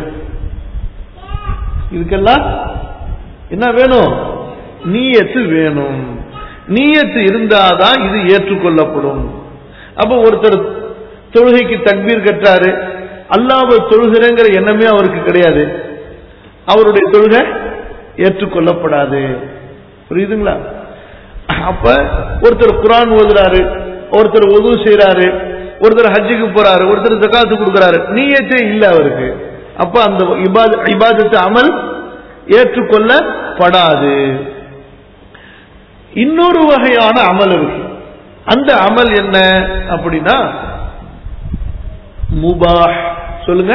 இதுக்கெல்லாம் என்ன வேணும் நீயத்து வேணும் நீயத்து இருந்தாதான் இது ஏற்றுக்கொள்ளப்படும் அப்ப ஒருத்தர் தொழுகைக்கு தக்பீர் கட்டாரு அல்லாஹ் தொழுகிறேங்கிற எண்ணமே அவருக்கு கிடையாது அவருடைய தொழுகை ஏற்றுக்கொள்ளப்படாது புரியுதுங்களா அப்ப ஒருத்தர் குரான் ஓதுறாரு ஒருத்தர் உதவு செய்யறாரு ஒருத்தர் ஹஜ்ஜுக்கு போறாரு ஒருத்தர் ஜக்காத்து கொடுக்கறாரு நீயத்தே இல்ல அவருக்கு அப்ப அந்த இபாத- இபாதத்து அமல் ஏற்றுக்கொள்ளப்படாது இன்னொரு வகையான அமல் இருக்கு அந்த அமல் என்ன அப்படின்னா முபாஹ் சொல்லுங்க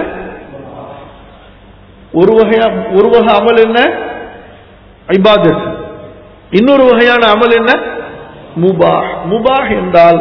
ஒரு வகையா ஒரு வகை அமல் என்ன இபாதத் இன்னொரு வகையான அமல் என்ன முபாஹ் முபாஹ் என்றால்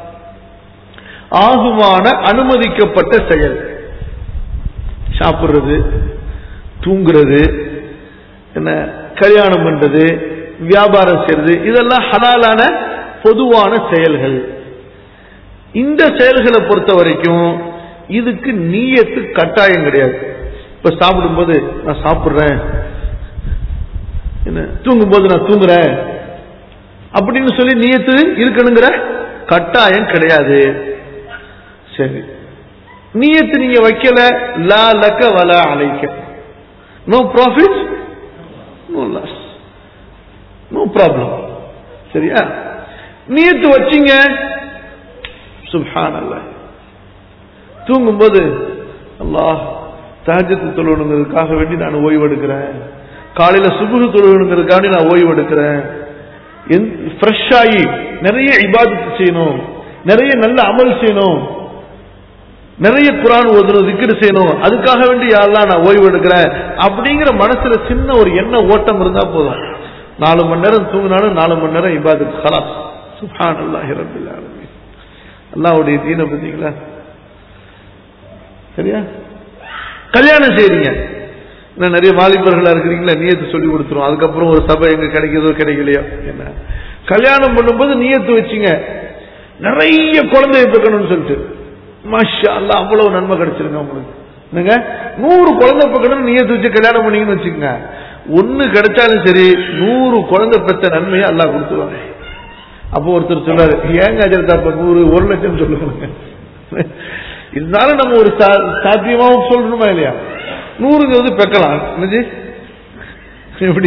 ஆகுமான அனுமதிக்கப்பட்ட செயல் சாப்பிடுறது தூங்குறது என்ன கல்யாணம் பண்றது வியாபாரம் செய்யறது இதெல்லாம் ஹலாலான பொதுவான செயல்கள் இந்த செயல்களை பொறுத்த வரைக்கும் இதுக்கு நீயத்து கட்டாயம் கிடையாது இப்ப சாப்பிடும்போது நான் சாப்பிடுறேன் என்ன தூங்கும்போது நான் தூங்குறேன் அப்படின்னு சொல்லி நீயத்து இருக்கணுங்கிற கட்டாயம் கிடையாது சரி நீயத்து நீங்க வைக்கல லா லக்க வல அலைக்க no profit no loss no problem சரியா நீயத்து வச்சீங்க சுப்ஹான் அல்லாஹ் தூங்கும்போது அல்லாஹ் தஹஜத்து தொழுவணுங்கிறதுக்காக வேண்டி நான் ஓய்வு எடுக்கிறேன் காலையில சுபுகு தொழுவணுங்கிறதுக்காக நான் ஓய்வு எடுக்கிறேன் ஃப்ரெஷ் ஆகி நிறைய இபாதத்து செய்யணும் நிறைய நல்ல அமல் செய்யணும் நிறைய குரான் ஓதுணும் திக்ரு செய்யணும் அதுக்காக வேண்டி யாரெல்லாம் நான் ஓய்வு எடுக்கிறேன் அப்படிங்கிற மனசுல சின்ன ஒரு எண்ண ஓட்டம் இருந்தா போதும் நாலு மணி நேரம் தூங்கினாலும் நாலு மணி நேரம் இபாதத் ஹலாஸ் சுபான் அல்லாஹி ரபில் ஆலமீன் அல்லாஹ்வுடைய தீனை பார்த்தீங்களா சரியா கல்யாணம் செய்றீங்க இன்னும் நிறைய வாலிபர்களா இருக்கிறீங்களா நியத்து சொல்லி கொடுத்துரும் அதுக்கப்புறம் ஒரு சபை எங்க கிடைக்குதோ கிடைக்கலையோ என்ன கல்யாணம் பண்ணும்போது நியத்து வச்சுங்க நிறைய குழந்தைய பெக்கணும்னு சொல்லிட்டு மாஷா அல்லா அவ்வளவு நன்மை கிடைச்சிருங்க உங்களுக்கு என்னங்க நூறு குழந்தை பெக்கணும்னு நியத்து வச்சு கல்யாணம் பண்ணீங்கன்னு வச்சுக்கோங்க ஒண்ணு கிடைச்சாலும் சரி நூறு குழந்தை பெற்ற நன்மையை அல்லாஹ் கொடுத்துருவாங்க அப்போ ஒருத்தர் சொல்றாரு ஏங்க அஜரதா அப்ப நூறு ஒரு லட்சம் சொல்லுங்க இருந்தாலும் நம்ம ஒரு சா- சாத்தியமாவும் சொல்லணுமா இல்லையா நூறுங்கிறது பெக்கலாம் என்னது எப்படி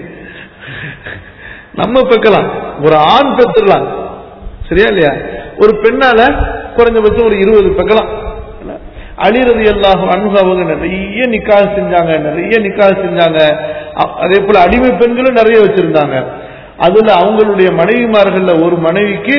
நம்ம பெக்கலாம் ஒரு ஆண் பெத்துடலாம் சரியா இல்லையா ஒரு பெண்ணால குறைஞ்சபட்சம் ஒரு இருபது பெக்கலாம் அழிறது எல்லாம் அன்பு அவங்க நிறைய நிக்காக செஞ்சாங்க நிறைய நிக்காக செஞ்சாங்க அ- அதே போல அடிமை பெண்களும் நிறைய வச்சிருந்தாங்க அதுல அவங்களுடைய மனைவிமார்கள்ல ஒரு மனைவிக்கு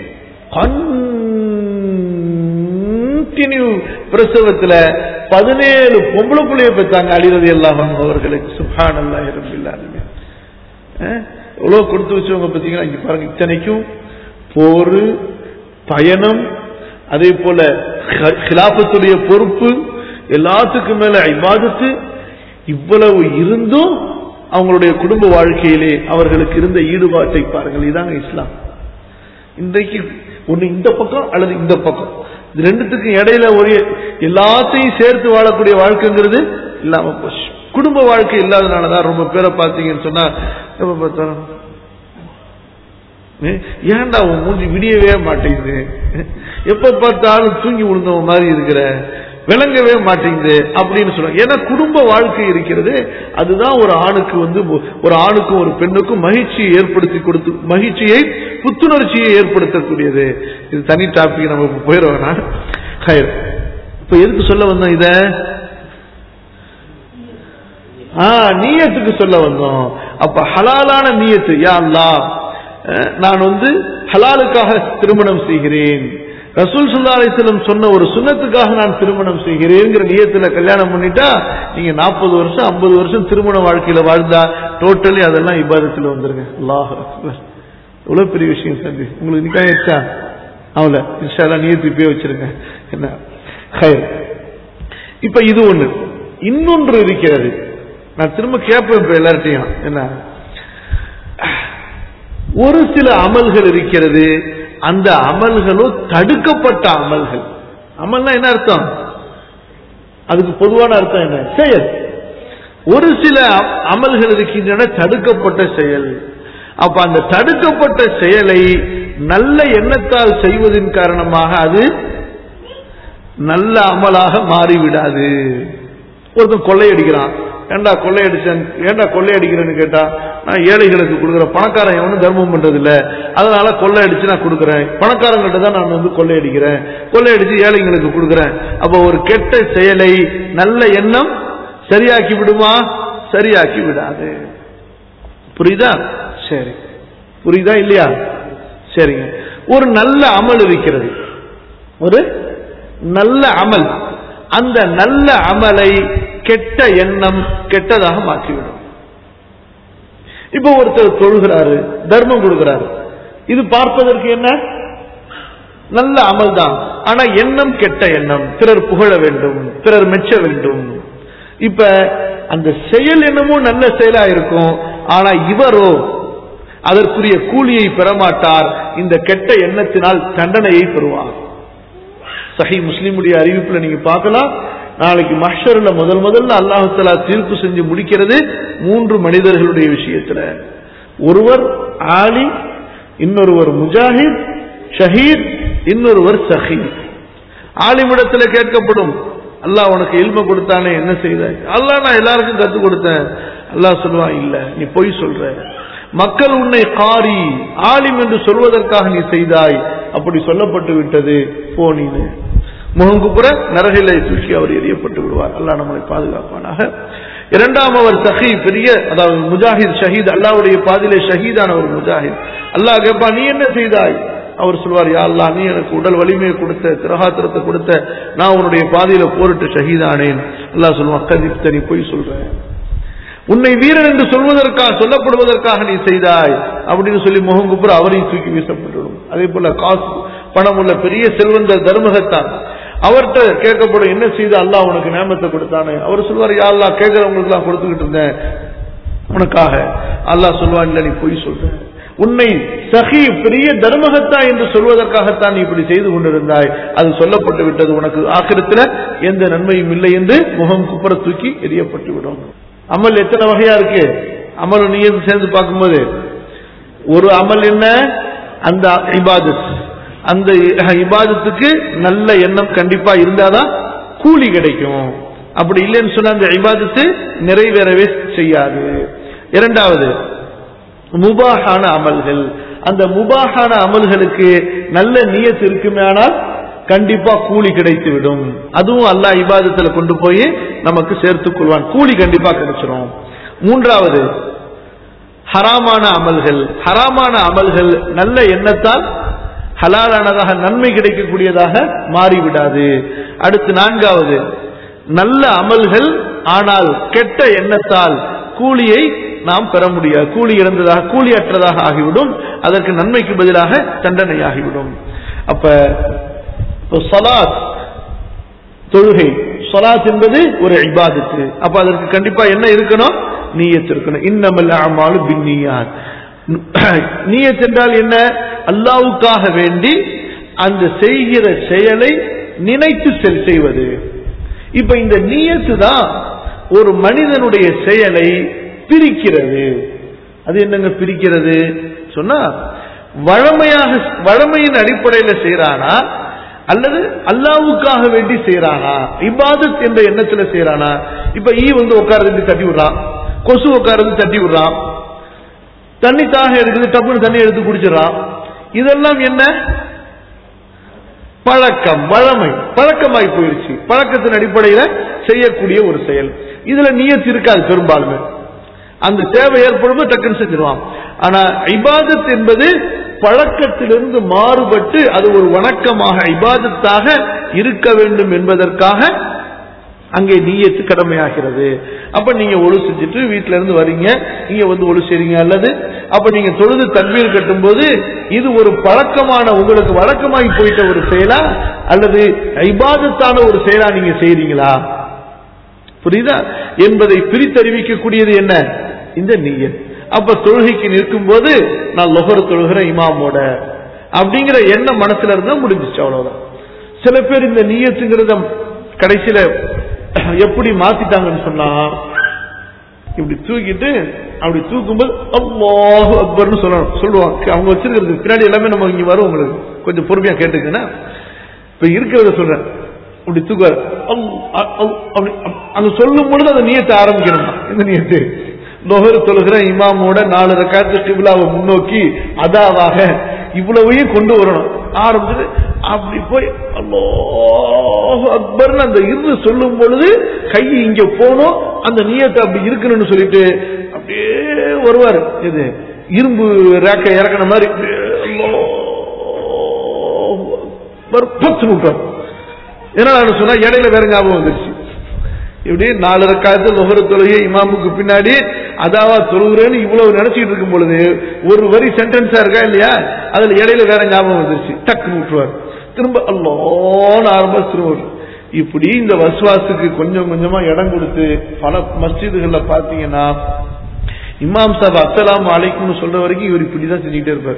கண்டினியூ பிரசவத்துல பதினேழு பொம்பளை புள்ளைய பெற்றாங்க அழிறது எல்லாம் அவர்களுக்கு சுபான் அல்லா இரும்பில்லாருமே எவ்வளவு கொடுத்து வச்சவங்க பார்த்தீங்கன்னா இங்க பாருங்க இத்தனைக்கும் போர் பயணம் அதே போல ஹ- ஹிலாபத்துடைய பொறுப்பு எல்லாத்துக்கும் மேல இபாதத்து இவ்வளவு இருந்தும் அவங்களுடைய குடும்ப வாழ்க்கையிலே அவர்களுக்கு இருந்த ஈடுபாட்டை பாருங்கள் இதாங்க இஸ்லாம் இன்றைக்கு ஒண்ணு இந்த பக்கம் அல்லது இந்த பக்கம் இது ரெண்டுத்துக்கும் இடையில ஒரு எல்லாத்தையும் சேர்த்து வாழக்கூடிய வாழ்க்கைங்கிறது இல்லாம போச்சு குடும்ப வாழ்க்கை இல்லாதனாலதான் ரொம்ப பேரை பார்த்தீங்கன்னு சொன்னா எப்ப பார்த்தாலும் ஏ, ஏன்டா உன் மூஞ்சி விடியவே மாட்டேங்குது எப்ப பார்த்தாலும் தூங்கி விழுந்தவன் மாதிரி இருக்கிற விளங்கவே மாட்டேங்குது அப்படின்னு சொல்லுவாங்க ஏன்னா குடும்ப வாழ்க்கை இருக்கிறது அதுதான் ஒரு ஆணுக்கு வந்து ஒரு ஆணுக்கும் ஒரு பெண்ணுக்கும் மகிழ்ச்சியை ஏற்படுத்தி கொடுத்து மகிழ்ச்சியை புத்துணர்ச்சியை ஏற்படுத்தக்கூடியது இது தனி டாபிக் நம்ம இப்ப போயிட வேணாம் ஹயர். இப்ப எதுக்கு சொல்ல வந்தோம் இத ஆ நீயத்துக்கு சொல்ல வந்தோம் அப்ப ஹலாலான நீயத்து யா அல்லாஹ் அஹ், நான் வந்து ஹலாலுக்காக திருமணம் செய்கிறேன் ரசூல் சுல்லா அலிஸ்லம் சொன்ன ஒரு சுண்ணத்துக்காக நான் திருமணம் செய்கிறேங்கிற நியத்துல கல்யாணம் பண்ணிட்டா நீங்க நாற்பது வருஷம் ஐம்பது வருஷம் திருமண வாழ்க்கையில வாழ்ந்தா டோட்டலி அதெல்லாம் இபாதத்துல வந்துருங்க அல்லாஹ் அக்பர். எவ்வளவு பெரிய விஷயம் சந்தி உங்களுக்கு நிக்காயிருச்சா அவள இன்ஷால்லா நியத்து இப்பயே வச்சிருங்க என்ன ஹயர் இப்ப இது ஒண்ணு இன்னொன்று இருக்கிறது நான் திரும்ப கேட்பேன் இப்ப எல்லார்ட்டையும் என்ன ஒரு சில அமல்கள் இருக்கிறது அந்த அமல்களும் தடுக்கப்பட்ட அமல்கள் அமல்னா என்ன அர்த்தம் அதுக்கு பொதுவான அர்த்தம் என்ன செயல் ஒரு சில அ- அமல்கள் இருக்கின்றன தடுக்கப்பட்ட செயல் அப்ப அந்த தடுக்கப்பட்ட செயலை நல்ல எண்ணத்தால் செய்வதன் காரணமாக அது நல்ல அமலாக மாறிவிடாது ஒருத்தன் கொள்ளையடிக்கிறான் ஏண்டா கொள்ளையடிச்சேன் ஏண்டா கொள்ளையடிக்கிறேன்னு கேட்டா நான் ஏழைகளுக்கு கொடுக்குறேன் பணக்காரன் எவனும் தர்மம் பண்றது இல்ல அதனால கொள்ளையடிச்சு நான் கொடுக்குறேன் பணக்காரங்கள்ட்ட தான் நான் வந்து கொள்ளையடிக்கிறேன் கொள்ளையடிச்சு ஏழைங்களுக்கு கொடுக்குறேன் அப்ப ஒரு கெட்ட செயலை நல்ல எண்ணம் சரியாக்கி விடுமா சரியாக்கி விடாது புரியுதா சரி புரியுதா இல்லையா சரிங்க ஒரு நல்ல அமல் இருக்கிறது ஒரு நல்ல அமல் அந்த நல்ல அமலை கெட்ட எண்ணம் கெட்டதாக மாற்றிவிடும் இப்போ ஒருத்தர் தொழுகிறாரு தர்மம் கொடுக்கிறாரு இது பார்ப்பதற்கு என்ன நல்ல அமல் தான் ஆனா எண்ணம் கெட்ட எண்ணம் பிறர் புகழ வேண்டும் பிறர் மெச்ச வேண்டும் இப்ப அந்த செயல் என்னமோ நல்ல செயலா இருக்கும் ஆனா இவரோ அதற்குரிய கூலியை பெறமாட்டார் இந்த கெட்ட எண்ணத்தினால் தண்டனையை பெறுவார் சஹி முஸ்லிமுடைய அறிவிப்புல நீங்க பார்க்கலாம் நாளைக்கு மஹ்ஷர்ல முதல் முதல்ல அல்லாஹு தஆலா தீர்ப்பு செஞ்சு முடிக்கிறது மூன்று மனிதர்களுடைய விஷயத்துல ஒருவர் ஆலி இன்னொருவர் முஜாஹித் ஷஹீத் இன்னொருவர் சஹீத் ஆலிமிடத்துல கேட்கப்படும் அல்லாஹ் உனக்கு இல்ம கொடுத்தானே என்ன செய்தாய் அல்லாஹ் நான் எல்லாருக்கும் கத்துக் கொடுத்தேன் அல்லாஹ் சொல்லுவான் இல்ல நீ பொய் சொல்ற மக்கள் உன்னை காரி ஆலிம் என்று சொல்வதற்காக நீ செய்தாய் அப்படி சொல்லப்பட்டு விட்டது போனீன்னு முகங்குப்புற நரகிலை தூக்கி அவர் எரியப்பட்டு விடுவார் அல்லாஹ் நம்மளை பாதுகாப்பானாக இரண்டாம் அவர் சஹி பெரிய அதாவது முஜாஹித் ஷஹீத் அல்லாவுடைய பாதிலே ஷஹீதான ஒரு முஜாஹித் அல்லாஹ் கேட்பா நீ என்ன செய்தாய் அவர் சொல்வார் யா அல்லாஹ் நீ எனக்கு உடல் வலிமையை கொடுத்த திரகாத்திரத்தை கொடுத்த நான் உன்னுடைய பாதையில போரிட்டு ஷஹீதானேன் அல்லாஹ் சொல்லுவான் கதிப்த நீ போய் சொல்றேன் உன்னை வீரன் என்று சொல்வதற்காக சொல்லப்படுவதற்காக நீ செய்தாய் அப்படின்னு சொல்லி முகங்குப்புற அவரையும் தூக்கி வீசப்பட்டுவிடும் அதே போல காசு பணம் உள்ள பெரிய செல்வந்தர் தர்மகத்தான் அவர்கிட்ட கேட்கப்படும் என்ன செய்து அல்லாஹ் உனக்கு நேமத்தை கொடுத்தானே அவர் சொல்வார் யா அல்லாஹ் கேட்கிறவங்களுக்கு எல்லாம் கொடுத்துக்கிட்டு இருந்தேன் உனக்காக அல்லாஹ் சொல்வான் இல்ல நீ பொய் சொல்ற உன்னை சஹி பெரிய தர்மகத்தா என்று சொல்வதற்காகத்தான் நீ இப்படி செய்து கொண்டிருந்தாய் அது சொல்லப்பட்டு விட்டது உனக்கு ஆக்கிரத்துல எந்த நன்மையும் இல்லை என்று முகம் குப்புற தூக்கி எரியப்பட்டு விடும் அமல் எத்தனை வகையா இருக்கு அமல் நீ சேர்ந்து பார்க்கும்போது ஒரு அமல் என்ன அந்த இபாதத் அந்த இபாதத்துக்கு நல்ல எண்ணம் கண்டிப்பா இருந்தாதான் கூலி கிடைக்கும் அப்படி இல்லைன்னு சொன்னா அந்த இபாதத்து நிறைவேறவே செய்யாது இரண்டாவது முபாஹான அமல்கள் அந்த முபாஹான அமல்களுக்கு நல்ல நியத்து இருக்குமே ஆனால் கண்டிப்பா கூலி கிடைத்து விடும் அதுவும் அல்லாஹ் இபாதத்துல கொண்டு போய் நமக்கு சேர்த்துக் கொள்வான் கூலி கண்டிப்பா கிடைச்சிரும் மூன்றாவது ஹராமான அமல்கள் ஹராமான அமல்கள் நல்ல எண்ணத்தால் ஹலாலானதாக நன்மை கிடைக்கக்கூடியதாக மாறிவிடாது அடுத்து நான்காவது நல்ல அமல்கள் ஆனால் கெட்ட எண்ணத்தால் கூலியை நாம் பெற முடியாது கூலி இறந்ததாக கூலி அற்றதாக ஆகிவிடும் அதற்கு நன்மைக்கு பதிலாக தண்டனை ஆகிவிடும் அப்ப சலாத் தொழுகை சொலாத் என்பது ஒரு இபாதத்து அப்ப அதற்கு கண்டிப்பா என்ன இருக்கணும் நீயத் இருக்கணும் இன்னமல் அமாலு பின்னியாத் நீயத் என்றால் என்ன அல்லாவுக்காக வேண்டி அந்த செய்கிற செயலை நினைத்து செல் செய்வது இப்ப இந்த நீயத்து தான் ஒரு மனிதனுடைய செயலை பிரிக்கிறது அது என்னங்க பிரிக்கிறது சொன்னா வழமையாக வழமையின் அடிப்படையில் செய்யறானா அல்லது அல்லாவுக்காக வேண்டி செய்யறானா இபாதத் என்ற எண்ணத்துல செய்யறானா இப்ப ஈ வந்து உட்கார்ந்து தட்டி விடுறான் கொசு உட்கார்ந்து தட்டி விடுறான் தண்ணி தாக எடுக்குது டப்புன்னு தண்ணி எடுத்து குடிச்சிடறான் இதெல்லாம் என்ன பழக்கம் வழமை பழக்கமாய் போயிருச்சு பழக்கத்தின் அடிப்படையில செய்யக்கூடிய ஒரு செயல் இதுல நியத்து இருக்காது பெரும்பாலுமே அந்த தேவை ஏற்படும் டக்குன்னு செஞ்சிருவான் ஆனா இபாதத் என்பது பழக்கத்திலிருந்து மாறுபட்டு அது ஒரு வணக்கமாக இபாதத்தாக இருக்க வேண்டும் என்பதற்காக அங்கே நீயத்து கடமையாகிறது அப்ப நீங்க ஒழு செஞ்சுட்டு வீட்டுல இருந்து வரீங்க நீங்க வந்து ஒழு செய்றீங்க அல்லது அப்ப நீங்க தொழுது தன்மையில் கட்டும் போது இது ஒரு பழக்கமான உங்களுக்கு வழக்கமாகி போயிட்ட ஒரு செயலா அல்லது ஐபாதத்தான ஒரு செயலா நீங்க செய்றீங்களா புரியுதா என்பதை பிரித்தறிவிக்கக்கூடியது என்ன இந்த நீயத் அப்ப தொழுகைக்கு நிற்கும் போது நான் லொகர் தொழுகிற இமாமோட அப்படிங்கிற எண்ணம் மனசுல இருந்தா முடிஞ்சிச்சு அவ்வளவுதான் சில பேர் இந்த நீயத்துங்கிறத கடைசியில எப்படி மாத்திட்டாங்கன்னு சொன்னா இப்படி தூக்கிட்டு அப்படி தூக்கும்போது அல்லாஹு அக்பர்னு சொல்லணும் சொல்லுவாங்க அவங்க வச்சிருக்கிறது பின்னாடி எல்லாமே நம்ம இங்க வரும் உங்களுக்கு கொஞ்சம் பொறுமையா கேட்டுக்கன்னா இப்ப இருக்கிறத சொல்றேன் அப்படி தூக்குவார் அங்க சொல்லும் பொழுது அந்த நீயத்தை ஆரம்பிக்கணும் இந்த நீயத்து நொகர் தொழுகிற இமாமோட நாலு ரக்காத்து கிபிலாவை முன்னோக்கி அதாவாக இவ்வளவையும் கொண்டு வரணும் ஆரம்பிச்சது அப்படி போய் அல்லாஹ் அக்பர்னு அந்த இருந்து சொல்லும் பொழுது கை இங்க போனோம் அந்த நீயத்தை அப்படி இருக்கணும்னு சொல்லிட்டு அப்படியே வருவார் இது இரும்பு ரேக்க இறக்கின மாதிரி பத்து விட்டார் என்ன சொன்னா இடையில வேற ஞாபகம் வந்துருச்சு இப்படி நாலு ரக்காயத்து லொகர தொழுகை இமாமுக்கு பின்னாடி அதாவா தொழுகிறேன்னு இவ்வளவு நினைச்சிட்டு இருக்கும் பொழுது ஒரு வரி சென்டென்ஸா இருக்கா இல்லையா அதுல இடையில வேற ஞாபகம் வந்துருச்சு டக்குன்னு விட்டுருவார் திரும்ப அல்லோன்னு ஆரம்ப திரும்ப இப்படி இந்த வசுவாசுக்கு கொஞ்சம் கொஞ்சமா இடம் கொடுத்து பல மஸ்ஜிதுகள்ல பாத்தீங்கன்னா இமாம் சாப் அஸ்லாம் அலைக்கும்னு சொல்ற வரைக்கும் இவர் இப்படிதான் செஞ்சுக்கிட்டே இருப்பார்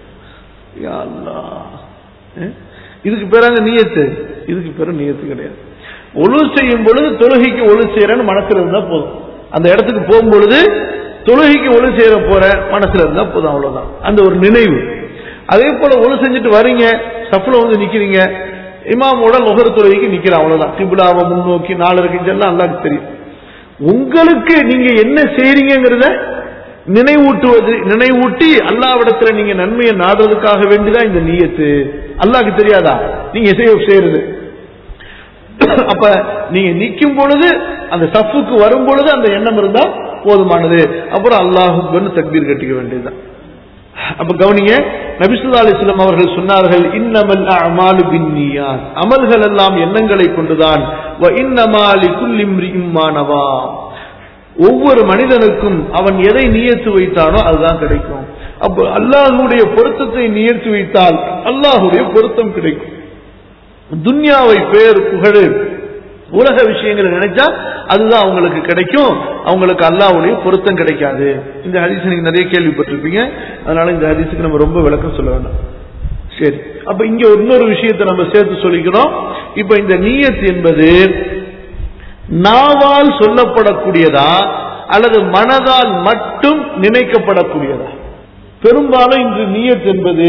இதுக்கு பேராங்க நீயத்து இதுக்கு பேரும் நீயத்து கிடையாது ஒழு செய்யும் பொழுது தொழுகைக்கு ஒழு செய்யறேன்னு மனசுல இருந்தா போதும் அந்த இடத்துக்கு போகும்பொழுது தொழுகைக்கு ஒழு செய்யற போற மனசுல இருந்தா போதும் அவ்வளவுதான் அந்த ஒரு நினைவு அதே போல ஒழு செஞ்சுட்டு வரீங்க சப்புல வந்து நிக்கிறீங்க இமாமோட லொகர் தொழுகைக்கு நிக்கிறேன் அவ்வளவுதான் திபுலாவை முன்னோக்கி நாலு இருக்கின்றெல்லாம் அல்லாக்கு தெரியும் உங்களுக்கு நீங்க என்ன செய்றீங்கிறத நினைவூட்டுவது நினைவூட்டி அல்லாவிடத்துல நீங்க நன்மையை நாடுறதுக்காக வேண்டிதான் இந்த நீயத்து அல்லாக்கு தெரியாதா நீங்க செய்யறது அப்ப நீங்க நிக்கும் பொழுது அந்த சஃபுக்கு வரும் பொழுது அந்த எண்ணம் இருந்தா போதுமானது அப்புறம் அல்லாஹுன்னு தக்பீர் கட்டிக்க வேண்டியதுதான் அப்ப கவனிங்க நபிசுல்லா அலிஸ்லாம் அவர்கள் சொன்னார்கள் இன்னமல் அமாலு பின்னியான் அமல்கள் எல்லாம் எண்ணங்களை கொண்டுதான் வ இன்னமாலி குல்லிம்ரியும் மானவா ஒவ்வொரு மனிதனுக்கும் அவன் எதை நியத்து வைத்தானோ அதுதான் கிடைக்கும் அப்ப அல்லாஹுடைய பொருத்தத்தை நியத்து வைத்தால் அல்லாஹுடைய பொருத்தம் கிடைக்கும் துன்யாவை பேர் புகழ் உலக விஷயங்களை நினைச்சா அதுதான் அவங்களுக்கு கிடைக்கும் அவங்களுக்கு அல்லாஹ்வுடைய பொருத்தம் கிடைக்காது இந்த ஹதீஸ் நீங்க நிறைய கேள்விப்பட்டிருப்பீங்க அதனால இந்த ஹதீஸுக்கு நம்ம ரொம்ப விளக்கம் சொல்ல வேண்டாம் சரி அப்ப இங்க இன்னொரு விஷயத்தை நம்ம சேர்த்து சொல்லிக்கிறோம் இப்ப இந்த நீயத் என்பது நாவால் சொல்லப்படக்கூடியதா அல்லது மனதால் மட்டும் நினைக்கப்படக்கூடியதா பெரும்பாலும் இன்று நீயத் என்பது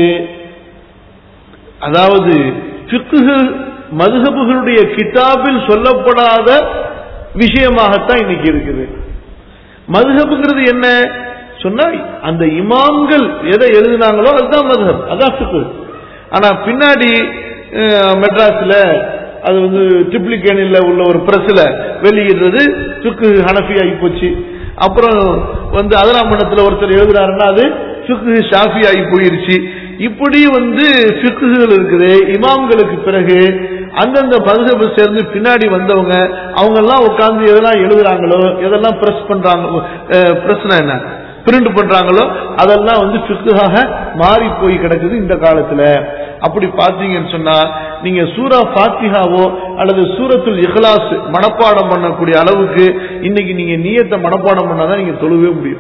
அதாவது ஃபிக்ஹு மதுஹபுகளுடைய கிதாபில் சொல்லப்படாத விஷயமாகத்தான் இன்னைக்கு இருக்குது மதுஹபுங்கிறது என்ன சொன்னா அந்த இமாம்கள் எதை எழுதினாங்களோ அதுதான் மதுஹப் அதான் ஃபிக்ஹு ஆனா பின்னாடி அஹ், மெட்ராஸ்ல அது வந்து ட்ரிப்ளிகேனில் உள்ள ஒரு பிரஸ்ல வெளியிடுறது ஃபிக்ஹு ஹனஃபி ஆகி போச்சு அப்புறம் வந்து அதராமண்டத்தில் ஒருத்தர் எழுதுறாருன்னா அது ஃபிக்ஹு ஷாஃபி ஆகி போயிருச்சு இப்படி வந்து ஃபிக்குகள் இருக்குது இமாம்களுக்கு பிறகு அந்தந்த மதுகபு சேர்ந்து பின்னாடி வந்தவங்க அவங்க எல்லாம் உட்கார்ந்து எதெல்லாம் எழுதுறாங்களோ எதெல்லாம் பிரஸ் பண்றாங்களோ பிரஸ்னா என்ன பிரிண்ட் பண்றாங்களோ அதெல்லாம் வந்து ஃபிக்குகாக மாறி போய் கிடக்குது இந்த காலத்துல அப்படி பாத்தீங்கன்னு சொன்னா நீங்க சூரா ஃபாத்திஹாவோ அல்லது சூரத்துல் இஹ்லாஸ் மனப்பாடம் பண்ணக்கூடிய அளவுக்கு இன்னைக்கு நீங்க நியத்தை மனப்பாடம் பண்ணாதான் நீங்க தொழுவே முடியும்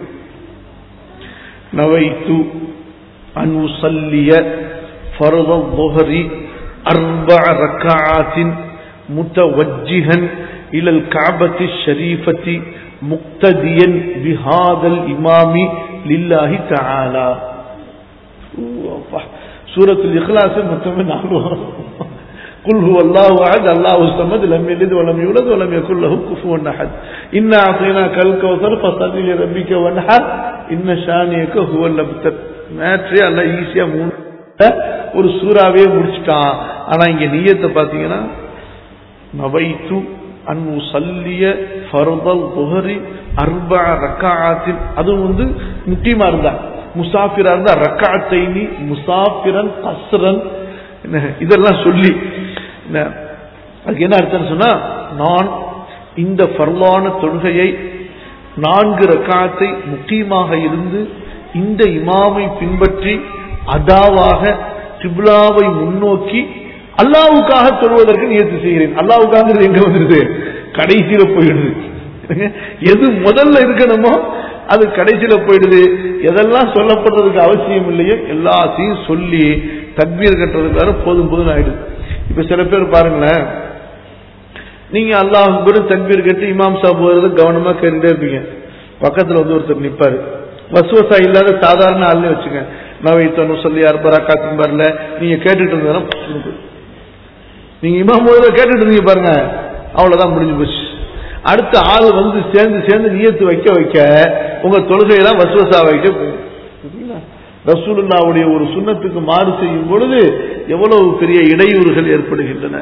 நவைத்து أن أصلي فرض الظهر أربع ركعات متوجها إلى الكعبة الشريفة مقتديا بهذا الإمام لله تعالى سورة الإخلاص متمنى قل هو الله أحد الله الصمد لم يلد ولم يولد ولم يكن له كفوا أحد إنا أعطيناك الكوثر فصل لربك وانحر إن شانئك هو الأبتر மேட்ரே அல்ல ஈஸியா மூணு ஒரு சூறாவே முடிச்சுட்டான் ஆனா இங்க நீயத்தை பாத்தீங்கன்னா நவைத்து அன்பு சல்லிய ஃபர்தல் புகரி அர்பா ரக்காத்தின் அதுவும் வந்து முக்கியமா இருந்தா முசாஃபிரா இருந்தா ரக்காத்தைனி முசாஃபிரன் கஸ்ரன் என்ன, இதெல்லாம் சொல்லி என்ன, அதுக்கு என்ன அர்த்தம் சொன்னா நான் இந்த ஃபர்லான தொழுகையை நான்கு ரக்காத்தை முக்கியமாக இருந்து இந்த இமாமை பின்பற்றி அதாவாக கிப்லாவை முன்னோக்கி அல்லாவுக்காக தொழுவதற்கு நியத்து செய்கிறேன் அல்லாவுக்காக எங்க வந்துருது கடைசியில போயிடுது எது முதல்ல இருக்கணுமோ அது கடைசியில போயிடுது எதெல்லாம் சொல்லப்படுறதுக்கு அவசியம் இல்லையோ எல்லாத்தையும் சொல்லி தக்பீர் கட்டுறதுக்காக போதும் போதும் ஆயிடுது இப்ப சில பேர் பாருங்களேன் நீங்க அல்லாஹ் அக்பர் தக்பீர் கட்டி இமாம் சாப் போறது கவனமா கேட்டுட்டே இருப்பீங்க பக்கத்துல வந்து ஒருத்தர் நிப்பாரு வசுவசா இல்லாத சாதாரண ஆள்னு வச்சுங்க நவைத்தனு சொல்லி அர்பரா காத்தும் வரல நீங்க கேட்டுட்டு இருந்தா நீங்க இமாம் முதல்ல கேட்டுட்டு இருந்தீங்க பாருங்க அவ்வளவுதான் முடிஞ்சு போச்சு அடுத்த ஆள் வந்து சேர்ந்து சேர்ந்து நியத்து வைக்க வைக்க உங்க தொழுகையெல்லாம் வசுவசா வைக்க போகும். புரியுதா? ரசூலுல்லாவுடைய ஒரு சுண்ணத்துக்கு மாறு செய்யும் பொழுது எவ்வளவு பெரிய இடையூறுகள் ஏற்படுகின்றன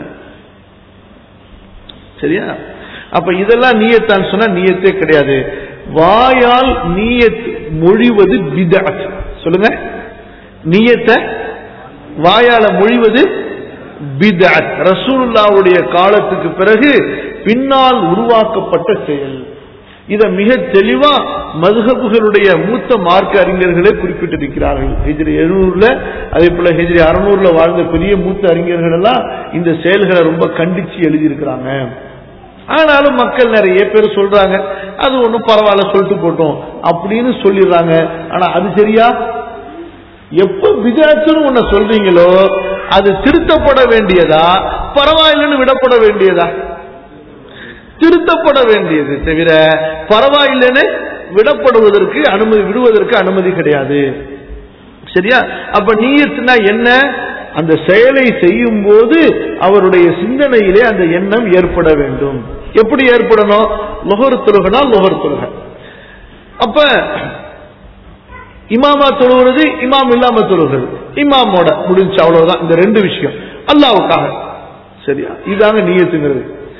சரியா அப்ப இதெல்லாம் நீயத்தான் சொன்னா நீயத்தே கிடையாது வாயால் நீயத் மொழிவது பிதஅத் சொல்லுங்க நீயத்தை வாயால மொழிவது பிதஅத் ரசூலுல்லாவுடைய காலத்துக்கு பிறகு பின்னால் உருவாக்கப்பட்ட செயல் இத மிக தெளிவா மதுகபுகளுடைய மூத்த மார்க்க அறிஞர்களே குறிப்பிட்டிருக்கிறார்கள் ஹிஜ்ரி எழுநூறுல அதே போல ஹிஜ்ரி அறுநூறுல வாழ்ந்த பெரிய மூத்த அறிஞர்கள் எல்லாம் இந்த செயல்களை ரொம்ப கண்டிச்சு எழுதியிருக்கிறாங்க ஆனாலும் மக்கள் நிறைய பேர் சொல்றாங்க அது ஒண்ணும் பரவாயில்ல சொல்லிட்டு போட்டோம் அப்படின்னு சொல்லிடுறாங்க ஆனா அது சரியா எப்ப விஜாச்சுன்னு ஒன்ன சொல்றீங்களோ அது திருத்தப்பட வேண்டியதா பரவாயில்லைன்னு விடப்பட வேண்டியதா திருத்தப்பட வேண்டியது தவிர பரவாயில்லைன்னு விடப்படுவதற்கு அனுமதி விடுவதற்கு அனுமதி கிடையாது சரியா அப்ப நீயத்துனா என்ன அந்த செயலை செய்யும் போது அவருடைய சிந்தனையிலே அந்த எண்ணம் ஏற்பட வேண்டும் எப்படி ஏற்படணும் லொஹர் தொழுகனா லொஹர் தொழுக அப்ப இமாமா தொழுகிறது இமாம் இல்லாம தொழுகிறது இமாமோட முடிஞ்சு அவ்வளவுதான் இந்த ரெண்டு விஷயம் அல்லாவுக்காக சரியா இதாங்க நீயத்துங்கிறது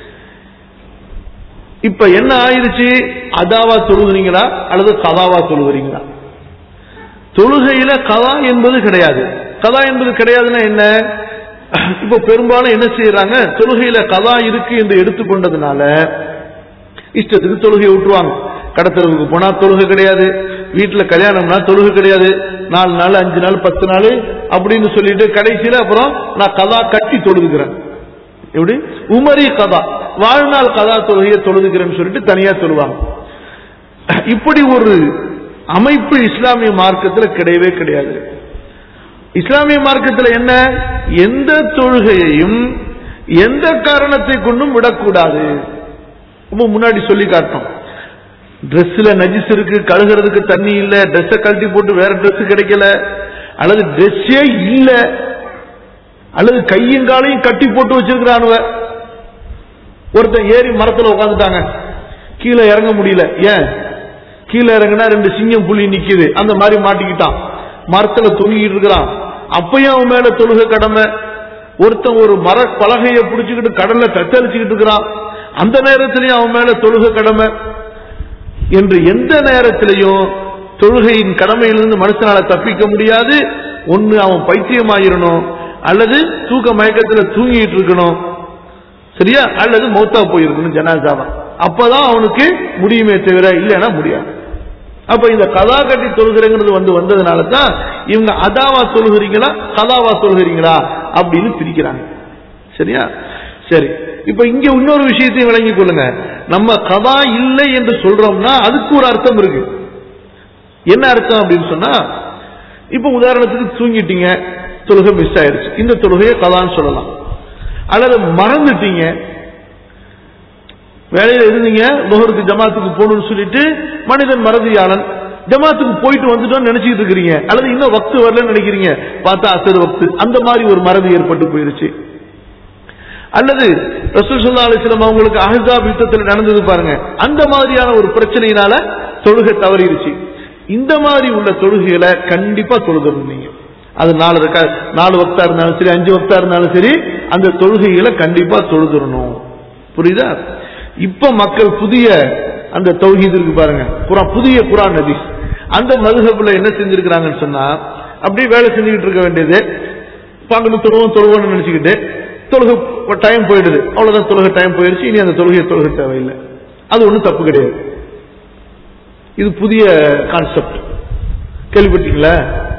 இப்ப என்ன ஆயிருச்சு அதாவா தொழுகிறீங்களா அல்லது கதாவா தொழுகிறீங்களா தொழுகையில கதா என்பது கிடையாது கதா என்பது கிடையாதுன்னா என்ன இப்போ பெரும்பாலும் என்ன செய்யறாங்க தொழுகையில கதா இருக்கு என்று எடுத்துக்கொண்டதுனால இஷ்டத்துக்கு தொழுகையை விட்டுருவாங்க கடத்தரவுக்கு போனா தொழுகை கிடையாது வீட்டுல கல்யாணம்னா தொழுகை கிடையாது நாலு நாள் அஞ்சு நாள் பத்து நாள் அப்படின்னு சொல்லிட்டு கடைசியில அப்புறம் நான் கதா கட்டி தொழுதுக்கிறேன் எப்படி உமரி கதா வாழ்நாள் கதா தொழுகையை தொழுதுக்கிறேன்னு சொல்லிட்டு தனியா சொல்லுவாங்க இப்படி ஒரு அமைப்பு இஸ்லாமிய மார்க்கத்தில் கிடையவே கிடையாது இஸ்லாமிய மார்க்கத்தில் என்ன எந்த தொழுகையையும் எந்த காரணத்தை கொண்டும் விடக்கூடாது ரொம்ப முன்னாடி சொல்லி காட்டோம் ட்ரெஸ்ல நஜிஸ் இருக்கு கழுகிறதுக்கு தண்ணி இல்ல ட்ரெஸ்ஸை கழட்டி போட்டு வேற Dress கிடைக்கல அல்லது ட்ரெஸ்ஸே இல்ல அல்லது கையும் காலையும் கட்டி போட்டு வச்சிருக்கிறானுவ ஒருத்தன் ஏறி மரத்துல உட்காந்துட்டாங்க கீழே இறங்க முடியல ஏன் கீழே இறங்குனா ரெண்டு சிங்கம் புலி நிக்குது அந்த மாதிரி மாட்டிக்கிட்டான் மரத்துல தொங்கிட்டு இருக்கிறான் அப்பயும் அவன் மேல தொழுக கடமை ஒருத்தன் ஒரு மர பலகையை பிடிச்சுக்கிட்டு கடல்ல தத்தளிச்சுக்கிட்டு இருக்கிறான் அந்த நேரத்திலையும் அவன் மேல தொழுக கடமை என்று எந்த நேரத்திலையும் தொழுகையின் கடமையிலிருந்து மனுஷனால தப்பிக்க முடியாது ஒன்னு அவன் பைத்தியமாயிரணும் அல்லது தூக்க மயக்கத்துல தூங்கிட்டு இருக்கணும் சரியா அல்லது மௌத்தா போயிருக்கணும் ஜனாசாவா அப்பதான் அவனுக்கு முடியுமே தவிர இல்லைன்னா முடியாது அப்ப இந்த கதா கட்டி தொழுகிறங்கிறது வந்து வந்ததுனால தான் இவங்க அதாவா தொழுகிறீங்களா கதாவா தொழுகிறீங்களா அப்படின்னு பிரிக்கிறாங்க சரியா சரி இப்ப இங்க இன்னொரு விஷயத்தையும் விளங்கிக் கொள்ளுங்க நம்ம கதா இல்லை என்று சொல்றோம்னா அதுக்கு ஒரு அர்த்தம் இருக்கு என்ன அர்த்தம் அப்படின்னு சொன்னா இப்ப உதாரணத்துக்கு தூங்கிட்டீங்க தொழுகை மிஸ் ஆயிருச்சு இந்த தொழுகையை கதான்னு சொல்லலாம் அல்லது மறந்துட்டீங்க வேலையில இருந்தீங்க நுகருக்கு ஜமாத்துக்கு போகணும்னு சொல்லிட்டு மனிதன் மறதியாளன் ஜமாத்துக்கு போயிட்டு வந்துட்டோம்னு நினைச்சிட்டு இருக்கிறீங்க அல்லது இன்னும் வக்து வரலன்னு நினைக்கிறீங்க பார்த்தா அசர் வக்து அந்த மாதிரி ஒரு மறதி ஏற்பட்டு போயிருச்சு அல்லது ரசூல் சொல்லா அலிஸ்லாம் அவங்களுக்கு அஹாப் யுத்தத்தில் நடந்தது பாருங்க அந்த மாதிரியான ஒரு பிரச்சனையினால தொழுகை தவறிடுச்சு இந்த மாதிரி உள்ள தொழுகைகளை கண்டிப்பா தொழுதணும் நீங்க அது நாலு இருக்கா நாலு வக்தா இருந்தாலும் சரி அஞ்சு வக்தா இருந்தாலும் சரி அந்த தொழுகைகளை கண்டிப்பா தொழுதுறணும் புரியுதா இப்ப மக்கள் புதிய அந்த தௌஹீத் இருக்கு பாருங்க குரான் புதிய குரான் நதி அந்த மதுகப்புல என்ன செஞ்சிருக்கிறாங்கன்னு சொன்னா அப்படியே வேலை செஞ்சுக்கிட்டு இருக்க வேண்டியது பங்கன்னு தொழுவோம் தொழுவோம்னு நினைச்சுக்கிட்டு தொழுகை டைம் போயிடுது அவ்வளவுதான் தொழுகை டைம் போயிடுச்சு இனி அந்த தொழுகையை தொழுகை தேவையில்லை அது ஒன்றும் தப்பு கிடையாது இது புதிய கான்செப்ட் கேள்விப்பட்டீங்களா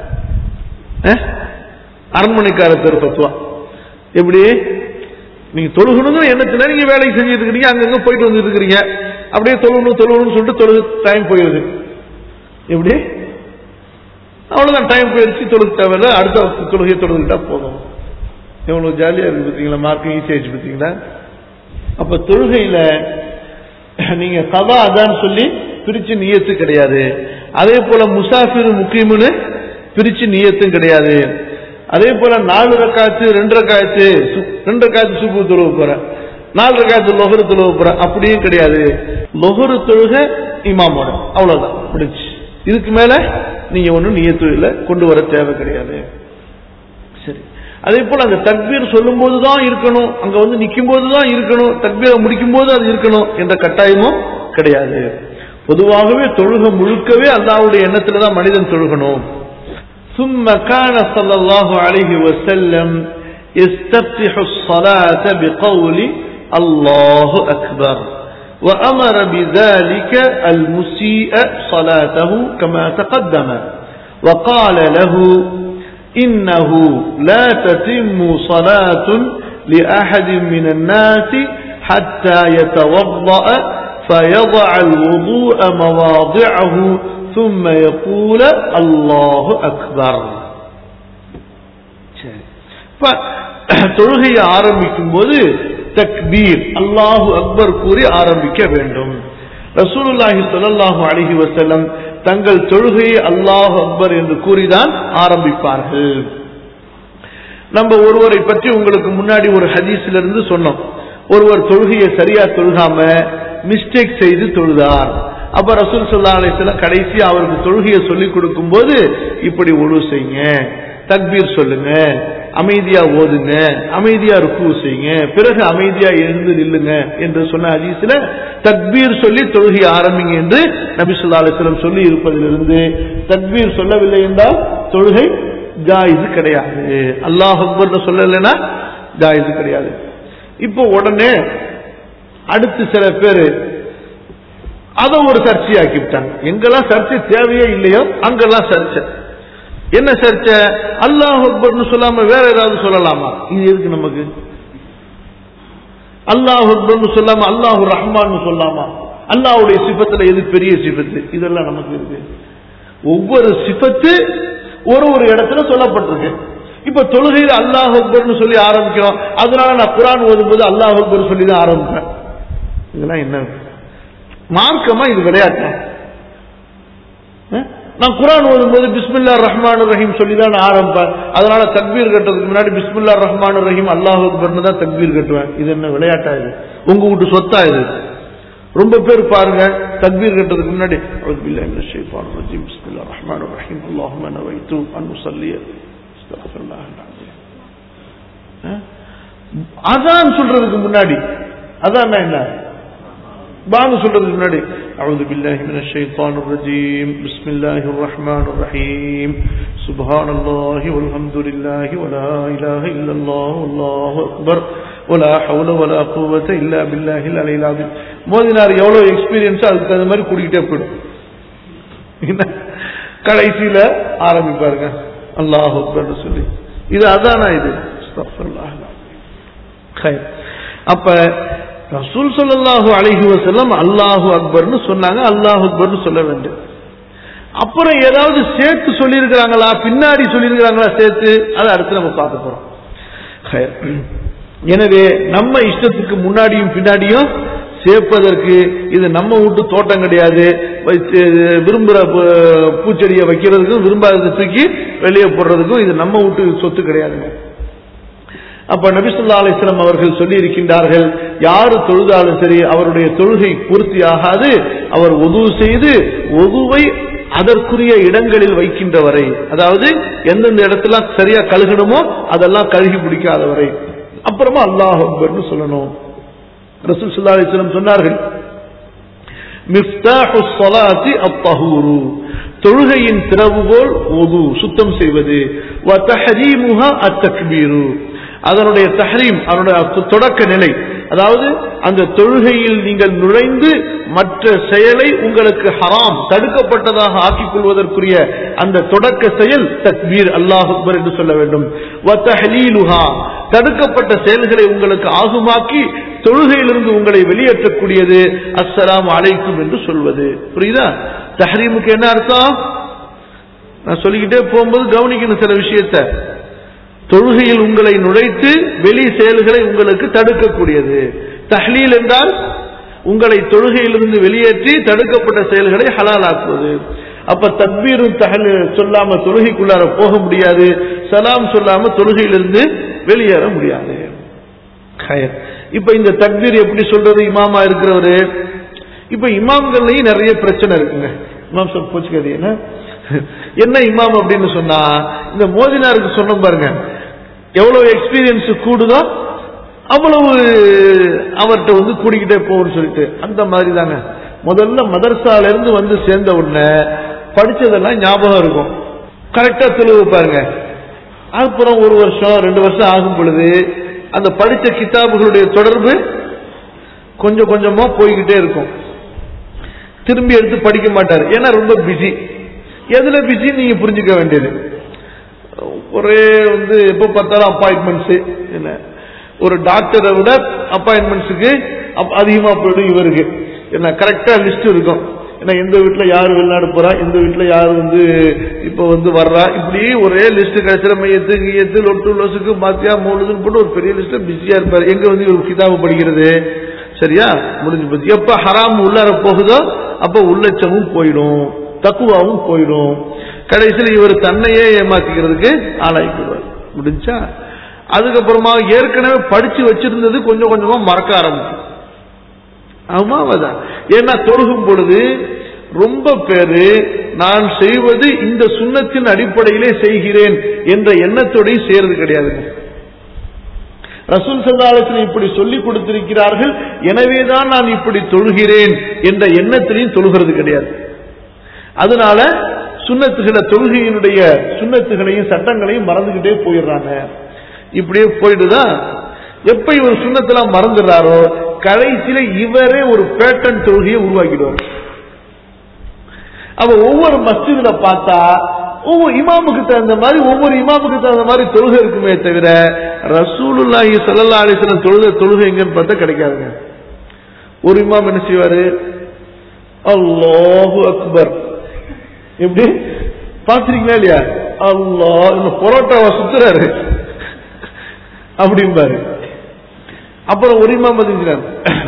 அஹ்? அரண்மனைக்கார தெரு தத்துவா எப்படி நீங்க தொழுகணுங்கிற எண்ணத்துல நீங்க வேலைக்கு செஞ்சுட்டு இருக்கிறீங்க அங்கங்க போயிட்டு வந்துட்டு இருக்கிறீங்க அப்படியே தொழுகணும் தொழுகணும்னு சொல்லிட்டு தொழுகு டைம் போயிடுது எப்படி அவ்வளவுதான் டைம் போயிடுச்சு தொழுக தேவையில்ல அடுத்த தொழுகையை தொழுதுகிட்டா போதும் எவ்வளவு ஜாலியா இருக்கு பார்த்தீங்களா மார்க்கிங் ஈஸி ஆயிடுச்சு பார்த்தீங்களா அப்ப தொழுகையில நீங்க கதா அதான் சொல்லி பிரிச்சு நியத்து கிடையாது அதே போல முசாஃபிர் முக்கியம்னு பிரிச்சு நியத்தும் கிடையாது அதே போல நாலு ரக்காத்து ரெண்டு ரக்காத்து சு- ரெண்டு ரக்காத்து சுப்பு தொழுவ போறேன் நாலு ரக்காத்து லொஹரு தொழுவ போறேன் அப்படியும் கிடையாது லொஹரு தொழுக இமாமோட அவ்வளவுதான் முடிச்சு இதுக்கு மேல நீங்க ஒண்ணும் நியத்து இல்ல கொண்டு வர தேவை கிடையாது சரி அதே போல அந்த தக்பீர் சொல்லும் போதுதான் இருக்கணும் அங்க வந்து நிற்கும் போதுதான் இருக்கணும் தக்பீரை முடிக்கும் போது அது இருக்கணும் என்ற கட்டாயமும் கிடையாது பொதுவாகவே தொழுக முழுக்கவே அல்லாவுடைய எண்ணத்துல தான் மனிதன் தொழுகணும் ثم كان صلى الله عليه وسلم يستفتح الصلاة بقول الله أكبر وأمر بذلك المسيء صلاته كما تقدم وقال له إنه لا تتم صلاة لأحد من الناس حتى يتوضأ فيضع الوضوء مواضعه ثم يقول الله أكبر இப்ப தொழுகையை ஆரம்பிக்கும் போது தக்பீர் அல்லாஹு அக்பர் கூறி ஆரம்பிக்க வேண்டும் ரசூலுல்லாஹி ஸல்லல்லாஹு அலைஹி வஸல்லம் தங்கள் தொழுகையை அல்லாஹு அக்பர் என்று கூறிதான் ஆரம்பிப்பார்கள் நம்ம ஒருவரை பற்றி உங்களுக்கு முன்னாடி ஒரு ஹதீஸ்ல இருந்து சொன்னோம் ஒருவர் தொழுகையை சரியா தொழுகாம மிஸ்டேக் செய்து தொழுதார் அப்ப ரசூல் சல்லா அலிஸ்லாம் கடைசி அவருக்கு தொழுகையை சொல்லிக் கொடுக்கும் போது இப்படி ஒழு செய்யுங்க தக்பீர் சொல்லுங்க அமைதியா ஓதுங்க அமைதியா ருக்கு செய்யுங்க பிறகு அமைதியா எழுந்து நில்லுங்க என்று சொன்ன ஹதீஸ்ல தக்பீர் சொல்லி தொழுகை ஆரம்பிங்க என்று நபி ஸல்லல்லாஹு அலைஹி வஸல்லம் சொல்லி இருப்பதிலிருந்து தக்பீர் சொல்லவில்லை என்றால் தொழுகை ஜாயிது கிடையாது அல்லாஹ் அக்பர்னு சொல்லலைன்னா ஜாயிது கிடையாது இப்போ உடனே அடுத்து சில பேர் அதை ஒரு சர்ச்சையாக்கி விட்டாங்க எங்கெல்லாம் சர்ச்சை தேவையே இல்லையோ அங்கெல்லாம் சர்ச்சை என்ன சர்ச்சை அல்லாஹ் அக்பர்னு சொல்லாம வேற ஏதாவது சொல்லலாமா இது எதுக்கு நமக்கு அல்லாஹ் அக்பர்னு சொல்லாம அல்லாஹு ரஹ்மான்னு சொல்லாமா அல்லாஹ்வுடைய சிபத்துல எது பெரிய சிபத்து இதெல்லாம் நமக்கு இருக்கு ஒவ்வொரு சிபத்து ஒரு ஒரு இடத்துல சொல்லப்பட்டிருக்கு இப்ப தொழுகையில் அல்லாஹ் அக்பர்னு சொல்லி ஆரம்பிக்கிறோம் அதனால நான் குரான் ஓதும்போது அல்லாஹ் அக்பர் சொல்லி தான் ஆரம்பிப்பேன் இதெல்லாம் என்ன மார்க்கமா இது விளையாட்டா அஹ்? நான் குரான் ஓதும்போது பிஸ்மில்லா ரஹ்மான் ரஹீம் சொல்லி தான் நான் ஆரம்பிப்பேன் அதனால தக்பீர் கட்டுறதுக்கு முன்னாடி பிஸ்மில்லா ரஹ்மான் ரஹீம் அல்லாஹ் அக்பர்னு தான் தக்பீர் கட்டுவேன் இது என்ன விளையாட்டா இது உங்க வீட்டு சொத்தா இது ரொம்ப பேர் பாருங்க தக்பீர் கட்டுறதுக்கு முன்னாடி அவுது பில்லாஹி மினஷ் ஷைத்தானிர் ரஜீம் பிஸ்மில்லாஹிர் ரஹ்மானிர் ரஹீம் அல்லாஹும்ம நவைத்து அன் உஸல்லிய அஸ்தக்ஃபிருல்லாஹ் அல்-அஸீம் அஹ்? அதான் சொல்றதுக்கு முன்னாடி அதான் என்ன பாங்க சொல்றதுக்கு முன்னாடி أعوذ بالله من الشيطان الرجيم بسم الله الرحمن الرحيم سبحان الله والحمد لله ولا إله إلا الله والله أكبر ولا حول ولا قوة إلا بالله العلي العظيم மோதினார் எவ்வளவு எக்ஸ்பீரியன்ஸ் அதுக்கு தகுந்த மாதிரி கூட்டிகிட்டே போயிடும் என்ன கடைசியில ஆரம்பிப்பாருங்க அல்லாஹ் அக்பர்னு சொல்லி இது அதானா இது அஸ்தக்ஃபிருல்லாஹ் ஹைர். அப்ப ரசூல் ஸல்லல்லாஹு அலைஹி வஸல்லம் அல்லாஹு அக்பர்னு சொன்னாங்க அல்லாஹு அக்பர்னு சொல்ல வேண்டும் அப்புறம் ஏதாவது சேர்த்து சொல்லியிருக்கிறாங்களா பின்னாடி சொல்லியிருக்கிறாங்களா சேர்த்து அதை அடுத்து நம்ம பார்க்க போறோம் ஹைர். எனவே நம்ம இஷ்டத்துக்கு முன்னாடியும் பின்னாடியும் சேர்ப்பதற்கு இது நம்ம வீட்டு தோட்டம் கிடையாது வைத்து விரும்புற பூ- பூச்செடியை வைக்கிறதுக்கும் விரும்பாததை தூக்கி வெளியே போடுறதுக்கும் இது நம்ம வீட்டு சொத்து கிடையாதுங்க அப்ப நபிசுல்லா அலிஸ்லாம் அவர்கள் சொல்லி இருக்கின்றார்கள் யாரு தொழுதாலும் சரி அவருடைய தொழுகை பூர்த்தி ஆகாது அவர் ஒது செய்து ஒதுவை அதற்குரிய இடங்களில் வைக்கின்ற வரை அதாவது எந்தெந்த இடத்துல சரியா கழுகணுமோ அதெல்லாம் கழுகி பிடிக்காத வரை அப்புறமா அல்லாஹ் அக்பர்னு சொல்லணும் ரசூல் ஸல்லல்லாஹு அலைஹி வஸல்லம் சொன்னார்கள் மிஃப்தாஹு ஸலாத்தி அத்தஹூரு தொழுகையின் திறவுகோல் ஒது சுத்தம் செய்வது வ தஹரீமுஹா அத்தக்பீரு அதனுடைய தஹரீம் அதனுடைய து- தொடக்க நிலை அதாவது அந்த தொழுகையில் நீங்கள் நுழைந்து மற்ற செயலை உங்களுக்கு ஹராம் தடுக்கப்பட்டதாக ஆக்கிக் கொள்வதற்குரிய அந்த தொடக்க செயல் தக்பீர் அல்லாஹ் அக்பர் என்று சொல்ல வேண்டும் வ தஹ்லீலுஹா தடுக்கப்பட்ட செயல்களை உங்களுக்கு ஆகுமாக்கி தொழுகையிலிருந்து உங்களை வெளியேற்றக்கூடியது அஸ்ஸலாமு அலைக்கும் என்று சொல்வது புரியுதா தஹரீமுக்கு என்ன அர்த்தம் நான் சொல்லிக்கிட்டே போகும்போது கவனிக்கணும் சில விஷயத்தை தொழுகையில் உங்களை நுழைத்து வெளி செயல்களை உங்களுக்கு தடுக்கக்கூடியது தஹ்லீல் என்றால் உங்களை தொழுகையிலிருந்து வெளியேற்றி தடுக்கப்பட்ட செயல்களை ஹலாலாக்குவது அப்ப தக்பீரும் தஹல் சொல்லாம தொழுகைக்குள்ளார போக முடியாது சலாம் சொல்லாம தொழுகையிலிருந்து வெளியேற முடியாது ஹயர். இப்ப இந்த தக்பீர் எப்படி சொல்றது இமாமா இருக்கிறவரு இப்ப இமாம்கள்லயும் நிறைய பிரச்சனை இருக்குங்க இமாம் சார் போச்சுக்காது என்ன என்ன இமாம் அப்படின்னு சொன்னா இந்த மோதினாருக்கு சொன்னோம் பாருங்க எவ்வளவு எக்ஸ்பீரியன்ஸ் கூடுதோ அவ்வளவு அவர்கிட்ட வந்து கூடிக்கிட்டே போகும்னு சொல்லிட்டு அந்த மாதிரி தாங்க முதல்ல மதர்சால இருந்து வந்து சேர்ந்த உடனே படிச்சதெல்லாம் ஞாபகம் இருக்கும் கரெக்டா தெளிவு பாருங்க அப்புறம் ஒரு வருஷம் ரெண்டு வருஷம் ஆகும் பொழுது அந்த படித்த கிதாபுகளுடைய தொடர்பு கொஞ்சம் கொஞ்சமா போய்கிட்டே இருக்கும் திரும்பி எடுத்து படிக்க மாட்டார் ஏன்னா ரொம்ப பிஸி எதுல பிஸி நீங்க புரிஞ்சுக்க வேண்டியது ஒரே வந்து எப்ப பார்த்தாலும் அப்பாயின்மெண்ட்ஸ் என்ன ஒரு டாக்டரை விட அப்பாயின்மெண்ட்ஸுக்கு அதிகமா போயிடும் இவருக்கு என்ன கரெக்டா லிஸ்ட் இருக்கும் ஏன்னா எந்த வீட்டுல யார் வெளிநாடு போறா எந்த வீட்டுல யார் வந்து இப்ப வந்து வர்றா இப்படி ஒரே லிஸ்ட் கிடைச்சிட மையத்து கையத்து லொட்டு லொசுக்கு மாத்தியா மூணுதுன்னு போட்டு ஒரு பெரிய லிஸ்ட் பிஸியா இருப்பாரு எங்க வந்து இவர் கிதாபு படிக்கிறது சரியா முடிஞ்சு போச்சு எப்ப ஹராம் உள்ளார போகுதோ அப்ப உள்ளச்சமும் போயிடும் தக்குவாவும் போயிடும் கடைசியில் இவர் தன்னையே ஏமாத்திக்கிறதுக்கு ஆளாக்கிடுவார் முடிஞ்சா அதுக்கப்புறமா ஏற்கனவே படிச்சு வச்சிருந்தது கொஞ்சம் கொஞ்சமா மறக்க ஆரம்பிக்கும் ஆமாவதான் ஏன்னா தொழுகும் பொழுது ரொம்ப பேரு நான் செய்வது இந்த சுண்ணத்தின் அடிப்படையிலே செய்கிறேன் என்ற எண்ணத்தோடய செய்யறது கிடையாதுங்க ரசூல் சல்லாலத்தில் இப்படி சொல்லிக் கொடுத்திருக்கிறார்கள் எனவேதான் நான் இப்படி தொழுகிறேன் என்ற எண்ணத்திலையும் தொழுகிறது கிடையாது அதனால சுண்ணத்துகளை தொழுகையினுடைய சுண்ணத்துகளையும் சட்டங்களையும் மறந்துகிட்டே போயிடுறாங்க இப்படியே போயிட்டுதான் எப்ப இவர் சுண்ணத்தெல்லாம் மறந்துடுறாரோ கடைசியில இவரே ஒரு பேட்டன் தொழுகையை உருவாக்கிடுவார் அவ ஒவ்வொரு மஸ்ஜிதுல பார்த்தா ஒவ்வொரு இமாமுக்கு தகுந்த மாதிரி ஒவ்வொரு இமாமுக்கு தகுந்த மாதிரி தொழுகை இருக்குமே தவிர ரசூலுல்லாஹி ஸல்லல்லாஹு அலைஹி வஸல்லம் தொழுகை தொழுகை எங்கன்னு பார்த்தா கிடைக்காதுங்க ஒரு இமாம் என்ன செய்வாரு அல்லாஹு அக்பர் எப்படி பாத்திருக்கீங்களா இல்லையா அல்லாஹ் இந்த பரோட்டாவை சுத்துறாரு அப்படிம்பாரு அப்புறம் ஒரு இமாம் பதிக்கிறார்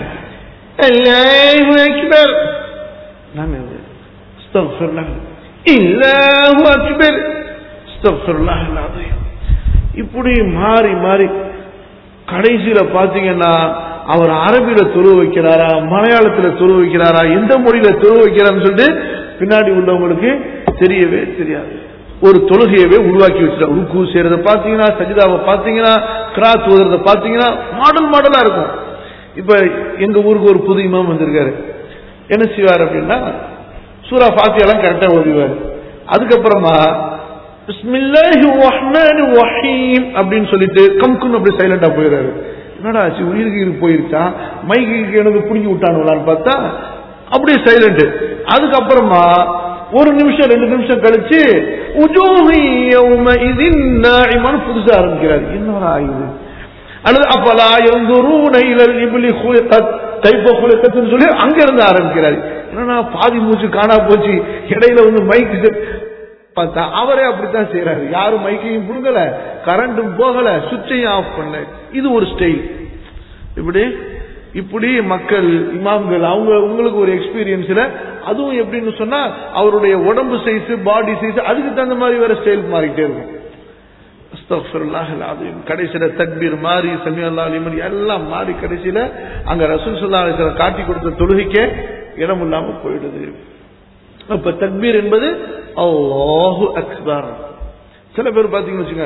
அல்லாஹு அக்பர் நான் அஸ்தக்ஃபிருல்லாஹ் இல்லாஹு அக்பர் அஸ்தக்ஃபிருல்லாஹ் அலீம் இப்படி மாறி மாறி கடைசியில பாத்தீங்கன்னா அவர் அரபியில துருவ வைக்கிறாரா மலையாளத்துல துருவ வைக்கிறாரா எந்த மொழியில துருவ வைக்கிறான்னு சொல்லிட்டு பின்னாடி உள்ளவங்களுக்கு தெரியவே தெரியாது ஒரு தொழுகையவே உருவாக்கி வச்சிருக்காங்க ருக்கு செய்யறத பாத்தீங்கன்னா சஜிதாவை பாத்தீங்கன்னா கிராத் ஓதுறத பாத்தீங்கன்னா மாடல் மாடலா இருக்கும் இப்ப எங்க ஊருக்கு ஒரு புது இமாம் வந்திருக்காரு என்ன செய்வார் அப்படின்னா சூரா ஃபாத்தியாலாம் கரெக்டா ஓதுவார் அதுக்கப்புறமா பிஸ்மில்லாஹி ரஹ்மானி ரஹீம் அப்படின்னு சொல்லிட்டு கம்குன்னு அப்படி சைலண்டா போயிடுறாரு என்னடா ஆச்சு உயிருக்கு இது போயிருச்சா மைக்கு எனக்கு பிடிங்கி விட்டானுங்களான்னு பார்த்தா அப்படியே சைலண்ட் அதுக்கப்புறமா ஒரு நிமிஷம் ரெண்டு நிமிஷம் கழிச்சு உஜூஹி யௌமஇதின் நாஇமான்னு புதுசா ஆரம்பிக்கிறார் என்னடா இது அல்லது அப்பலா எந்தூரூன இலல் இப்லி குலிகத் கைஃப குலிகத்னு சொல்லி அங்க இருந்து ஆரம்பிக்கிறார் என்னன்னா பாதி மூச்சு காணா போச்சு இடையில வந்து மைக் பார்த்தா அவரே அப்படித்தான் செய்யறாரு யாரும் மைக்கையும் புடுங்கல கரண்டும் போகல சுவிட்சையும் ஆஃப் பண்ணல இது ஒரு ஸ்டைல் இப்படி இப்படி மக்கள் இமாம்கள் அவங்க உங்களுக்கு ஒரு எக்ஸ்பீரியன்ஸ்ல அதுவும் எப்படின்னு சொன்னா அவருடைய உடம்பு சைஸ் பாடி சைஸ் அதுக்கு தகுந்த மாதிரி வேற ஸ்டைல் மாறிட்டே இருக்கும் அஸ்தக்ஃபிருல்லாஹ் அலீம் கடைசியில தக்பீர் மாறி சமி அல்லா அலிமன் எல்லாம் மாறி கடைசியில அங்க ரசூல் சல்லா அலிஸ்லாம் காட்டி கொடுத்த தொழுகைக்கே இடம் இல்லாம போயிடுது அப்ப தக்பீர் என்பது அல்லாஹு அக்பர் சில பேர் பாத்தீங்கன்னு வச்சுங்க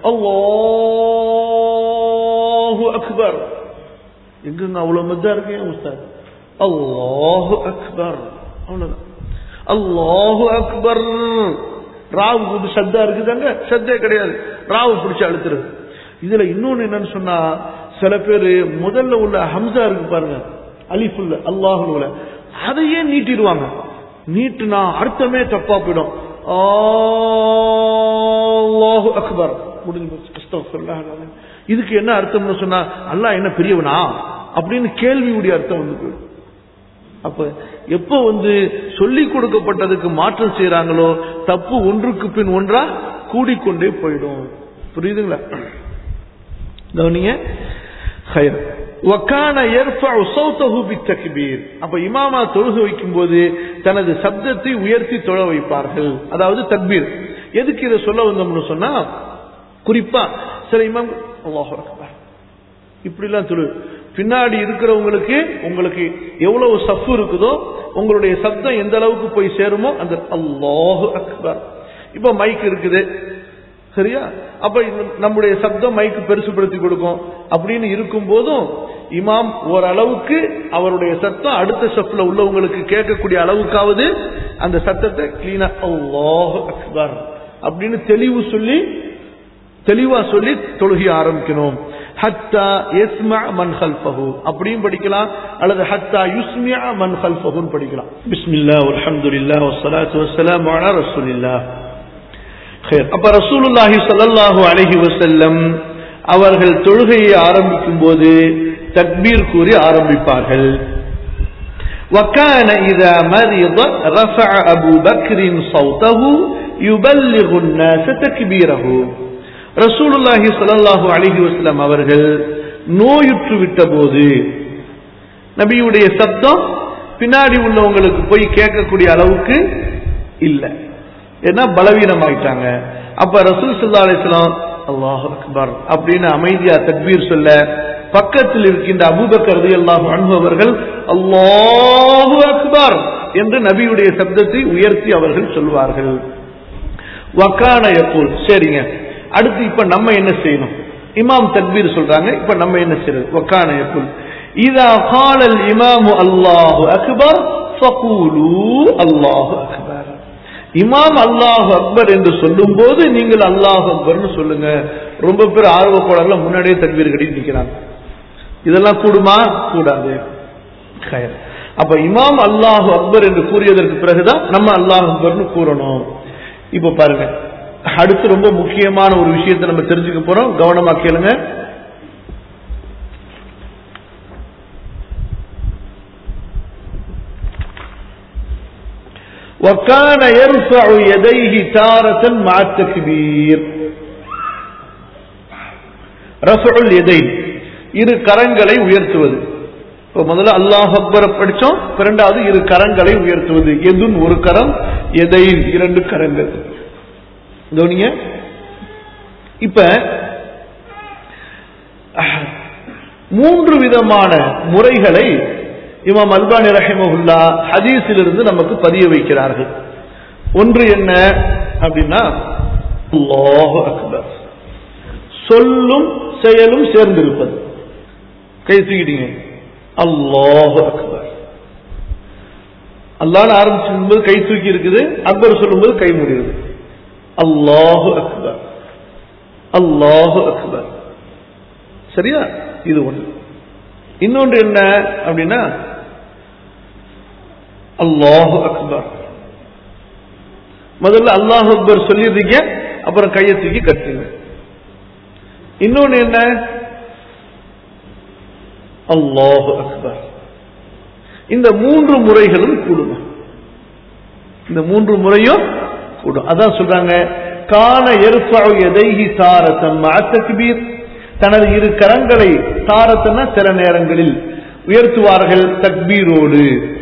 அல்லாஹு அக்பர் எங்கங்க அவ்வளவு மெத்தா இருக்கேன் உஸ்தாத் அல்லாஹு அக்பர் அவ்வளவுதான் அல்லாஹு அக்பர் ராவு புது சத்தா இருக்குதாங்க சத்தே கிடையாது ராவு பிடிச்சு அழுத்துறது இதுல இன்னொன்னு என்னன்னு சொன்னா சில பேர் முதல்ல உள்ள ஹம்சா இருக்கு பாருங்க அலிஃபுல்ல அல்லாஹுல அதையே நீட்டிடுவாங்க நீட்டுனா அர்த்தமே தப்பா போயிடும் அல்லாஹு அக்பர் முடிஞ்சு போச்சு. அஸ்தக்ஃபிருல்லாஹ் அல்-அலீம். இதுக்கு என்ன அர்த்தம்னு சொன்னா அல்லாஹ் என்ன பெரியவனா அப்படின்னு கேள்வியுடைய அர்த்தம் வந்து போயிடும் அப்ப எப்ப வந்து சொல்லிக் கொடுக்கப்பட்டதுக்கு மாற்றம் செய்யறாங்களோ தப்பு ஒன்றுக்கு பின் ஒன்றா கூடிக்கொண்டே போயிடும் புரியுதுங்களா கவனிங்க ஹைர் வக்கான يرفع صوته بالتكبير அப்ப இமாமா தொழுகை வைக்கும்போது தனது சப்தத்தை உயர்த்தி தொழ வைப்பார்கள் அதாவது தக்பீர் எதுக்கு இதை சொல்ல வந்தோம்னு சொன்னா குறிப்பா சில இமாம் அல்லாஹ் அக்பர் இப்படிலாம் தொழு பின்னாடி இருக்கிறவங்களுக்கு உங்களுக்கு எவ்வளவு சஃப் இருக்குதோ உங்களுடைய சப்தம் எந்த அளவுக்கு போய் சேருமோ அந்த அல்லாஹு அக்பர் இப்ப மைக் இருக்குது சரியா அப்ப இந்த நம்முடைய சப்தம் மைக்கு பெருசுபடுத்தி கொடுக்கும் அப்படின்னு இருக்கும் போதும் இமாம் ஓரளவுக்கு அவருடைய சத்தம் அடுத்த சப்ல உள்ளவங்களுக்கு கேட்கக்கூடிய அளவுக்காவது அந்த சத்தத்தை கிளீனா அல்லாஹு அக்பர் அப்படின்னு தெளிவு சொல்லி தெளிவா சொல்லி தொழுகை ஆரம்பிக்கணும் ஹத்தா யஸ்மா மன் ஹல்ஃபஹு அப்படியும் படிக்கலாம் அல்லது ஹத்தா யுஸ்மியா மன் ஹல்ஃபஹுன்னு படிக்கலாம் பிஸ்மில்லா அல்ஹம்துலில்லாஹ் வஸ்ஸலாத்து வஸ்ஸலாமு அலா ரசூலில்லாஹ் خير அப்ப ரசூலுல்லாஹி ஸல்லல்லாஹு அலைஹி வஸல்லம் அவர்கள் தொழுகையை ஆரம்பிக்கும் போது தக்பீர் கூறி ஆரம்பிப்பார்கள் وكان إذا مرض رفع أبو بكر صوته يبلغ الناس تكبيره ரசூலுல்லாஹி ஸல்லல்லாஹு அலைஹி வஸல்லம் அவர்கள் நோயுற்று விட்ட போது நபியுடைய சப்தம் பின்னாடி உள்ளவங்களுக்கு போய் கேட்கக்கூடிய அளவுக்கு இல்லை ஏன்னா பலவீனமாயிட்டாங்க அப்ப ரசூல் சல்லா அலிஸ்லாம் அல்லாஹ் அக்பர் அப்படின்னு அமைதியா தக்பீர் சொல்ல பக்கத்தில் இருக்கின்ற அபூபக்கர் ரலியல்லாஹு அன்ஹு அவர்கள் அல்லாஹு அக்பர் என்று நபியுடைய சப்தத்தை உயர்த்தி அவர்கள் சொல்வார்கள் வக்கான எப்போல் சரிங்க அடுத்து இப்ப நம்ம என்ன செய்யணும் இமாம் தக்பீர் சொல்றாங்க இப்ப நம்ம என்ன செய்யறது வக்கான எப்போல் இதா காலல் இமாமு அல்லாஹு அக்பர் ஃபகூலு அல்லாஹு அக்பர் இமாம் அல்லாஹ் அக்பர் என்று சொல்லும் போது நீங்கள் அல்லாஹ் அக்பர்னு சொல்லுங்க ரொம்ப பேர் ஆர்வக்கோளர்ல முன்னாடியே தக்பீர் கட்டி நிக்கிறாங்க இதெல்லாம் கூடுமா கூடாது கயர். அப்ப இமாம் அல்லாஹ் அக்பர் என்று கூறியதற்கு பிறகுதான் நம்ம அல்லாஹ் அக்பர்னு கூறணும் இப்ப பாருங்க அடுத்து ரொம்ப முக்கியமான ஒரு விஷயத்தை நம்ம தெரிஞ்சுக்க போறோம் கவனமா கேளுங்க وكان يرفع يديه تارة مع التكبير رفع اليدين இரு கரங்களை உயர்த்துவது இப்போ முதல்ல அல்லாஹ் அக்பரை படிச்சோம் இரண்டாவது இரு கரங்களை உயர்த்துவது எதுன் ஒரு கரம் எதையின் இரண்டு கரங்கள் கவனிங்க இப்ப அஹ், மூன்று விதமான முறைகளை இமாம் அல்பானி ரஹிமஹுல்லா ஹதீஸிலிருந்து நமக்கு பதிய வைக்கிறார்கள் ஒன்று என்ன அப்படின்னா அல்லாஹு அக்பர் சொல்லும் செயலும் சேர்ந்திருப்பது கை தூக்கிட்டீங்க அல்லாஹு அக்பர் அல்லாஹ் ஆரம்பிச்சும்போது கை தூக்கி இருக்குது அக்பர் சொல்லும்போது கை முடியுது அல்லாஹு அக்பர் அல்லாஹு அக்பர் சரியா இது ஒன்று இன்னொன்று என்ன அப்படின்னா அல்லாஹு அக்பர் முதல்ல அல்லாஹு அக்பர் சொல்லிடுறீங்க அப்புறம் கையை தூக்கி கட்டுங்க இன்னொன்னு என்ன அல்லாஹு அக்பர் இந்த மூன்று முறைகளும் கூடும் இந்த மூன்று முறையும் கூடும் அதான் சொல்றாங்க கான எருஃபு எதைஹி தாரத்தன் தக்பீர் தனது இரு கரங்களை தாரத்தன சில நேரங்களில் உயர்த்துவார்கள் தக்பீரோடு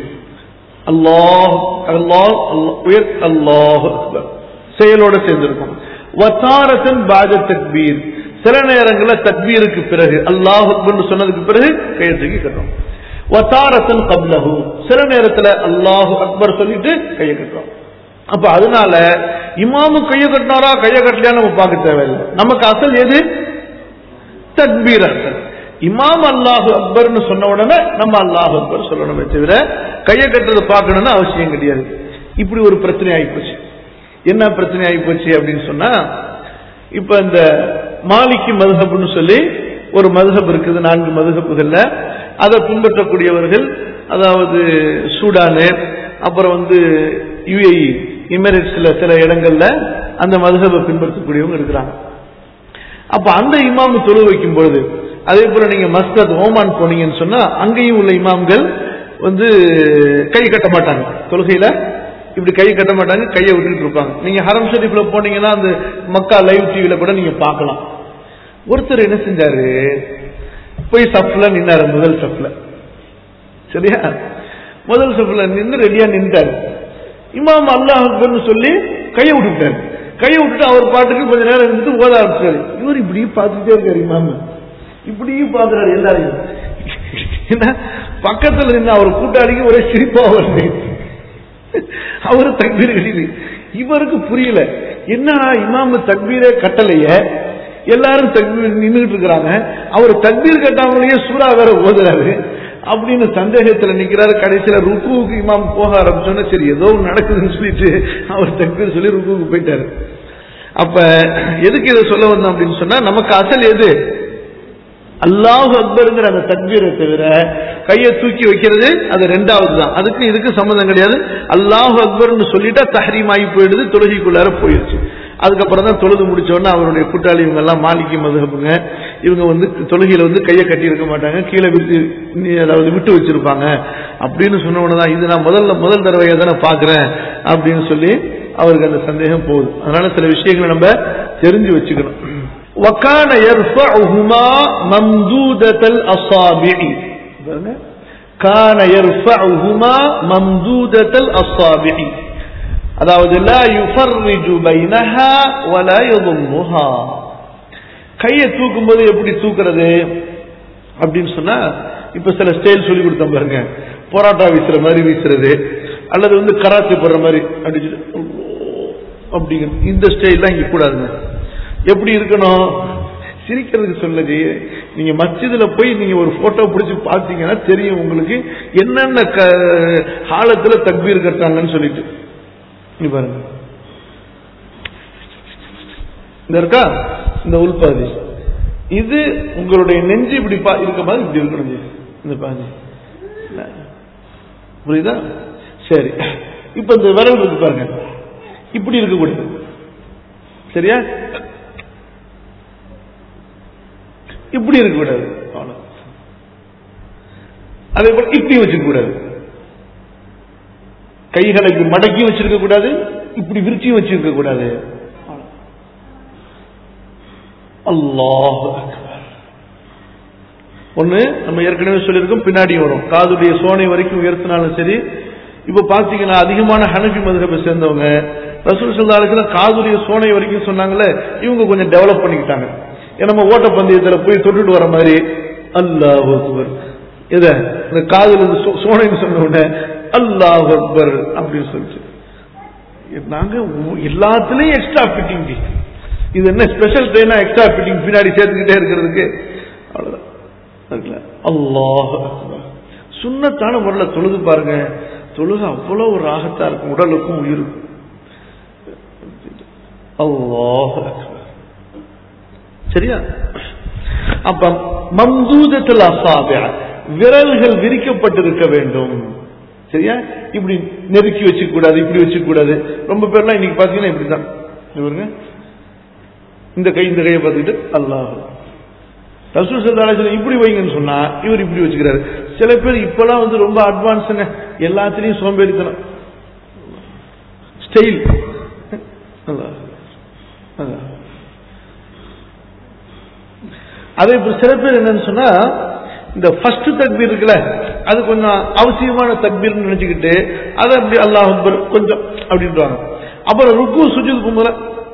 அல்லாஹ் அல்லாஹ் அல்லாஹ் உயர் அல்லாஹ் அக்பர் செயலோட சேர்ந்திருக்கும் வத்தாரத்தன் பாஜ தக்பீர் சில நேரங்களில் தக்பீருக்கு பிறகு அல்லாஹ் அக்பர்னு சொன்னதுக்கு பிறகு கையை தூக்கி கட்டுறோம் வத்தாரத்தன் கப்லஹு சில நேரத்துல அல்லாஹ் அக்பர் சொல்லிட்டு கையை கட்டுறோம் அப்ப அதனால இமாமு கையை கட்டினாரா கையை கட்டலையா நம்ம பார்க்க தேவையில்லை நமக்கு அசல் எது தக்பீர் அசல் இமாம் அல்லாஹு அக்பர்னு சொன்ன உடனே நம்ம அல்லாஹ் அக்பர் சொல்லணுமே தவிர கையை கட்டுறதை பார்க்கணும்னு அவசியம் கிடையாது இப்படி ஒரு பிரச்சனை ஆகிப்போச்சு என்ன பிரச்சனை ஆகிப்போச்சு அப்படின்னு சொன்னா இப்ப இந்த மாலிக்கி மதுஹப்னு சொல்லி ஒரு மதுஹப் இருக்குது நான்கு மதுஹப்புகள்ல அதை பின்பற்றக்கூடியவர்கள் அதாவது சூடானு அப்புறம் வந்து யுஏஇ இமரேட்ஸ்ல சில இடங்கள்ல அந்த மதுஹபை பின்பற்றக்கூடியவங்க இருக்கிறாங்க அப்ப அந்த இமாம் தொழு வைக்கும் பொழுது அதே போல நீங்க மஸ்கத் ஓமான் போனீங்கன்னு சொன்னா அங்கேயும் உள்ள இமாம்கள் வந்து கை கட்ட மாட்டாங்க தொழுகையில இப்படி கை கட்ட மாட்டாங்க கையை விட்டுட்டு இருப்பாங்க நீங்க ஹரம் ஷரீஃப்ல போனீங்கன்னா அந்த மக்கா லைவ் டிவில கூட நீங்க பார்க்கலாம் ஒருத்தர் என்ன செஞ்சாரு போய் சஃப்ல நின்னாரு முதல் சஃப்ல சரியா முதல் சஃப்ல நின்று ரெடியா நின்றாரு இமாம் அல்லாஹ் அக்பர்னு சொல்லி கையை விட்டுட்டாரு கையை விட்டுட்டு அவர் பாட்டுக்கு கொஞ்ச நேரம் இருந்துட்டு ஓத ஆரம்பிச்சாரு இவர் இப்படி பார்த்துட்டே இருக்காரு இமாம் இப்படி பாக்குறாரு எல்லாரையும் என்ன பக்கத்துல நின்று அவர் கூட்டாளிக்கு ஒரே சிரிப்பா வருது அவரு தக்பீர் கட்டிது இவருக்கு புரியல என்ன இமாம தக்பீரே கட்டலைய எல்லாரும் தக்பீர் நின்றுட்டு இருக்கிறாங்க அவர் தக்பீர் கட்டாமலேயே சூறா வேற ஓதுறாரு அப்படின்னு சந்தேகத்துல நிக்கிறாரு கடைசியில ருக்குவுக்கு இமாம் போக ஆரம்பிச்சோன்னா சரி ஏதோ ஒண்ணு நடக்குதுன்னு சொல்லிட்டு அவர் தக்பீர் சொல்லி ருக்குவுக்கு போயிட்டாரு அப்ப எதுக்கு இதை சொல்ல வந்தோம் அப்படின்னு சொன்னா நமக்கு அசல் எது அல்லாஹ் அக்பருங்கிற அந்த தக்பீரை தவிர கையை தூக்கி வைக்கிறது அது ரெண்டாவது தான் அதுக்கு இதுக்கு சம்மந்தம் கிடையாது அல்லாஹ் அக்பர்னு சொல்லிட்டா தஹரீம் ஆகி போயிடுது தொழுகைக்குள்ளார போயிடுச்சு அதுக்கப்புறம் தான் தொழுது முடிச்ச உடனே அவருடைய கூட்டாளி இவங்க எல்லாம் மாலிக்கு மதுகப்புங்க இவங்க வந்து தொழுகையில வந்து கையை கட்டி இருக்க மாட்டாங்க கீழே விட்டு நீ- அதாவது விட்டு வச்சிருப்பாங்க அப்படின்னு சொன்ன உடனே தான் இது நான் முதல்ல முதல் தடவையா தானே பாக்குறேன் அப்படின்னு சொல்லி அவருக்கு அந்த சந்தேகம் போகுது அதனால சில விஷயங்களை நம்ம தெரிஞ்சு வச்சுக்கணும் وكان يرفعهما ممدودة الأصابع பாருங்க. كان يرفعهما ممدودة الأصابع அதாவது لا يفرج بينها ولا يضمها கையை தூக்கும்போது எப்படி தூக்குறது அப்படின்னு சொன்னா இப்ப சில ஸ்டைல் சொல்லி கொடுத்தோம் பாருங்க பொராட்டா வீசுற மாதிரி வீசுறது அல்லது வந்து கராத்தே போடுற மாதிரி அடிச்சுட்டு அல்லாஹ் அப்படிங்கிற இந்த ஸ்டைல்லாம் இங்க கூடாதுங்க எப்படி இருக்கணும் சிரிக்கிறதுக்கு சொல்லது நீங்க மஸ்ஜிதுல போய் நீங்க ஒரு போட்டோ பிடிச்சு பார்த்தீங்கன்னா தெரியும் உங்களுக்கு என்னென்ன க- காலத்துல தக்பீர் கட்டாங்கன்னு சொல்லிட்டு நீ பாருங்க இந்த இருக்கா இந்த உள்பாதி இது உங்களுடைய நெஞ்சு இப்படி பா இருக்க மாதிரி இப்படி இருக்கணும் ஜி. இந்த பாதி இல்ல. புரியுதா சரி இப்ப இந்த விரல் இருக்கு பாருங்க இப்படி இருக்கக்கூடாது சரியா இப்படி இருக்கக்கூடாது அவ்வளவு. அதே போல இப்படி வச்சுக்க கூடாது கைகளை இப்படி மடக்கி வச்சிருக்க கூடாது இப்படி விரிச்சியும் வச்சிருக்க கூடாது அல்லாஹ் ஒண்ணு நம்ம ஏற்கனவே சொல்லியிருக்கோம் பின்னாடி வரும் காதுடைய சோனை வரைக்கும் உயர்த்தினாலும் சரி இப்ப பாத்தீங்கன்னா அதிகமான ஹனபி மதுகபை சேர்ந்தவங்க ரசூல் சல்லாலுக்கு காதுடைய சோனை வரைக்கும் சொன்னாங்கல்ல இவங்க கொஞ்சம் டெவலப் பண்ணிக்கிட்டாங்க ஏன்னா நம்ம ஓட்டப்பந்தயத்துல போய் தொட்டுட்டு வர மாதிரி அல்லாஹ் அக்பர் இத இந்த காதுல இருந்து சோ- சோனைன்னு சொன்ன உடனே அல்லாஹ் அக்பர் அப்படின்னு சொல்லிட்டு நாங்க ஒ- எல்லாத்துலயும் எக்ஸ்ட்ரா ஃபிட்டிங் இது என்ன ஸ்பெஷல் ட்ரெயினா எக்ஸ்ட்ரா ஃபிட்டிங் பின்னாடி சேர்த்துக்கிட்டே இருக்கிறதுக்கு அவ்வளவுதான் இருக்குல்ல? அல்லாஹ் அக்பர். சுன்னத்தான முறையில் தொழுது பாருங்க தொழுக அவ்வளவு ஒரு ராகத்தா இருக்கும் உடலுக்கும் உயிருக்கும் அல்லாஹ் அக்பர். சரியா அப்ப மம்தூதத்தில் அசாபியா விரல்கள் விரிக்கப்பட்டிருக்க வேண்டும் சரியா இப்படி நெருக்கி வச்சுக்க கூடாது இப்படி வச்சுக்க கூடாது ரொம்ப பேர்லாம் இன்னைக்கு பாத்தீங்கன்னா இப்படிதான் இவருங்க இந்த கை இந்த கையை பார்த்துக்கிட்டு அல்லாஹ் ரசூல் சல்லாஹ் இப்படி வைங்கன்னு சொன்னா இவர் இப்படி வச்சுக்கிறாரு சில பேர் இப்பெல்லாம் வந்து ரொம்ப அட்வான்ஸுங்க எல்லாத்துலயும் சோம்பேறித்தனம் ஸ்டைல் அல்லாஹ் அல்லாஹ் அதே இப்ப சில பேர் என்னன்னு சொன்னா இந்த ஃபர்ஸ்ட் தக்பீர் இருக்குல்ல அது கொஞ்சம் அவசியமான தக்பீர்னு நினைச்சுக்கிட்டு அதை அப்படி அல்லாஹ் அக்பர் கொஞ்சம் அப்படின்றாங்க அப்புறம் ருக்கு சுஜூத் போகும்போது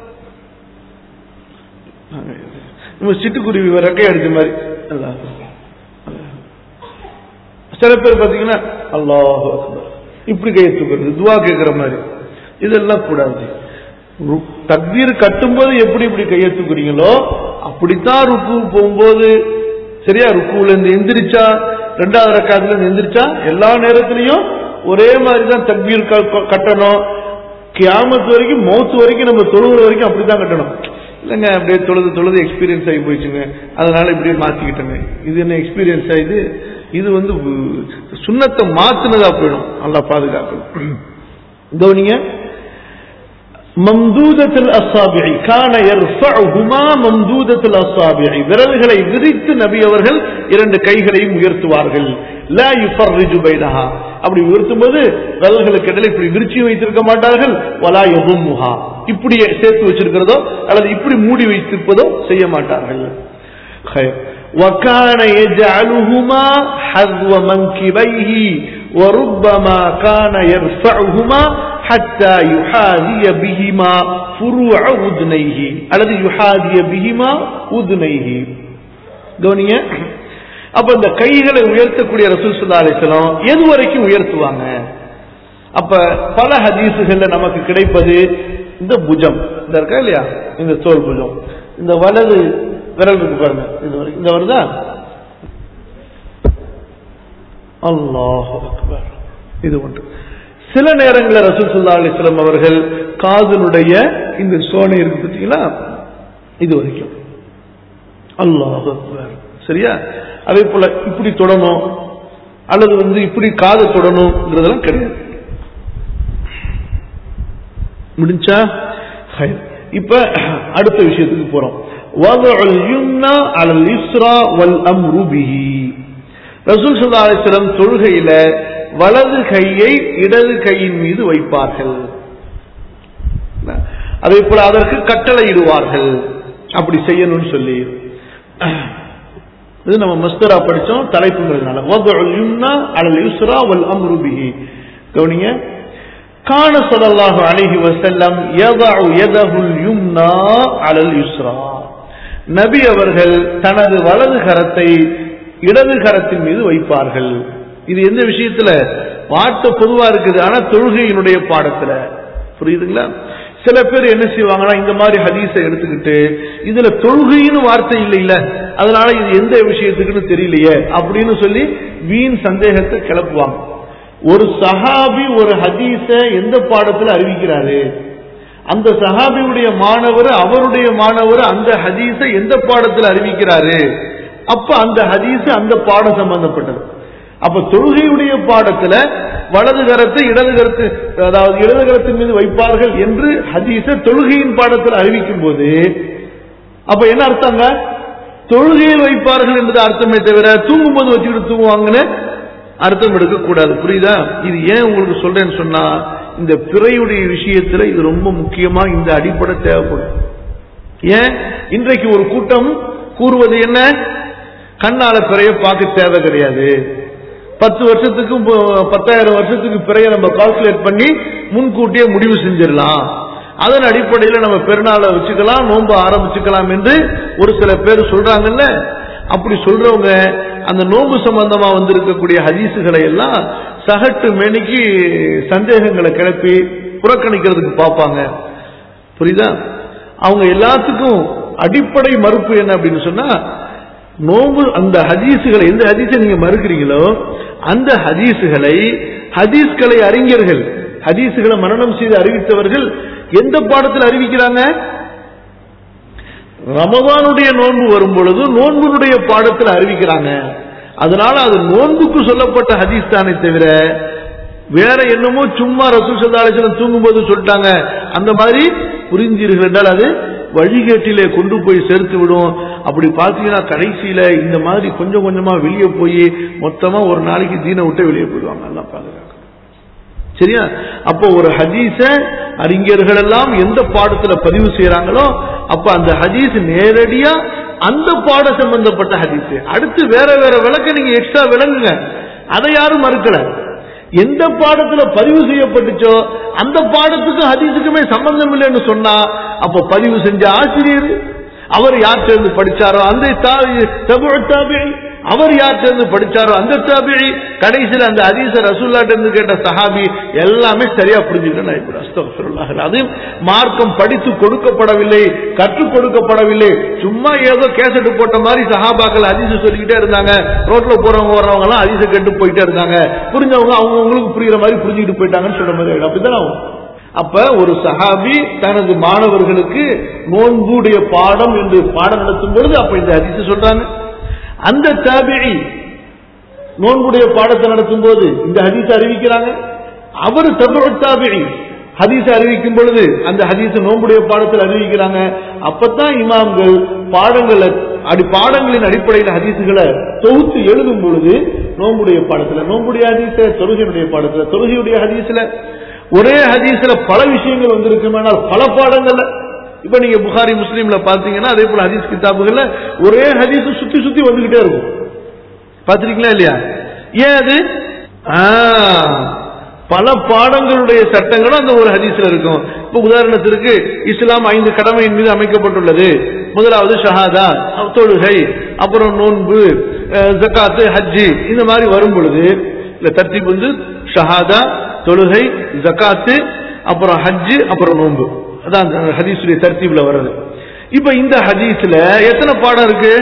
நம்ம சிட்டுக்குருவி ரெக்கை அடிச்ச மாதிரி அல்லாஹ் அல்லாஹ். சில பேர் பாத்தீங்கன்னா அல்லாஹ் அக்பர் இப்படி கையை தூக்குறது துவா கேட்கிற மாதிரி இதெல்லாம் கூடாது ரு- தக்பீர் கட்டும்போது எப்படி இப்படி கையை தூக்குறீங்களோ அப்படித்தான் ருக்கு போகும்போது சரியா ருக்குல இருந்து எந்திரிச்சா ரெண்டாவது ரக்காத்துல இருந்து எந்திரிச்சா எல்லா நேரத்திலையும் ஒரே மாதிரி தான் தக்பீர் க- க- கட்டணும் கியாமத்து வரைக்கும் மௌத்து வரைக்கும் நம்ம தொழுகிற வரைக்கும் அப்படித்தான் கட்டணும் இல்லைங்க அப்படியே தொழுது தொழுது எக்ஸ்பீரியன்ஸ் ஆகி போயிடுச்சுங்க அதனால இப்படியே மாத்திக்கிட்டேங்க இது என்ன எக்ஸ்பீரியன்ஸ் ஆயிது இது வந்து உ- சுண்ணத்தை மாத்துனதா போயிடும் நல்லா பாதுகாக்கணும் கவனிங்க மம்தூதத்தில் அசாபிழி காண யர்ஃபஉஹுமா மம்தூதத்தில் அசாபிழி விரல்களை விரித்து நபி அவர்கள் இரண்டு கைகளையும் உயர்த்துவார்கள் லா யுஃபர்ரிஜு பைனஹா அப்படி உயர்த்தும் போது விரல்களுக்கு இடையில இப்படி விரிச்சி வைத்திருக்க மாட்டார்கள் வலா யதும்முஹா இப்படி சேர்த்து வச்சிருக்கிறதோ அல்லது இப்படி மூடி வைத்திருப்பதோ செய்ய மாட்டார்கள் خير وكان يجعلهما حذو منكبيه وربما كان يرفعهما حتى يحاذي بهما فروع أذنيه الذي يحاذي بهما أذنيه கவனிங்க அப்ப இந்த கைகளை உயர்த்தக்கூடிய ரசூல் சுல்லா அலிஸ்லாம் எது வரைக்கும் உயர்த்துவாங்க அப்ப பல ஹதீசுகள்ல நமக்கு கிடைப்பது இந்த புஜம் இந்த இருக்கா இல்லையா இந்த தோல் புஜம் இந்த வலது விரல் இருக்கு பாருங்க இது வரைக்கும் இந்த வருதா அல்லாஹ் அக்பர் இது ஒன்று சில நேரங்களில் ரசூல் சுல்லா அலிஸ்லாம் அவர்கள் காதலுடைய இந்த சோனை இருக்கு பார்த்தீங்களா இது வரைக்கும் அல்லாஹ் அக்பர் சரியா அதே போல இப்படி தொடணும் அல்லது வந்து இப்படி காதை தொடணுங்கிறதெல்லாம் கிடையாது முடிஞ்சா ஹைர். இப்ப அடுத்த விஷயத்துக்கு போறோம் وضع اليمنى على اليسرى والامر به ரசூல் ஸல்லல்லாஹு அலைஹி வஸல்லம் தொழுகையில வலது கையை இடது கையின் மீது வைப்பார்கள் அதே போல அதற்கு கட்டளையிடுவார்கள் அப்படி செய்யணும்னு சொல்லி இது நம்ம மஸ்தரா படிச்சோம் தலைப்புங்கிறதுனால وضع اليمنى على اليسرى والامر به கவனிங்க கான ஸல்லல்லாஹு அலைஹி வஸல்லம் يضع يده اليمنى على اليسرى நபி அவர்கள் தனது வலது கரத்தை இடது கரத்தின் மீது வைப்பார்கள் இது எந்த விஷயத்துல வார்த்தை பொதுவா இருக்குது ஆனா தொழுகையினுடைய பாடத்துல புரியுதுங்களா சில பேர் என்ன செய்வாங்கன்னா இந்த மாதிரி ஹதீஸை எடுத்துக்கிட்டு இதுல தொழுகைன்னு வார்த்தை இல்லை இல்ல அதனால இது எந்த விஷயத்துக்குன்னு தெரியலையே அப்படின்னு சொல்லி வீண் சந்தேகத்தை கிளப்புவாங்க ஒரு சஹாபி ஒரு ஹதீஸ எந்த பாடத்துல அறிவிக்கிறாரு அந்த சஹாபியுடைய மாணவர் அவருடைய மாணவர் அந்த ஹதீஸை எந்த பாடத்துல அறிவிக்கிறாரு அப்ப அந்த ஹதீஸ் அந்த பாடம் சம்பந்தப்பட்டது அப்ப தொழுகையுடைய பாடத்துல வலது கரத்தை இடது கருத்து அதாவது இடது கரத்தின் மீது வைப்பார்கள் என்று ஹதீஸ தொழுகையின் பாடத்தில் அறிவிக்கும் போது அப்ப என்ன அர்த்தங்க தொழுகையில் வைப்பார்கள் என்பது அர்த்தமே தவிர தூங்கும் போது வச்சுக்கிட்டு தூங்குவாங்கன்னு அர்த்தம் எடுக்க கூடாது புரியுதா இது ஏன் உங்களுக்கு சொல்றேன்னு சொன்னா இந்த பிறையுடைய விஷயத்துல இது ரொம்ப முக்கியமா இந்த அடிப்படை தேவைப்படும் ஏன் இன்றைக்கு ஒரு கூட்டம் கூறுவது என்ன கண்ணால பிறைய பார்க்க தேவை கிடையாது பத்து வருஷத்துக்கு ப- பத்தாயிரம் வருஷத்துக்கு பிறைய நம்ம கால்குலேட் பண்ணி முன்கூட்டியே முடிவு செஞ்சிடலாம் அதன் அடிப்படையில் நம்ம பெருநாளை வச்சுக்கலாம் நோன்பு ஆரம்பிச்சுக்கலாம் என்று ஒரு சில பேர் சொல்றாங்கல்ல அப்படி சொல்றவங்க அந்த நோன்பு சம்பந்தமா வந்திருக்கக்கூடிய ஹதீசுகளை எல்லாம் சகட்டு மெனிக்கு சந்தேகங்களை கிளப்பி புறக்கணிக்கிறதுக்கு பார்ப்பாங்க புரியுதா அவங்க எல்லாத்துக்கும் அடிப்படை மறுப்பு என்ன அப்படின்னு சொன்னா நோம்பு அந்த ஹதீசுகளை எந்த ஹதீஸை நீங்க மறுக்கிறீங்களோ அந்த ஹதீசுகளை ஹதீஸ்களை அறிஞர்கள் ஹதீசுகளை மரணம் செய்து அறிவித்தவர்கள் எந்த பாடத்தில் அறிவிக்கிறாங்க ரமதானுடைய நோன்பு வரும் பொழுது நோன்புனுடைய பாடத்தில் அறிவிக்கிறாங்க அதனால அது நோன்புக்கு சொல்லப்பட்ட ஹதீஸ் தானே தவிர வேற என்னமோ சும்மா ரசூல் சல்லாஹம் தூங்கும்போது சொல்லிட்டாங்க அந்த மாதிரி புரிஞ்சீர்கள் என்றால் அது வழிகேட்டிலே கொண்டு போய் சேர்த்து விடும் அப்படி பார்த்தீங்கன்னா கடைசியில இந்த மாதிரி கொஞ்சம் கொஞ்சமா வெளியே போய் மொத்தமா ஒரு நாளைக்கு தீனை விட்டு வெளியே போயிடுவாங்க எல்லாம் பாதுகாக்க சரியா அப்போ ஒரு ஹதீஸ அறிஞர்கள் எல்லாம் எந்த பாடத்துல பதிவு செய்யறாங்களோ அப்ப அந்த ஹதீஸ் நேரடியா அந்த பாட சம்பந்தப்பட்ட ஹதீஸ் அடுத்து வேற வேற விளக்க நீங்க எக்ஸ்ட்ரா விளங்குங்க அதை யாரும் மறுக்கல எந்த பாடத்துல பதிவு செய்யப்பட்டுச்சோ அந்த பாடத்துக்கும் ஹதீஸுக்குமே சம்பந்தம் இல்லைன்னு சொன்னா அப்ப பதிவு செஞ்ச ஆசிரியர் அவர் யார் சேர்ந்து படிச்சாரோ அந்த தா- தபுஅ தாபிஈ, அவர் யார் சேர்ந்து படிச்சாரோ அந்த தாபிழி கடைசியில் அந்த ஹதீஸ ரசூல்லாட்ட இருந்து கேட்ட சஹாபி எல்லாமே சரியா புரிஞ்சுக்கணும் அது மார்க்கம் படித்து கொடுக்கப்படவில்லை கற்றுக் கொடுக்கப்படவில்லை சும்மா ஏதோ கேசட் போட்ட மாதிரி சஹாபாக்கள் ஹதீஸ் சொல்லிக்கிட்டே இருந்தாங்க ரோட்ல போறவங்க வர்றவங்க எல்லாம் ஹதீஸ கேட்டு போயிட்டே இருந்தாங்க புரிஞ்சவங்க அவங்க உங்களுக்கு புரியுற மாதிரி புரிஞ்சுக்கிட்டு போயிட்டாங்கன்னு சொல்ற மாதிரி ஆயிடும். அப்படித்தானே ஆகும். அப்ப ஒரு சஹாபி தனது மாணவர்களுக்கு நோன்புடைய பாடம் என்று பாடம் நடத்தும் பொழுது அப்ப இந்த ஹதீஸ் சொல்றாங்க அந்த தாபிழி நோன்புடைய பாடத்தை நடத்தும் போது இந்த ஹதீஸ் அறிவிக்கிறாங்க அவர் தபு தாபிழி ஹதீஸ் அறிவிக்கும் பொழுது அந்த ஹதீஸ் நோன்புடைய பாடத்தில் அறிவிக்கிறாங்க அப்பதான் இமாம்கள் பாடங்களை அடி பாடங்களின் அடிப்படையில் ஹதீசுகளை தொகுத்து எழுதும் பொழுது நோன்புடைய பாடத்துல நோன்புடைய ஹதீஸ தொழுகையுடைய பாடத்துல தொழுகையுடைய ஹதீஸ்ல ஒரே ஹதீஸ்ல பல விஷயங்கள் வந்திருக்குமானால் பல பாடங்கள்ல இப்ப நீங்க புகாரி முஸ்லீம்ல பாத்தீங்கன்னா அதே போல ஹதீஸ் கிதாபுகள்ல ஒரே ஹதீஸ் சுத்தி சுத்தி வந்துகிட்டே இருக்கும் பாத்திருக்கீங்களா இல்லையா ஏன் அது ஆ, பல பாடங்களுடைய சட்டங்களும் அந்த ஒரு ஹதீஸ்ல இருக்கும் இப்ப உதாரணத்திற்கு இஸ்லாம் ஐந்து கடமையின் மீது அமைக்கப்பட்டுள்ளது முதலாவது ஷஹாதா தொழுகை அப்புறம் நோன்பு அஹ், ஜக்காத்து ஹஜ்ஜி இந்த மாதிரி வரும் பொழுது இந்த தர்த்தீப் வந்து ஷஹாதா தொழுகை ஜக்காத்து அப்புறம் ஹஜ்ஜு அப்புறம் நோன்பு அதான் அந்த ஹதீஸுடைய தர்த்தீப்ல வர்றது இப்ப இந்த ஹதீஸ்ல எத்தனை பாடம் இருக்கு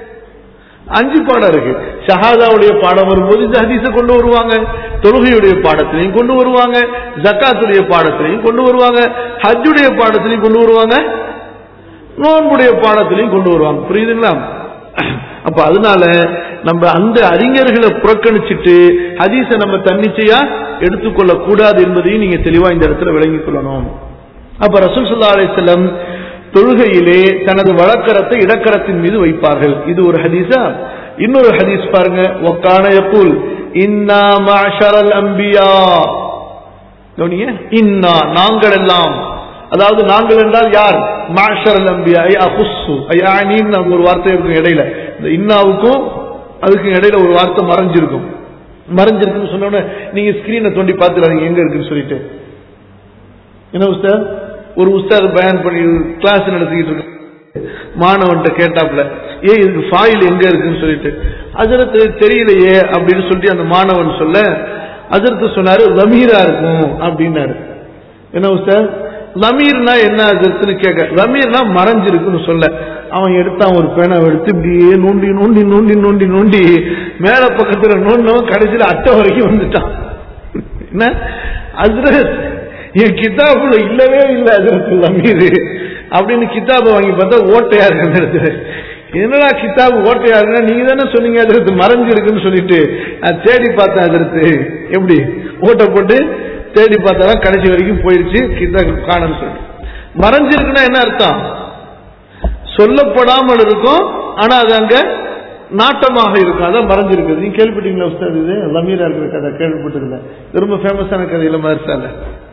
அஞ்சு பாடம் இருக்கு ஷஹாதாவுடைய பாடம் வரும்போது இந்த ஹதீஸை கொண்டு வருவாங்க தொழுகையுடைய பாடத்திலையும் கொண்டு வருவாங்க ஜக்காத்துடைய பாடத்திலையும் கொண்டு வருவாங்க ஹஜ்ஜுடைய பாடத்திலையும் கொண்டு வருவாங்க நோன்புடைய பாடத்திலையும் கொண்டு வருவாங்க புரியுதுங்களா அப்ப அதனால நம்ம அந்த அறிஞர்களை புறக்கணிச்சிட்டு ஹதீஸை நம்ம தன்னிச்சையா எடுத்துக்கொள்ள கூடாது என்பதையும் நீங்க தெளிவா இந்த இடத்துல விளங்கிக் கொள்ளணும் அப்ப ரசூல் ஸல்லல்லாஹு அலைஹி வஸல்லம் தொழுகையிலே தனது வழக்கரத்தை இடக்கரத்தின் மீது வைப்பார்கள் இது ஒரு ஹதீஸா இன்னொரு ஹதீஸ் பாருங்க ஒக்கான யக்கூல் இன்னா மஅஷரல் அம்பியா கவனிங்க இன்னா நாங்கள் எல்லாம் அதாவது நாங்கள் என்றால் யார் மாஷரல் அம்பியா ஐ அஹுஸ்ஸு ஐ ஆனீன்னு அங்க ஒரு வார்த்தை இருக்கும் இடையில இந்த இன்னாவுக்கும் அதுக்கு இடையில ஒரு வார்த்தை மறைஞ்சிருக்கும் மறைஞ்சிருக்குன்னு சொன்ன உடனே நீங்க ஸ்கிரீனை தோண்டி பார்த்துடாதீங்க எங்க இருக்குன்னு சொல்லிட்டு என்ன உஸ்தாத் ஒரு உஸ்தாத் பயன் பண்ணி கிளாஸ் நடத்திக்கிட்டு இருக்கு மாணவன்கிட்ட கேட்டாப்ல ஏ இதுக்கு ஃபாயில் எங்க இருக்குன்னு சொல்லிட்டு அதற்கு தெரியலையே அப்படின்னு சொல்லிட்டு அந்த மாணவன் சொல்ல அதற்கு சொன்னாரு லமீரா இருக்கும் அப்படின்னாரு என்ன சார் லமீர்னா என்ன அதுன்னு கேட்க லமீர்னா மறைஞ்சிருக்குன்னு சொல்ல அவன் எடுத்தான் ஒரு பேனை எடுத்து இப்படியே நோண்டி நோண்டி நோண்டி நோண்டி நோண்டி மேல பக்கத்துல நோண்டவன் கடைசியில அட்டை வரைக்கும் வந்துட்டான் என்ன அஜரத் என் கிதாபுல இல்லவே இல்லை அஜரத் லமீர் அப்படின்னு கிதாபை வாங்கி பார்த்தா ஓட்டையா இருக்கு அந்த இடத்துல என்னடா கிதாபு ஓட்டையா இருக்குன்னா நீங்க தானே சொன்னீங்க அதற்கு மறைஞ்சு இருக்குன்னு சொல்லிட்டு நான் தேடி பார்த்தேன் அதற்கு எப்படி ஓட்டை போட்டு தேடி பார்த்தா கடைசி வரைக்கும் போயிருச்சு கிதா காணும்னு சொல்லி மறைஞ்சிருக்குன்னா என்ன அர்த்தம் சொல்லப்படாமல் இருக்கும் ஆனா அது அங்க நாட்டமாக இருக்கும் அதான் மறைஞ்சிருக்குது நீங்க கேள்விப்பட்டீங்களா உஸ்தாத் இது லமீரா இருக்கிற கதை கேள்விப்பட்டிருந்தேன் இது ரொம்ப ஃபேமஸான கதையில மாதிரி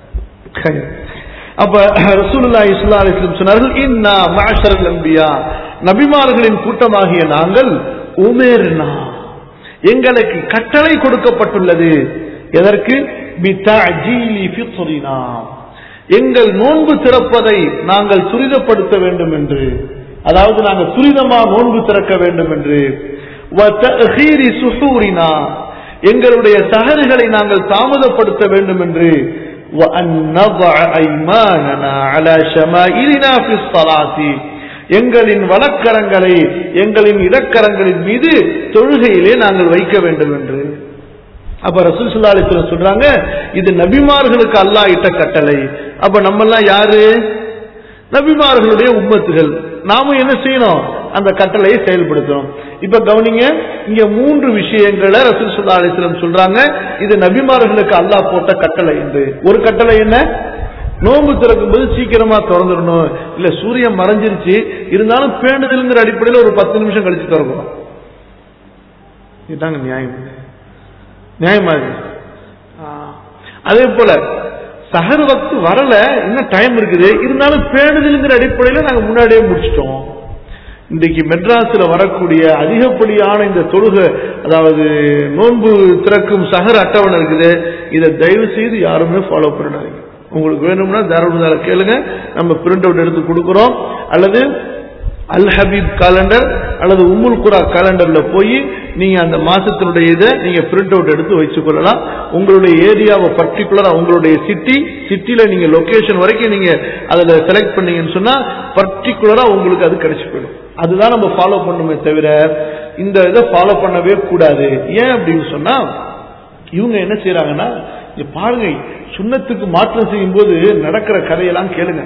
அப்ப ரசூலுல்லாஹி ஸல்லல்லாஹு அலைஹி வஸல்லம் சொன்னார்கள் இன்னா மஅஷரல் அன்பியா நபிமார்களின் கூட்டமாகிய நாங்கள் உமேர்னா எங்களுக்கு கட்டளை கொடுக்கப்பட்டுள்ளது எதற்கு பிதஅஜீலி ஃபித்ரினா எங்கள் நோன்பு திறப்பதை நாங்கள் துரிதப்படுத்த வேண்டும் என்று அதாவது நாங்கள் துரிதமா நோன்பு திறக்க வேண்டும் என்று வதஅஹீரி சுஹூரினா எங்களுடைய சஹறுகளை நாங்கள் தாமதப்படுத்த வேண்டும் என்று وأن نضع أيماننا على شمائلنا في الصلاة எங்களின் வழக்கரங்களை எங்களின் இடக்கரங்களின் மீது தொழுகையிலே நாங்கள் வைக்க வேண்டும் என்று அப்ப ரசூல் சுல்லா அலிஸ்லாம் சொல்றாங்க இது நபிமார்களுக்கு அல்லாஹ் இட்ட கட்டளை அப்ப நம்ம எல்லாம் யாரு நபிமார்களுடைய உம்மத்துகள் நாமும் என்ன செய்யணும் அந்த கட்டளையை செயல்படுத்தணும் இப்ப கவனிங்க இங்க மூன்று விஷயங்களை ரசூல் சுல்லா அலிஸ்லாம் சொல்றாங்க இது நபிமார்களுக்கு அல்லாஹ் போட்ட கட்டளை என்று ஒரு கட்டளை என்ன நோன்பு திறக்கும் போது சீக்கிரமா திறந்துடணும் இல்ல சூரியன் மறைஞ்சிருச்சு இருந்தாலும் பேணுதல்ங்கிற அடிப்படையில் ஒரு பத்து நிமிஷம் கழிச்சு திறக்கணும் இதுதாங்க நியாயம் நியாயமா இருக்கு அதே போல சஹர் வக்து வரல இன்னும் டைம் இருக்குது இருந்தாலும் பேணுதல்ங்கிற அடிப்படையில் நாங்க முன்னாடியே முடிச்சிட்டோம் இன்றைக்கு மெட்ராஸ்ல வரக்கூடிய அதிகப்படியான இந்த தொழுகை அதாவது நோன்பு திறக்கும் சஹர் அட்டவணை இருக்குது இதை தயவு செய்து யாருமே ஃபாலோ பண்ணாதீங்க உங்களுக்கு வேணும்னா தாராளமாக கேளுங்க நம்ம பிரிண்ட் அவுட் எடுத்து கொடுக்குறோம் அல்லது அல் ஹபீப் காலண்டர் அல்லது உம்முல் குரா காலண்டர்ல போய் நீங்க அந்த மாசத்தினுடைய இதை நீங்க பிரிண்ட் அவுட் எடுத்து வச்சுக் கொள்ளலாம் உங்களுடைய ஏரியாவை பர்டிகுலரா உங்களுடைய சிட்டி சிட்டில நீங்க லொகேஷன் வரைக்கும் நீங்க அதுல செலக்ட் பண்ணீங்கன்னு சொன்னா பர்டிகுலரா உங்களுக்கு அது கிடைச்சு போயிடும் அதுதான் நம்ம ஃபாலோ பண்ணுமே தவிர இந்த இதை ஃபாலோ பண்ணவே கூடாது ஏன் அப்படின்னு சொன்னா இவங்க என்ன செய்யறாங்கன்னா இங்க பாருங்க சுண்ணத்துக்கு மாற்றம் செய்யும் போது நடக்கிற கதையெல்லாம் கேளுங்க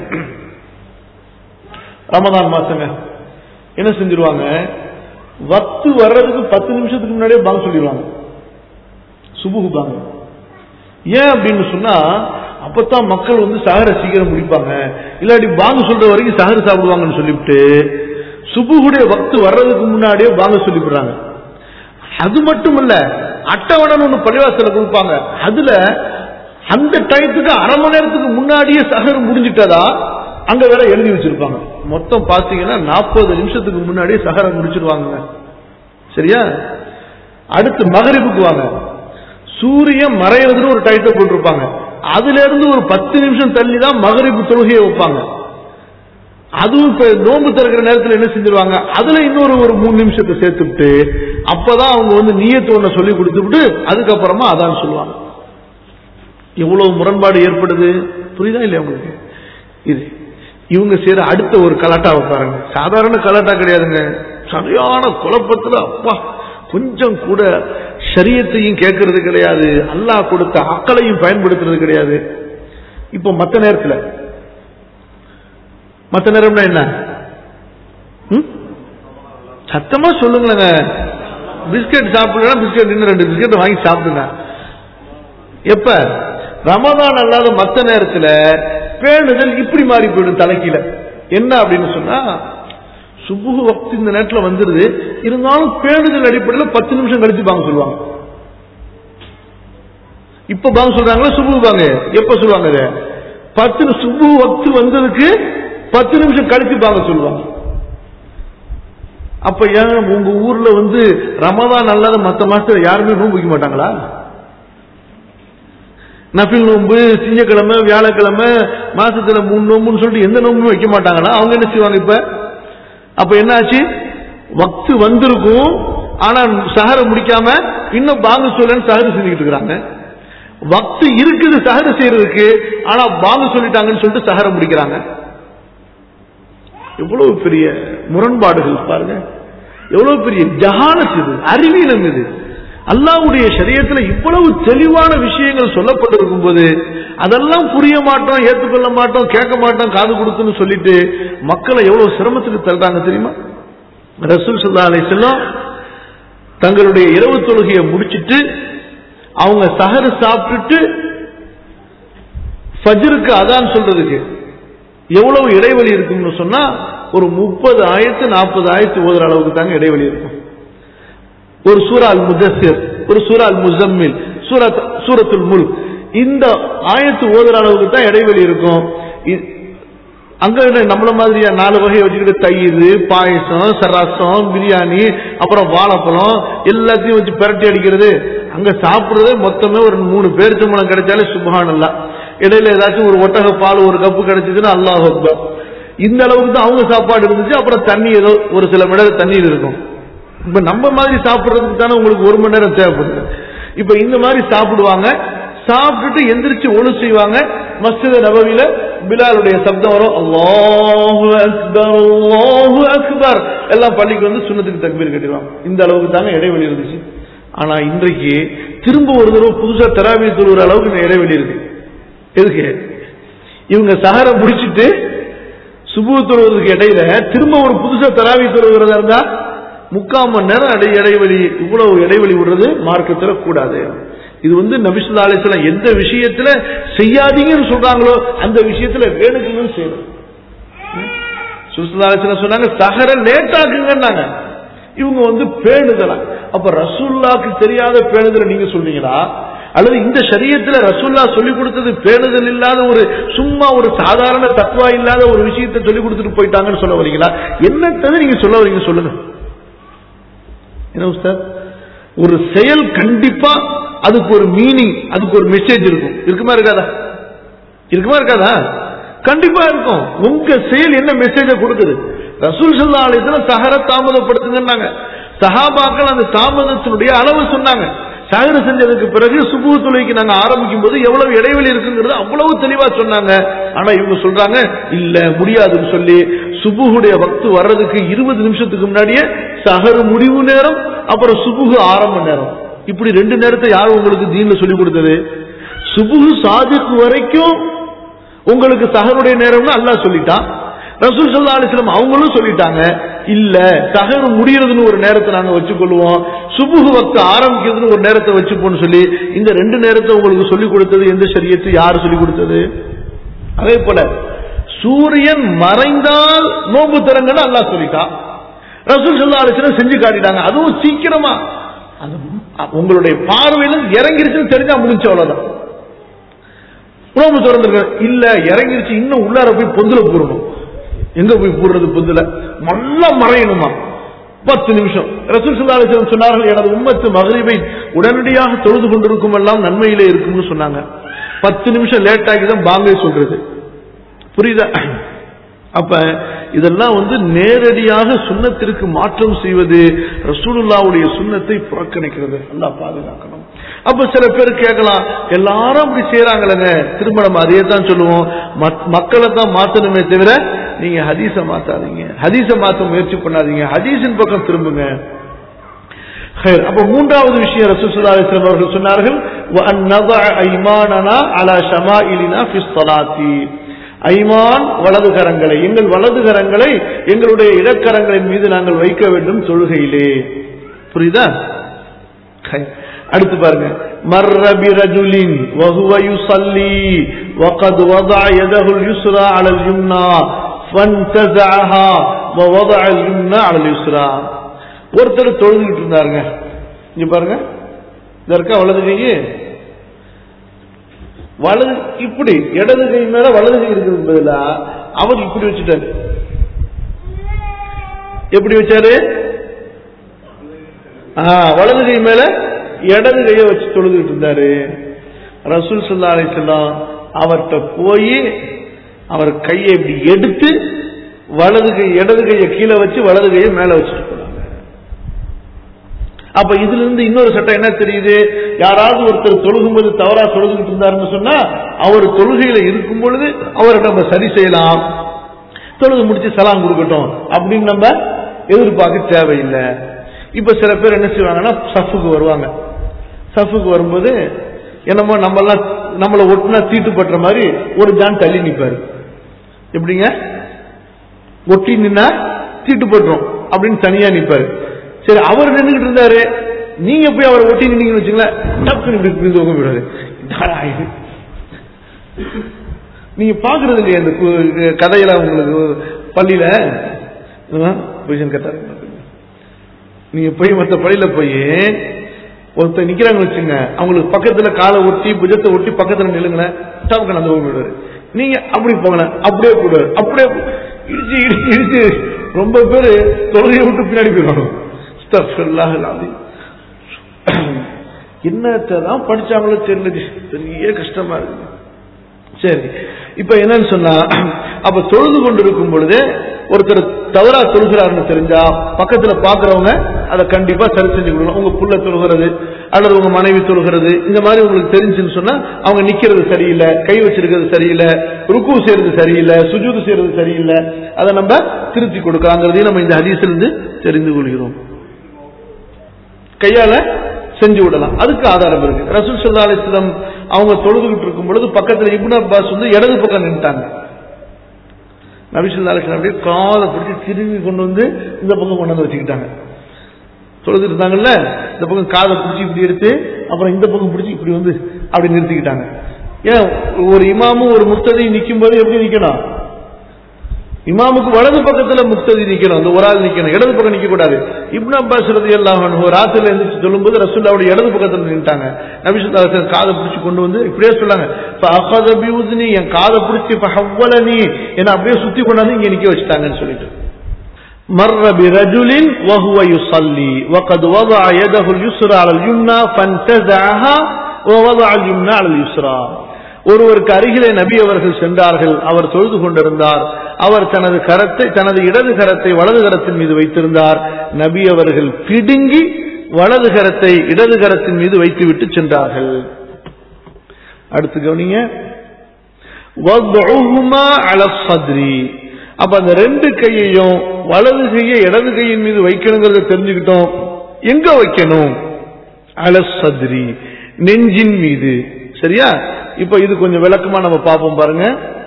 ரமதான் மாசங்க என்ன செஞ்சிருவாங்க வத்து வர்றதுக்கு பத்து நிமிஷத்துக்கு முன்னாடியே பாங்க சொல்லிடுவாங்க சுபுகு பாங்க ஏன் அப்படின்னு சொன்னா அப்பதான் மக்கள் வந்து சகர சீக்கிரம் முடிப்பாங்க இல்லாட்டி பாங்க சொல்ற வரைக்கும் சகர சாப்பிடுவாங்கன்னு சொல்லிவிட்டு சுபுகுடைய வக்து வர்றதுக்கு முன்னாடியே பாங்க சொல்லிவிடுறாங்க அது மட்டும் இல்ல அட்டவணை ஒண்ணு பள்ளிவாசல கொடுப்பாங்க அதுல அந்த டயத்துக்கு அரை மணி நேரத்துக்கு முன்னாடியே சகர் முடிஞ்சிட்டதா அங்க வேற எழுதி வச்சிருப்பாங்க மொத்தம் பாத்தீங்கன்னா நாற்பது நிமிஷத்துக்கு முன்னாடியே சகரை முடிச்சிருவாங்க சரியா அடுத்து மகரிப்புக்கு வாங்க சூரியன் மறையிறதுன்னு ஒரு டைட்டை போட்டிருப்பாங்க அதுல இருந்து ஒரு பத்து நிமிஷம் தள்ளி தான் மகரிப்பு தொழுகையை வைப்பாங்க அதுவும் இப்ப நோன்பு திறக்கிற நேரத்தில் என்ன செஞ்சிருவாங்க அதுல இன்னொரு ஒரு மூணு நிமிஷத்தை சேர்த்துட்டு அப்பதான் அவங்க வந்து நீயத்து ஒண்ண சொல்லி கொடுத்துட்டு அதுக்கப்புறமா அதான் சொல்லுவாங்க எவ்வளவு முரண்பாடு ஏற்படுது புரியுதா இல்லையா உங்களுக்கு இது இவங்க செய்யற அடுத்த ஒரு கலாட்டாவை பாருங்க சாதாரண கலாட்டா கிடையாதுங்க சரியான குழப்பத்துல அப்பா கொஞ்சம் கூட சரியத்தையும் கேட்கறது கிடையாது அல்லாஹ் கொடுத்த அக்களையும் பயன்படுத்துறது கிடையாது இப்போ மத்த நேரத்துல மத்த நேரம்னா என்ன ம்? சத்தமா சொல்லுங்களேங்க பிஸ்கட் சாப்பிடலாம் பிஸ்கட் இன்னும் ரெண்டு பிஸ்கட் வாங்கி சாப்பிடுங்க எப்ப ரமதான் அல்லாத மத்த நேரத்துல பேணுதல் இப்படி மாறி போயிடும் தலைக்கீழ என்ன அப்படின்னு சொன்னா சுபுகு வக்து இந்த நேரத்துல வந்துருது இருந்தாலும் பேணுதல் அடிப்படையில் பத்து நிமிஷம் கழிச்சு பாங்க சொல்லுவாங்க இப்ப பாங்க சொல்றாங்களா சுபுகு பாங்க எப்ப சொல்லுவாங்க இதை? பத்து நி- சுபுகு வக்து வந்ததுக்கு பத்து நிமிஷம் கழிச்சு பாங்க சொல்லுவாங்க அப்ப ஏன் உங்க ஊர்ல வந்து ரமதான் அல்லாத மத்த மாசத்துல யாருமே நோன்பு வைக்க மாட்டாங்களா நபில் நோன்பு திங்கக்கிழமை வியாழக்கிழமை மாசத்துல மூணு நோம்புன்னு சொல்லிட்டு எந்த நோம்பும் வைக்க மாட்டாங்களா அவங்க என்ன செய்வாங்க இப்ப அப்ப என்ன ஆச்சு வக்து வந்திருக்கும் ஆனா சஹர முடிக்காம இன்னும் பாங்க சொல்லன்னு சஹரு செஞ்சுக்கிட்டு இருக்கிறாங்க வக்து இருக்குது சஹர் செய்யறதுக்கு ஆனா பாங்கு சொல்லிட்டாங்கன்னு சொல்லிட்டு சஹர முடிக்கிறாங்க எவ்வளவு பெரிய முரண்பாடுகள் பாருங்க எவ்வளவு பெரிய ஜஹானத் இது அறிவீனம் இது அல்லாவுடைய சரியத்துல இவ்வளவு தெளிவான விஷயங்கள் சொல்லப்பட்டிருக்கும் போது அதெல்லாம் புரிய மாட்டோம் ஏற்றுக்கொள்ள மாட்டோம் கேட்க மாட்டோம் காது கொடுத்துன்னு சொல்லிட்டு மக்களை எவ்வளவு சிரமத்துக்கு தள்ளுறாங்க தெரியுமா ரசூல் சல்லா அலிஸ்லாம் தங்களுடைய இரவு தொழுகையை முடிச்சிட்டு அவங்க சஹர் சாப்பிட்டுட்டு ஃபஜ்ருக்கு அதான் சொல்றதுக்கு எவ்வளவு இடைவெளி இருக்கும்னு சொன்னா ஒரு முப்பது ஆயிரத்து நாற்பது ஆயிரத்து ஓதுற அளவுக்கு தாங்க இடைவெளி இருக்கும் ஒரு சூரா அல் முதஸ்ஸிர் ஒரு சூரா அல் முசம்மில் சூரத் சூரத்துல் முல் இந்த ஆயத்து ஓதுற அளவுக்கு தான் இடைவெளி இருக்கும் இ- அங்க என்ன நம்மள மாதிரியா நாலு வகையை வச்சுக்கிட்டு தயிர் பாயசம் சரசம் பிரியாணி அப்புறம் வாழைப்பழம் எல்லாத்தையும் வச்சு பிரட்டி அடிக்கிறது அங்க சாப்பிடுறதே மொத்தமே ஒரு மூணு பேரிச்சம்பழம் கிடைச்சாலே சுபஹானல்லா இடையில ஏதாச்சும் ஒரு ஒட்டக பால் ஒரு கப்பு கிடைச்சதுன்னா அல்லாஹ் அக்பர் இந்த அளவுக்கு தான் அவங்க சாப்பாடு இருந்துச்சு அப்புறம் தண்ணி ஏதோ ஒரு சில மணி நேரம் தண்ணீர் இருக்கும் இப்ப நம்ம மாதிரி சாப்பிடுறதுக்கு தானே உங்களுக்கு ஒரு மணி நேரம் தேவைப்படுது இப்ப இந்த மாதிரி சாப்பிடுவாங்க சாப்பிட்டுட்டு எந்திரிச்சு ஒழு செய்வாங்க மஸ்ஜித் நபவியில பிலாலுடைய சப்தம் வரும் அல்லாஹு அக்பர் அல்லாஹு அக்பர் எல்லாம் பள்ளிக்கு வந்து சுண்ணத்துக்கு தக்பீர் கட்டிடுவாங்க இந்த அளவுக்கு தாங்க இடைவெளி இருந்துச்சு ஆனா இன்றைக்கு திரும்ப ஒரு தடவை புதுசா தெராவி தொழுகிற அளவுக்கு இடைவெளி இருக்கு எதுக்கு இவங்க சஹர முடிச்சிட்டு சுபு தொழுவதற்கு இடையில திரும்ப ஒரு புதுசா தராவி தொழுகிறதா இருந்தா முக்கால் மணி நேரம் இடை இடைவெளி இவ்வளவு இடைவெளி விடுறது மார்க்கத்துல கூடாது இது வந்து நபிசுல்லா அலிஸ்லாம் எந்த விஷயத்துல செய்யாதீங்கன்னு சொல்றாங்களோ அந்த விஷயத்துல வேணுக்குன்னு செய்யணும் சுசுல்லா அலிஸ்லாம் சொன்னாங்க சஹர லேட்டாக்குங்கன்னாங்க இவங்க வந்து பேணுதலா அப்ப ரசூல்லாக்கு தெரியாத பேணுதலை நீங்க சொல்றீங்களா அல்லது இந்த சரியத்துல ரசூல்லா சொல்லி கொடுத்தது பேணுதல் இல்லாத ஒரு சும்மா ஒரு சாதாரண தத்துவா இல்லாத ஒரு விஷயத்தை சொல்லி கொடுத்துட்டு போயிட்டாங்கன்னு சொல்ல வரீங்களா என்னத்தது நீங்க சொல்ல வரீங்க சொல்லுங்க என்ன உஸ்தாத் ஒரு செயல் கண்டிப்பா அதுக்கு ஒரு மீனிங் அதுக்கு ஒரு மெசேஜ் இருக்கும் இருக்குமா இருக்காதா இருக்குமா இருக்காதா கண்டிப்பா இருக்கும் உங்க செயல் என்ன மெசேஜ கொடுக்குது ரசூல் சல்லா அலிஸ்லாம் சஹர தாமதப்படுத்துங்கன்னாங்க சஹாபாக்கள் அந்த தாமதத்தினுடைய அளவு சொன்னாங்க சஹர செஞ்சதுக்கு பிறகு சுபு தொலைக்கு நாங்க ஆரம்பிக்கும் போது எவ்வளவு இடைவெளி இருக்குங்கிறது அவ்வளவு தெளிவா சொன்னாங்க ஆனா இவங்க சொல்றாங்க இல்ல முடியாதுன்னு சொல்லி சுபுகுடைய வக்து வர்றதுக்கு இருபது நிமிஷத்துக்கு முன்னாடியே சஹரு முடிவு நேரம் அப்புறம் சுபுகு ஆரம்ப நேரம் இப்படி ரெண்டு நேரத்தை யார் உங்களுக்கு தீன்ல சொல்லி கொடுத்தது சுபுகு சாதிக்கு வரைக்கும் உங்களுக்கு சஹருடைய நேரம்னு அல்லாஹ் சொல்லிட்டான் ரசூல் சல்லா அலிஸ்லாம் அவங்களும் சொல்லிட்டாங்க இல்ல சஹர் முடியறதுன்னு ஒரு நேரத்தை நாங்க வச்சுக்கொள்வோம் சுபுகு வக்து ஆரம்பிக்கிறதுன்னு ஒரு நேரத்தை வச்சுப்போம்னு சொல்லி இந்த ரெண்டு நேரத்தை உங்களுக்கு சொல்லி கொடுத்தது எந்த சரியத்து யார் சொல்லி கொடுத்தது அதே போல சூரியன் மறைந்தால் நோன்பு திறங்கன்னு அல்லாஹ் சொல்லிட்டான் ரசூல் சல்லா அலிஸ்லாம் செஞ்சு காட்டிட்டாங்க அதுவும் சீக்கிரமா அது உங்களுடைய பார்வையில இறங்கிருச்சுன்னு தெரிஞ்சா முடிஞ்சு அவ்வளவுதான் நோம்பு திறந்துருக்க இல்ல இறங்கிருச்சு இன்னும் உள்ளார போய் பொந்துல போடணும் எங்க போய் போடுறது பொந்துல நல்லா மறையணுமா பத்து நிமிஷம் ரசூல் சல்லா அலிஸ்லாம் சொன்னார்கள் எனது உம்மத்து மகரிபை உடனடியாக தொழுது கொண்டிருக்கும் எல்லாம் நன்மையிலே இருக்கும்னு சொன்னாங்க பத்து நிமிஷம் லேட் ஆகி தான் பாங்கே சொல்றது புரியுதா அப்ப இதெல்லாம் வந்து நேரடியாக சுண்ணத்திற்கு மாற்றம் செய்வது ரசூலுல்லாவுடைய சுண்ணத்தை புறக்கணிக்கிறது நல்லா பாதுகாக்கணும் அப்ப சில பேர் கேட்கலாம் எல்லாரும் அப்படி செய்யறாங்களேங்க திருமணம் அதே தான் சொல்லுவோம் மத்- மக்களை தான் மாத்தணுமே தவிர நீங்க ஹதீஸ மாத்தாதீங்க ஹதீஸ மாத்த முயற்சி பண்ணாதீங்க ஹதீஸின் பக்கம் திரும்புங்க خير. அப்ப மூன்றாவது விஷயம் ரசூல் ஸல்லல்லாஹு அலைஹி வஸல்லம் அவர்கள் சொன்னார்கள் وَأَن نَضَعَ أَيْمَانَنَا عَلَى شَمَائِلِنَا فِي الصَّلَاةِ ஐமான் வலது கரங்களை எங்கள் வலது கரங்களை எங்களுடைய இடக்கரங்களின் மீது நாங்கள் வைக்க வேண்டும் தொழுகையிலே புரியுதா خير. அடுத்து பாருங்க مَرَّ بِرَجُلٍ وَهُوَ يُصَلِّي وَقَدْ وَضَعَ يَدَهُ الْيُسْرَى على اليمنى فانتزعها ووضع اليمنى على اليسرى ஒருத்தர் தொழுதுகிட்டு இருந்தாருங்க இங்க பாருங்க இந்த இருக்கா வலது கை வலது இப்படி இடது கை மேல வலது கை இருக்கிறது பதிலா அவர் இப்படி வச்சுட்டாரு எப்படி வச்சாரு ஆ, வலது கை மேல இடது கையை வச்சு தொழுதுகிட்டு இருந்தாரு ரசூல் சல்லா அலிஸ்லாம் அவர்கிட்ட போய் அவர் கையை இப்படி எடுத்து வலது கை இடது கையை கீழே வச்சு வலது கையை மேல வச்சுட்டு போனாங்க அப்ப இதுல இருந்து இன்னொரு சட்டம் என்ன தெரியுது யாராவது ஒருத்தர் தொழுகும்போது தவறா தொழுதுகிட்டு இருந்தாருன்னு சொன்னா அவர் தொழுகையில இருக்கும் பொழுது அவரை நம்ம சரி செய்யலாம் தொழுது முடிச்சு சலாம் கொடுக்கட்டும் அப்படின்னு நம்ம எதிர்பார்க்க தேவையில்லை இப்ப சில பேர் என்ன செய்வாங்கன்னா சஃபுக்கு வருவாங்க சஃபுக்கு வரும்போது என்னமோ நம்மெல்லாம் நம்மளை ஒட்டுனா தீட்டு பட்டுற மாதிரி ஒரு ஜான் தள்ளி நிப்பாரு எப்படிங்க ஒட்டி நின்னா தீட்டு பட்டுரும் அப்படின்னு தனியா நிப்பாரு சரி அவர் நின்றுகிட்டு இருந்தாரு நீங்க போய் அவரை ஒட்டி நின்னீங்கன்னு வச்சுங்களேன் டக்குன்னு இப்படி பிரிந்து உங்க விடாது என்னடா இது? நீங்க பாக்குறது இல்லையா இந்த கு- கதையெல்லாம் உங்களுக்கு பள்ளியில பொசிஷன் கட்டாரு நீங்க போய் மத்த பள்ளியில போய் ஒருத்தர் நிக்கிறாங்க வச்சுங்க அவங்களுக்கு பக்கத்துல காலை ஒட்டி புஜத்தை ஒட்டி பக்கத்துல நில்லுங்களேன் டவுக்கு அந்த விடுவாரு நீங்க அப்படி போங்களேன் அப்படியே கூடாது அப்படியே இடிச்சு இடிச்சு இடிச்சு ரொம்ப பேரு தொழுகையை விட்டு பின்னாடி போயிடுவாங்க அஸ்தக்ஃபிருல்லாஹ் அல்-அலீம். என்னத்தான் படிச்சாங்களோ தெரியல பெரிய கஷ்டமா இருக்கு சரி இப்ப என்னன்னு சொன்னா அப்ப தொழுது கொண்டிருக்கும் பொழுது ஒருத்தர் தவறா தொழுகிறாருன்னு தெரிஞ்சா பக்கத்துல பாக்குறவங்க அதை கண்டிப்பா சரி செஞ்சு கொடுக்கணும் உங்க புள்ள தொழுகிறது அல்லது உங்க மனைவி தொழுகிறது இந்த மாதிரி உங்களுக்கு தெரிஞ்சுன்னு சொன்னா அவங்க நிக்கிறது சரியில்லை கை வச்சிருக்கிறது சரியில்லை ருக்கு செய்யறது சரியில்லை சுஜூது செய்யறது சரியில்லை அதை நம்ம திருத்தி கொடுக்கலாங்கிறதையும் நம்ம இந்த ஹதீஸ்ல இருந்து தெரிந்து கொள்கிறோம் கையால செஞ்சு விடலாம் அதுக்கு ஆதாரம் இருக்கு ரசூல் சல்லா அலிஸ்லம் அவங்க தொழுதுகிட்டு இருக்கும் பொழுது பக்கத்துல இப்னு அப்பாஸ் வந்து இடது பக்கம் நின்ட்டாங்க நபிசுல்லா அலிஸ்லாம் அப்படியே காதை பிடிச்சி திரும்பி கொண்டு வந்து இந்த பக்கம் கொண்டு வந்து வச்சுக்கிட்டாங்க தொழுதுட்டு இருந்தாங்கல்ல இந்த பக்கம் காதை பிடிச்சி இப்படி எடுத்து அப்புறம் இந்த பக்கம் பிடிச்சி இப்படி வந்து அப்படி நிறுத்திக்கிட்டாங்க ஏன் ஒரு இமாமும் ஒரு முக்ததி நிற்கும் போது எப்படி நிக்கணும் இமாமுக்கு வலது பக்கத்துல முக்ததி நிக்கணும் அந்த ஒரு ஆள் நிக்கணும் இடது பக்கம் நிக்க கூடாது இப்னு அப்பாஸ் ரதி எல்லாம் ராத்திரில எழுந்திரிச்சு சொல்லும்போது ரசூல்லாவுடைய இடது பக்கத்துல நின்ட்டாங்க நபிசுல்லா காதை பிடிச்சு கொண்டு வந்து இப்படியே சொல்லாங்க "ஃபஅഖذ பிஉذني", என் காதை பிடிச்சி ஃபஹவ்வலனி என்ன அப்படியே சுத்தி கொண்டாந்து இங்க நிக்க வச்சுட்டாங்கன்னு சொல்லிட்டு مر برجل وهو يصلي وقد وضع يده اليسرى على اليمنى فانتزعها ووضع اليمنى على اليسرى ஒருவருக்கு அருகிலே நபி அவர்கள் சென்றார்கள் அவர் தொழுது கொண்டிருந்தார் அவர் தனது கரத்தை தனது இடது கரத்தை வலது கரத்தின் மீது வைத்திருந்தார் நபி அவர்கள் பிடுங்கி வலது கரத்தை இடது கரத்தின் மீது வைத்துவிட்டு சென்றார்கள் அடுத்து கவனிங்க وَضْعُهُمَا عَلَى الصَّدْرِ அப்ப அந்த ரெண்டு கையையும் வலது கையை இடது கையின் மீது வைக்கணுங்கிறத தெரிஞ்சுக்கிட்டோம் எங்க வைக்கணும் அலசத்ரி நெஞ்சின் மீது சரியா இப்ப இது கொஞ்சம் விளக்கமா நம்ம பார்ப்போம் பாருங்க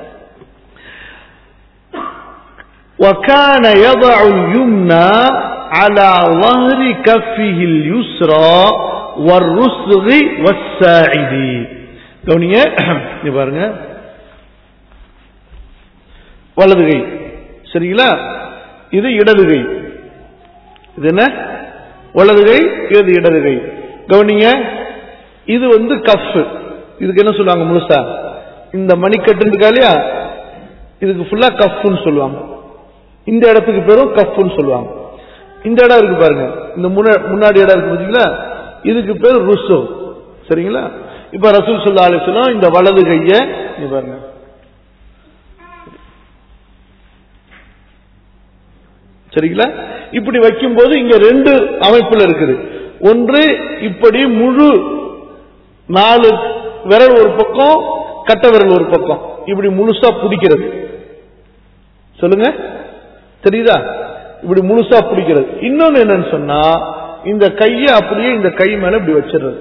وكان يضع اليمنى على ظهر كفه اليسرى والرسغ والساعد கவனிங்க இங்க பாருங்க வலது கை சரிங்களா இது இடது கை இது என்ன வலது கை இது இடது கை கவனிங்க இது வந்து கஃப் இதுக்கு என்ன சொல்லுவாங்க முழுசா இந்த மணிக்கட்டு இருக்கா இல்லையா இதுக்கு ஃபுல்லா கஃப்னு சொல்லுவாங்க இந்த இடத்துக்கு பேரும் கஃப்னு சொல்லுவாங்க இந்த இடம் இருக்கு பாருங்க இந்த முன்ன- முன்னாடி இடம் இருக்கு பாத்தீங்களா இதுக்கு பேர் ருசு சரிங்களா இப்ப ரசூல் சொல்லா அலிஸ்லாம் இந்த வலது கைய இங்க பாருங்க சரிங்களா இப்படி வைக்கும்போது இங்க ரெண்டு அமைப்புல இருக்குது ஒன்று இப்படி முழு நாலு விரல் ஒரு பக்கம் கட்ட விரல் ஒரு பக்கம் இப்படி முழுசா பிடிக்கிறது சொல்லுங்க தெரியுதா இப்படி முழுசா பிடிக்கிறது இன்னொன்னு என்னன்னு சொன்னா இந்த கையை அப்படியே இந்த கை மேல இப்படி வச்சிடுறது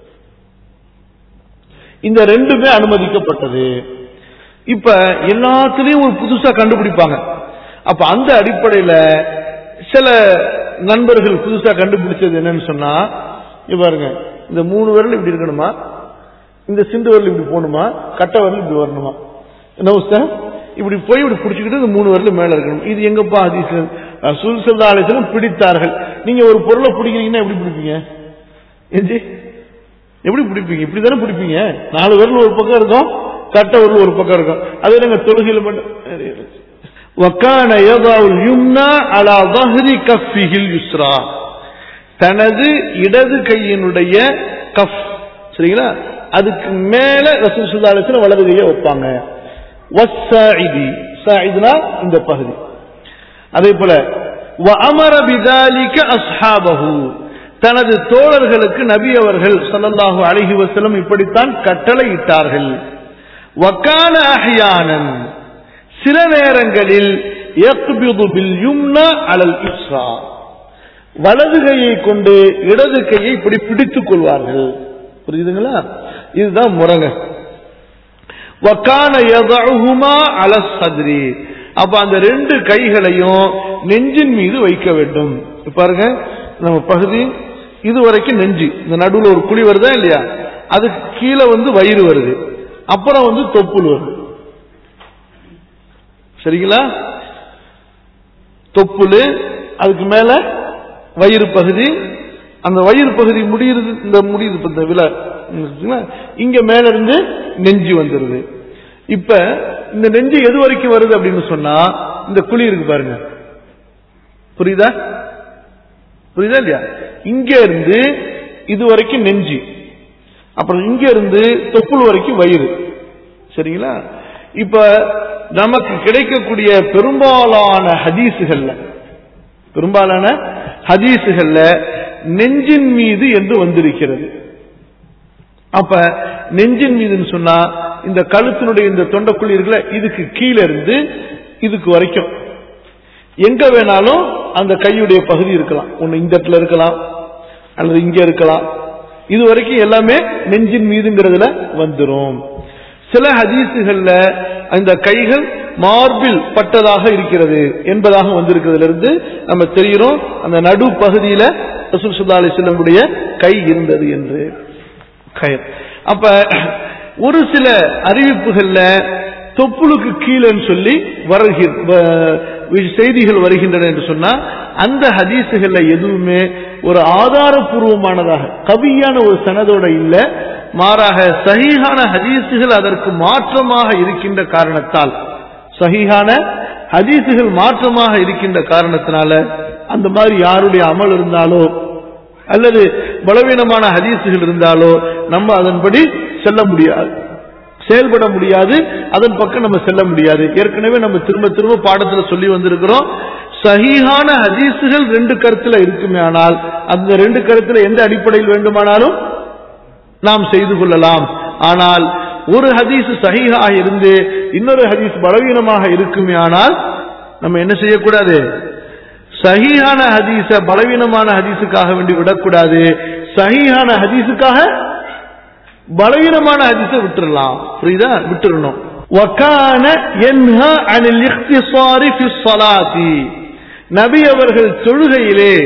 இந்த ரெண்டுமே அனுமதிக்கப்பட்டது இப்ப எல்லாத்துலயும் ஒரு புதுசா கண்டுபிடிப்பாங்க அப்ப அந்த அடிப்படையில சில நண்பர்கள் புதுசா கண்டுபிடிச்சது என்னன்னு சொன்னா இங்க பாருங்க இந்த மூணு விரல் இப்படி இருக்கணுமா இந்த சிண்டு விரல் இப்படி போகணுமா கட்டை விரல் இப்படி வரணுமா என்ன சார் இப்படி போய் இப்படி பிடிச்சிக்கிட்டு இந்த மூணு விரல் மேல இருக்கணும் இது எங்கப்பா அதிசயம் ரசூல் சல்லா அலிஸ்லம் பிடித்தார்கள் நீங்க ஒரு பொருளை பிடிக்கிறீங்கன்னா எப்படி பிடிப்பீங்க ஏஞ்சி எப்படி பிடிப்பீங்க இப்படி தானே பிடிப்பீங்க நாலு விரல் ஒரு பக்கம் இருக்கும் கட்டை விரல் ஒரு பக்கம் இருக்கும் அதே நாங்க தொழுகையில மட்டும் وكان يضع اليمنى على ظهر كفه اليسرى தனது இடது கையினுடைய கஃப் சரிங்களா அதுக்கு மேல ரசூல் சுல்லா அலிஸ்லாம் வலது கையை வைப்பாங்க வஸ்ஸாஇதி சாயிதுனா இந்த பகுதி அதே போல وأمر بذلك أصحابه தனது தோழர்களுக்கு நபி அவர்கள் ஸல்லல்லாஹு அலைஹி வஸல்லம் இப்படித்தான் கட்டளை இட்டார்கள் வக்கான அஹ்யானன் சில நேரங்களில் யக்பிது பில் யும்னா அலல் இஸ்ரா வலது கையை கொண்டு இடது கையை இப்படி பிடித்துக் கொள்வார்கள் புரியுதுங்களா இதுதான் முறங்க வக்கான யதஉஹுமா அல சத்ரி அப்ப அந்த ரெண்டு கைகளையும் நெஞ்சின் மீது வைக்க வேண்டும் இப்ப பாருங்க நம்ம பகுதி இது வரைக்கும் நெஞ்சு இந்த நடுவுல ஒரு குழி வருதா இல்லையா அதுக்கு கீழே வந்து வயிறு வருது அப்புறம் வந்து தொப்புள் வருது சரிங்களா தொப்புள் அதுக்கு மேல வயிறு பகுதி அந்த வயிறு பகுதி முடியுது இந்த முடியுது இப்ப இந்த விழா இருக்குங்களா? இங்க மேல இருந்து நெஞ்சு வந்துருது இப்ப இந்த நெஞ்சு எது வரைக்கும் வருது அப்படின்னு சொன்னா இந்த குழி இருக்கு பாருங்க புரியுதா புரியுதா இல்லையா இங்க இருந்து இது வரைக்கும் நெஞ்சு அப்புறம் இங்க இருந்து தொப்புள் வரைக்கும் வயிறு சரிங்களா இப்ப நமக்கு கிடைக்கக்கூடிய பெரும்பாலான ஹதீசுகள்ல பெரும்பாலான ஹதீசுகள்ல நெஞ்சின் மீது என்று வந்திருக்கிறது அப்ப நெஞ்சின் மீதுன்னு சொன்னா இந்த கழுத்தினுடைய இந்த தொண்டைக்குழி இருக்குல்ல இதுக்கு கீழே இருந்து இதுக்கு வரைக்கும் எங்க வேணாலும் அந்த கையுடைய பகுதி இருக்கலாம் ஒண்ணு இந்த இடத்துல இருக்கலாம் அல்லது இங்க இருக்கலாம் இது வரைக்கும் எல்லாமே நெஞ்சின் மீதுங்கிறதுல வந்துரும் சில ஹதீசுகள்ல அந்த கைகள் மார்பில் பட்டதாக இருக்கிறது என்பதாக வந்திருக்கிறதுல இருந்து நம்ம தெரிகிறோம் அந்த நடு பகுதியில ரசூல் சுல்லா அலிஸ்லமுடைய கை இருந்தது என்று கயிர் அப்ப ஒரு சில அறிவிப்புகள்ல தொப்புளுக்கு கீழேன்னு சொல்லி வருகிற வ- செய்திகள் வருகின்றன என்று சொன்னா அந்த ஹதீசுகள்ல எதுவுமே ஒரு ஆதாரபூர்வமானதாக கவியான ஒரு சனதோட இல்ல மாறாக சஹீஹான ஹதீசுகள் அதற்கு மாற்றமாக இருக்கின்ற காரணத்தால் சஹீஹான ஹதீசுகள் மாற்றமாக இருக்கின்ற காரணத்தினால அந்த மாதிரி யாருடைய அமல் இருந்தாலோ அல்லது பலவீனமான ஹதீசுகள் இருந்தாலோ நம்ம அதன்படி செல்ல முடியாது செயல்பட முடியாது அதன் பக்கம் நம்ம செல்ல முடியாது ஏற்கனவே நம்ம திரும்ப திரும்ப பாடத்துல சொல்லி வந்திருக்கிறோம் சஹீஹான ஹதீசுகள் ரெண்டு கருத்துல இருக்குமே ஆனால் அந்த ரெண்டு கருத்துல எந்த அடிப்படையில் வேண்டுமானாலும் நாம் செய்து கொள்ளலாம் ஆனால் ஒரு ஹதீஸ் சஹீஹாக இருந்து இன்னொரு ஹதீஸ் பலவீனமாக இருக்குமே ஆனால் நம்ம என்ன செய்யக்கூடாது சஹீஹான ஹதீஸ பலவீனமான ஹதீஸுக்காக வேண்டி விடக்கூடாது சஹீஹான ஹதீஸுக்காக பலவீனமான ஹதீஸை விட்டுறலாம் புரியுதா விட்டுறணும் وَكَانَ يَنْهَى عَنِ الِاخْتِصَارِ فِي الصَّلَاةِ நபி அவர்கள் தொழுகையிலே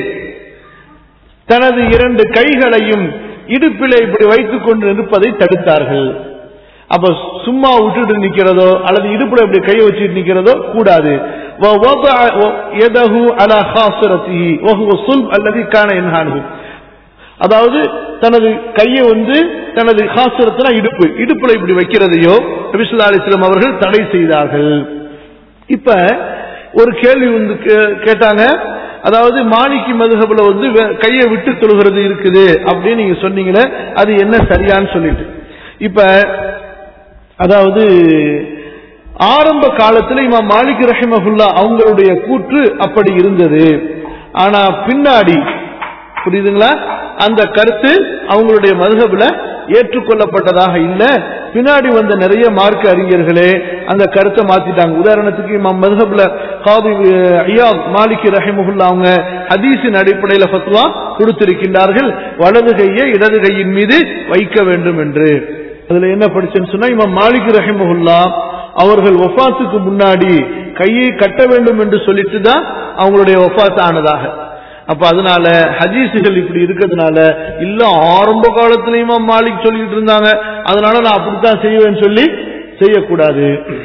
தனது இரண்டு கைகளையும் இடுப்பிலே இப்படி வைத்துக் கொண்டு நிற்பதை தடுத்தார்கள் அப்ப சும்மா விட்டுட்டு நிக்கிறதோ அல்லது இடுப்புல இப்படி கையை வச்சுட்டு நிக்கிறதோ கூடாது وَوَضَعَ يَدَهُ عَلَى خَاصِرَتِهِ وَهُوَ صُلْبُ الَّذِي كَانَ يَنْهَانُهُ அதாவது தனது கையை வந்து தனது காசுரத்துல இடுப்பு இடுப்புல இப்படி வைக்கிறதையோ நபிசுல்லா அலிஸ்லாம் அவர்கள் தடை செய்தார்கள் இப்ப ஒரு கேள்வி வந்து கே- கேட்டாங்க அதாவது மாணிக்கி மதுகபுல வந்து வே- கையை விட்டு தொழுகிறது இருக்குது அப்படின்னு நீங்க சொன்னீங்களே அது என்ன சரியான்னு சொல்லிட்டு இப்ப அதாவது ஆரம்ப காலத்துல இமாம் மாலிக் ரஹிமஹுல்லா அவங்களுடைய கூற்று அப்படி இருந்தது ஆனா பின்னாடி புரியுதுங்களா அந்த கருத்து அவங்களுடைய மதுகபுல ஏற்றுக்கொள்ளப்பட்டதாக இல்ல பின்னாடி வந்த நிறைய மார்க்க அறிஞர்களே அந்த கருத்தை மாத்திட்டாங்க உதாரணத்துக்கு இமாம் மதுஹப்ல காதி ஐயாப் மாலிக் ரஹிமஹுல்லா அவங்க ஹதீஸின் அடிப்படையில ஃபத்வா கொடுத்திருக்கின்றார்கள் வலது கையை இடது கையின் மீது வைக்க வேண்டும் என்று அதுல என்ன படிச்சேன்னு சொன்னா இமாம் மாலிக் ரஹிமஹுல்லா அவர்கள் வஃபாத்துக்கு முன்னாடி கையை கட்ட வேண்டும் என்று சொல்லிட்டு தான் அவங்களுடைய வஃபாத் ஆனதாக அப்ப அதனால ஹதீசுகள் இப்படி இருக்கிறதுனால இல்ல ஆரம்ப காலத்திலயுமா மாலிக் சொல்லிட்டு இருந்தாங்க அதனால நான் அப்படித்தான் செய்வேன்னு சொல்லி செய்யக்கூடாது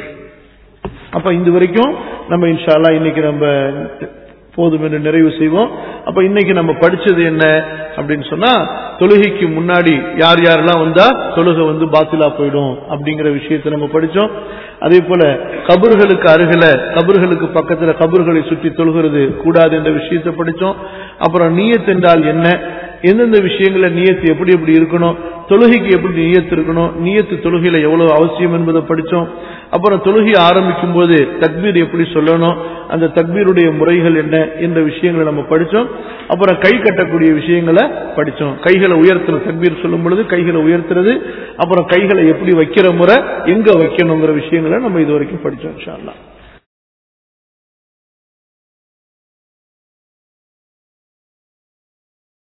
அப்ப இது வரைக்கும் நம்ம இன்ஷால்லா இன்னைக்கு நம்ம போதும் என்று நிறைவு செய்வோம் அப்ப இன்னைக்கு நம்ம படிச்சது என்ன அப்படின்னு சொன்னா தொழுகைக்கு முன்னாடி யார் யாரெல்லாம் வந்தா தொழுகை வந்து பாத்திலா போயிடும் அப்படிங்கிற விஷயத்தை நம்ம படிச்சோம் அதே போல கபர்களுக்கு அருகில கபர்களுக்கு பக்கத்துல கபர்களை சுற்றி தொழுகிறது கூடாது என்ற விஷயத்தை படிச்சோம் அப்புறம் நீயத் என்றால் என்ன எந்தெந்த விஷயங்கள நியத்து எப்படி எப்படி இருக்கணும் தொழுகைக்கு எப்படி நியத்து இருக்கணும் நியத்து தொழுகையில எவ்வளவு அவசியம் என்பதை படிச்சோம் அப்புறம் தொழுகை ஆரம்பிக்கும் போது தக்பீர் எப்படி சொல்லணும் அந்த தக்பீருடைய முறைகள் என்ன என்ற விஷயங்களை நம்ம படிச்சோம் அப்புறம் கை கட்டக்கூடிய விஷயங்களை படிச்சோம் கைகளை உயர்த்தணும் தக்பீர் சொல்லும் பொழுது கைகளை உயர்த்துறது அப்புறம் கைகளை எப்படி வைக்கிற முறை எங்க வைக்கணுங்கிற விஷயங்களை நம்ம இது வரைக்கும் படிச்சோம் இன்ஷா அல்லாஹ்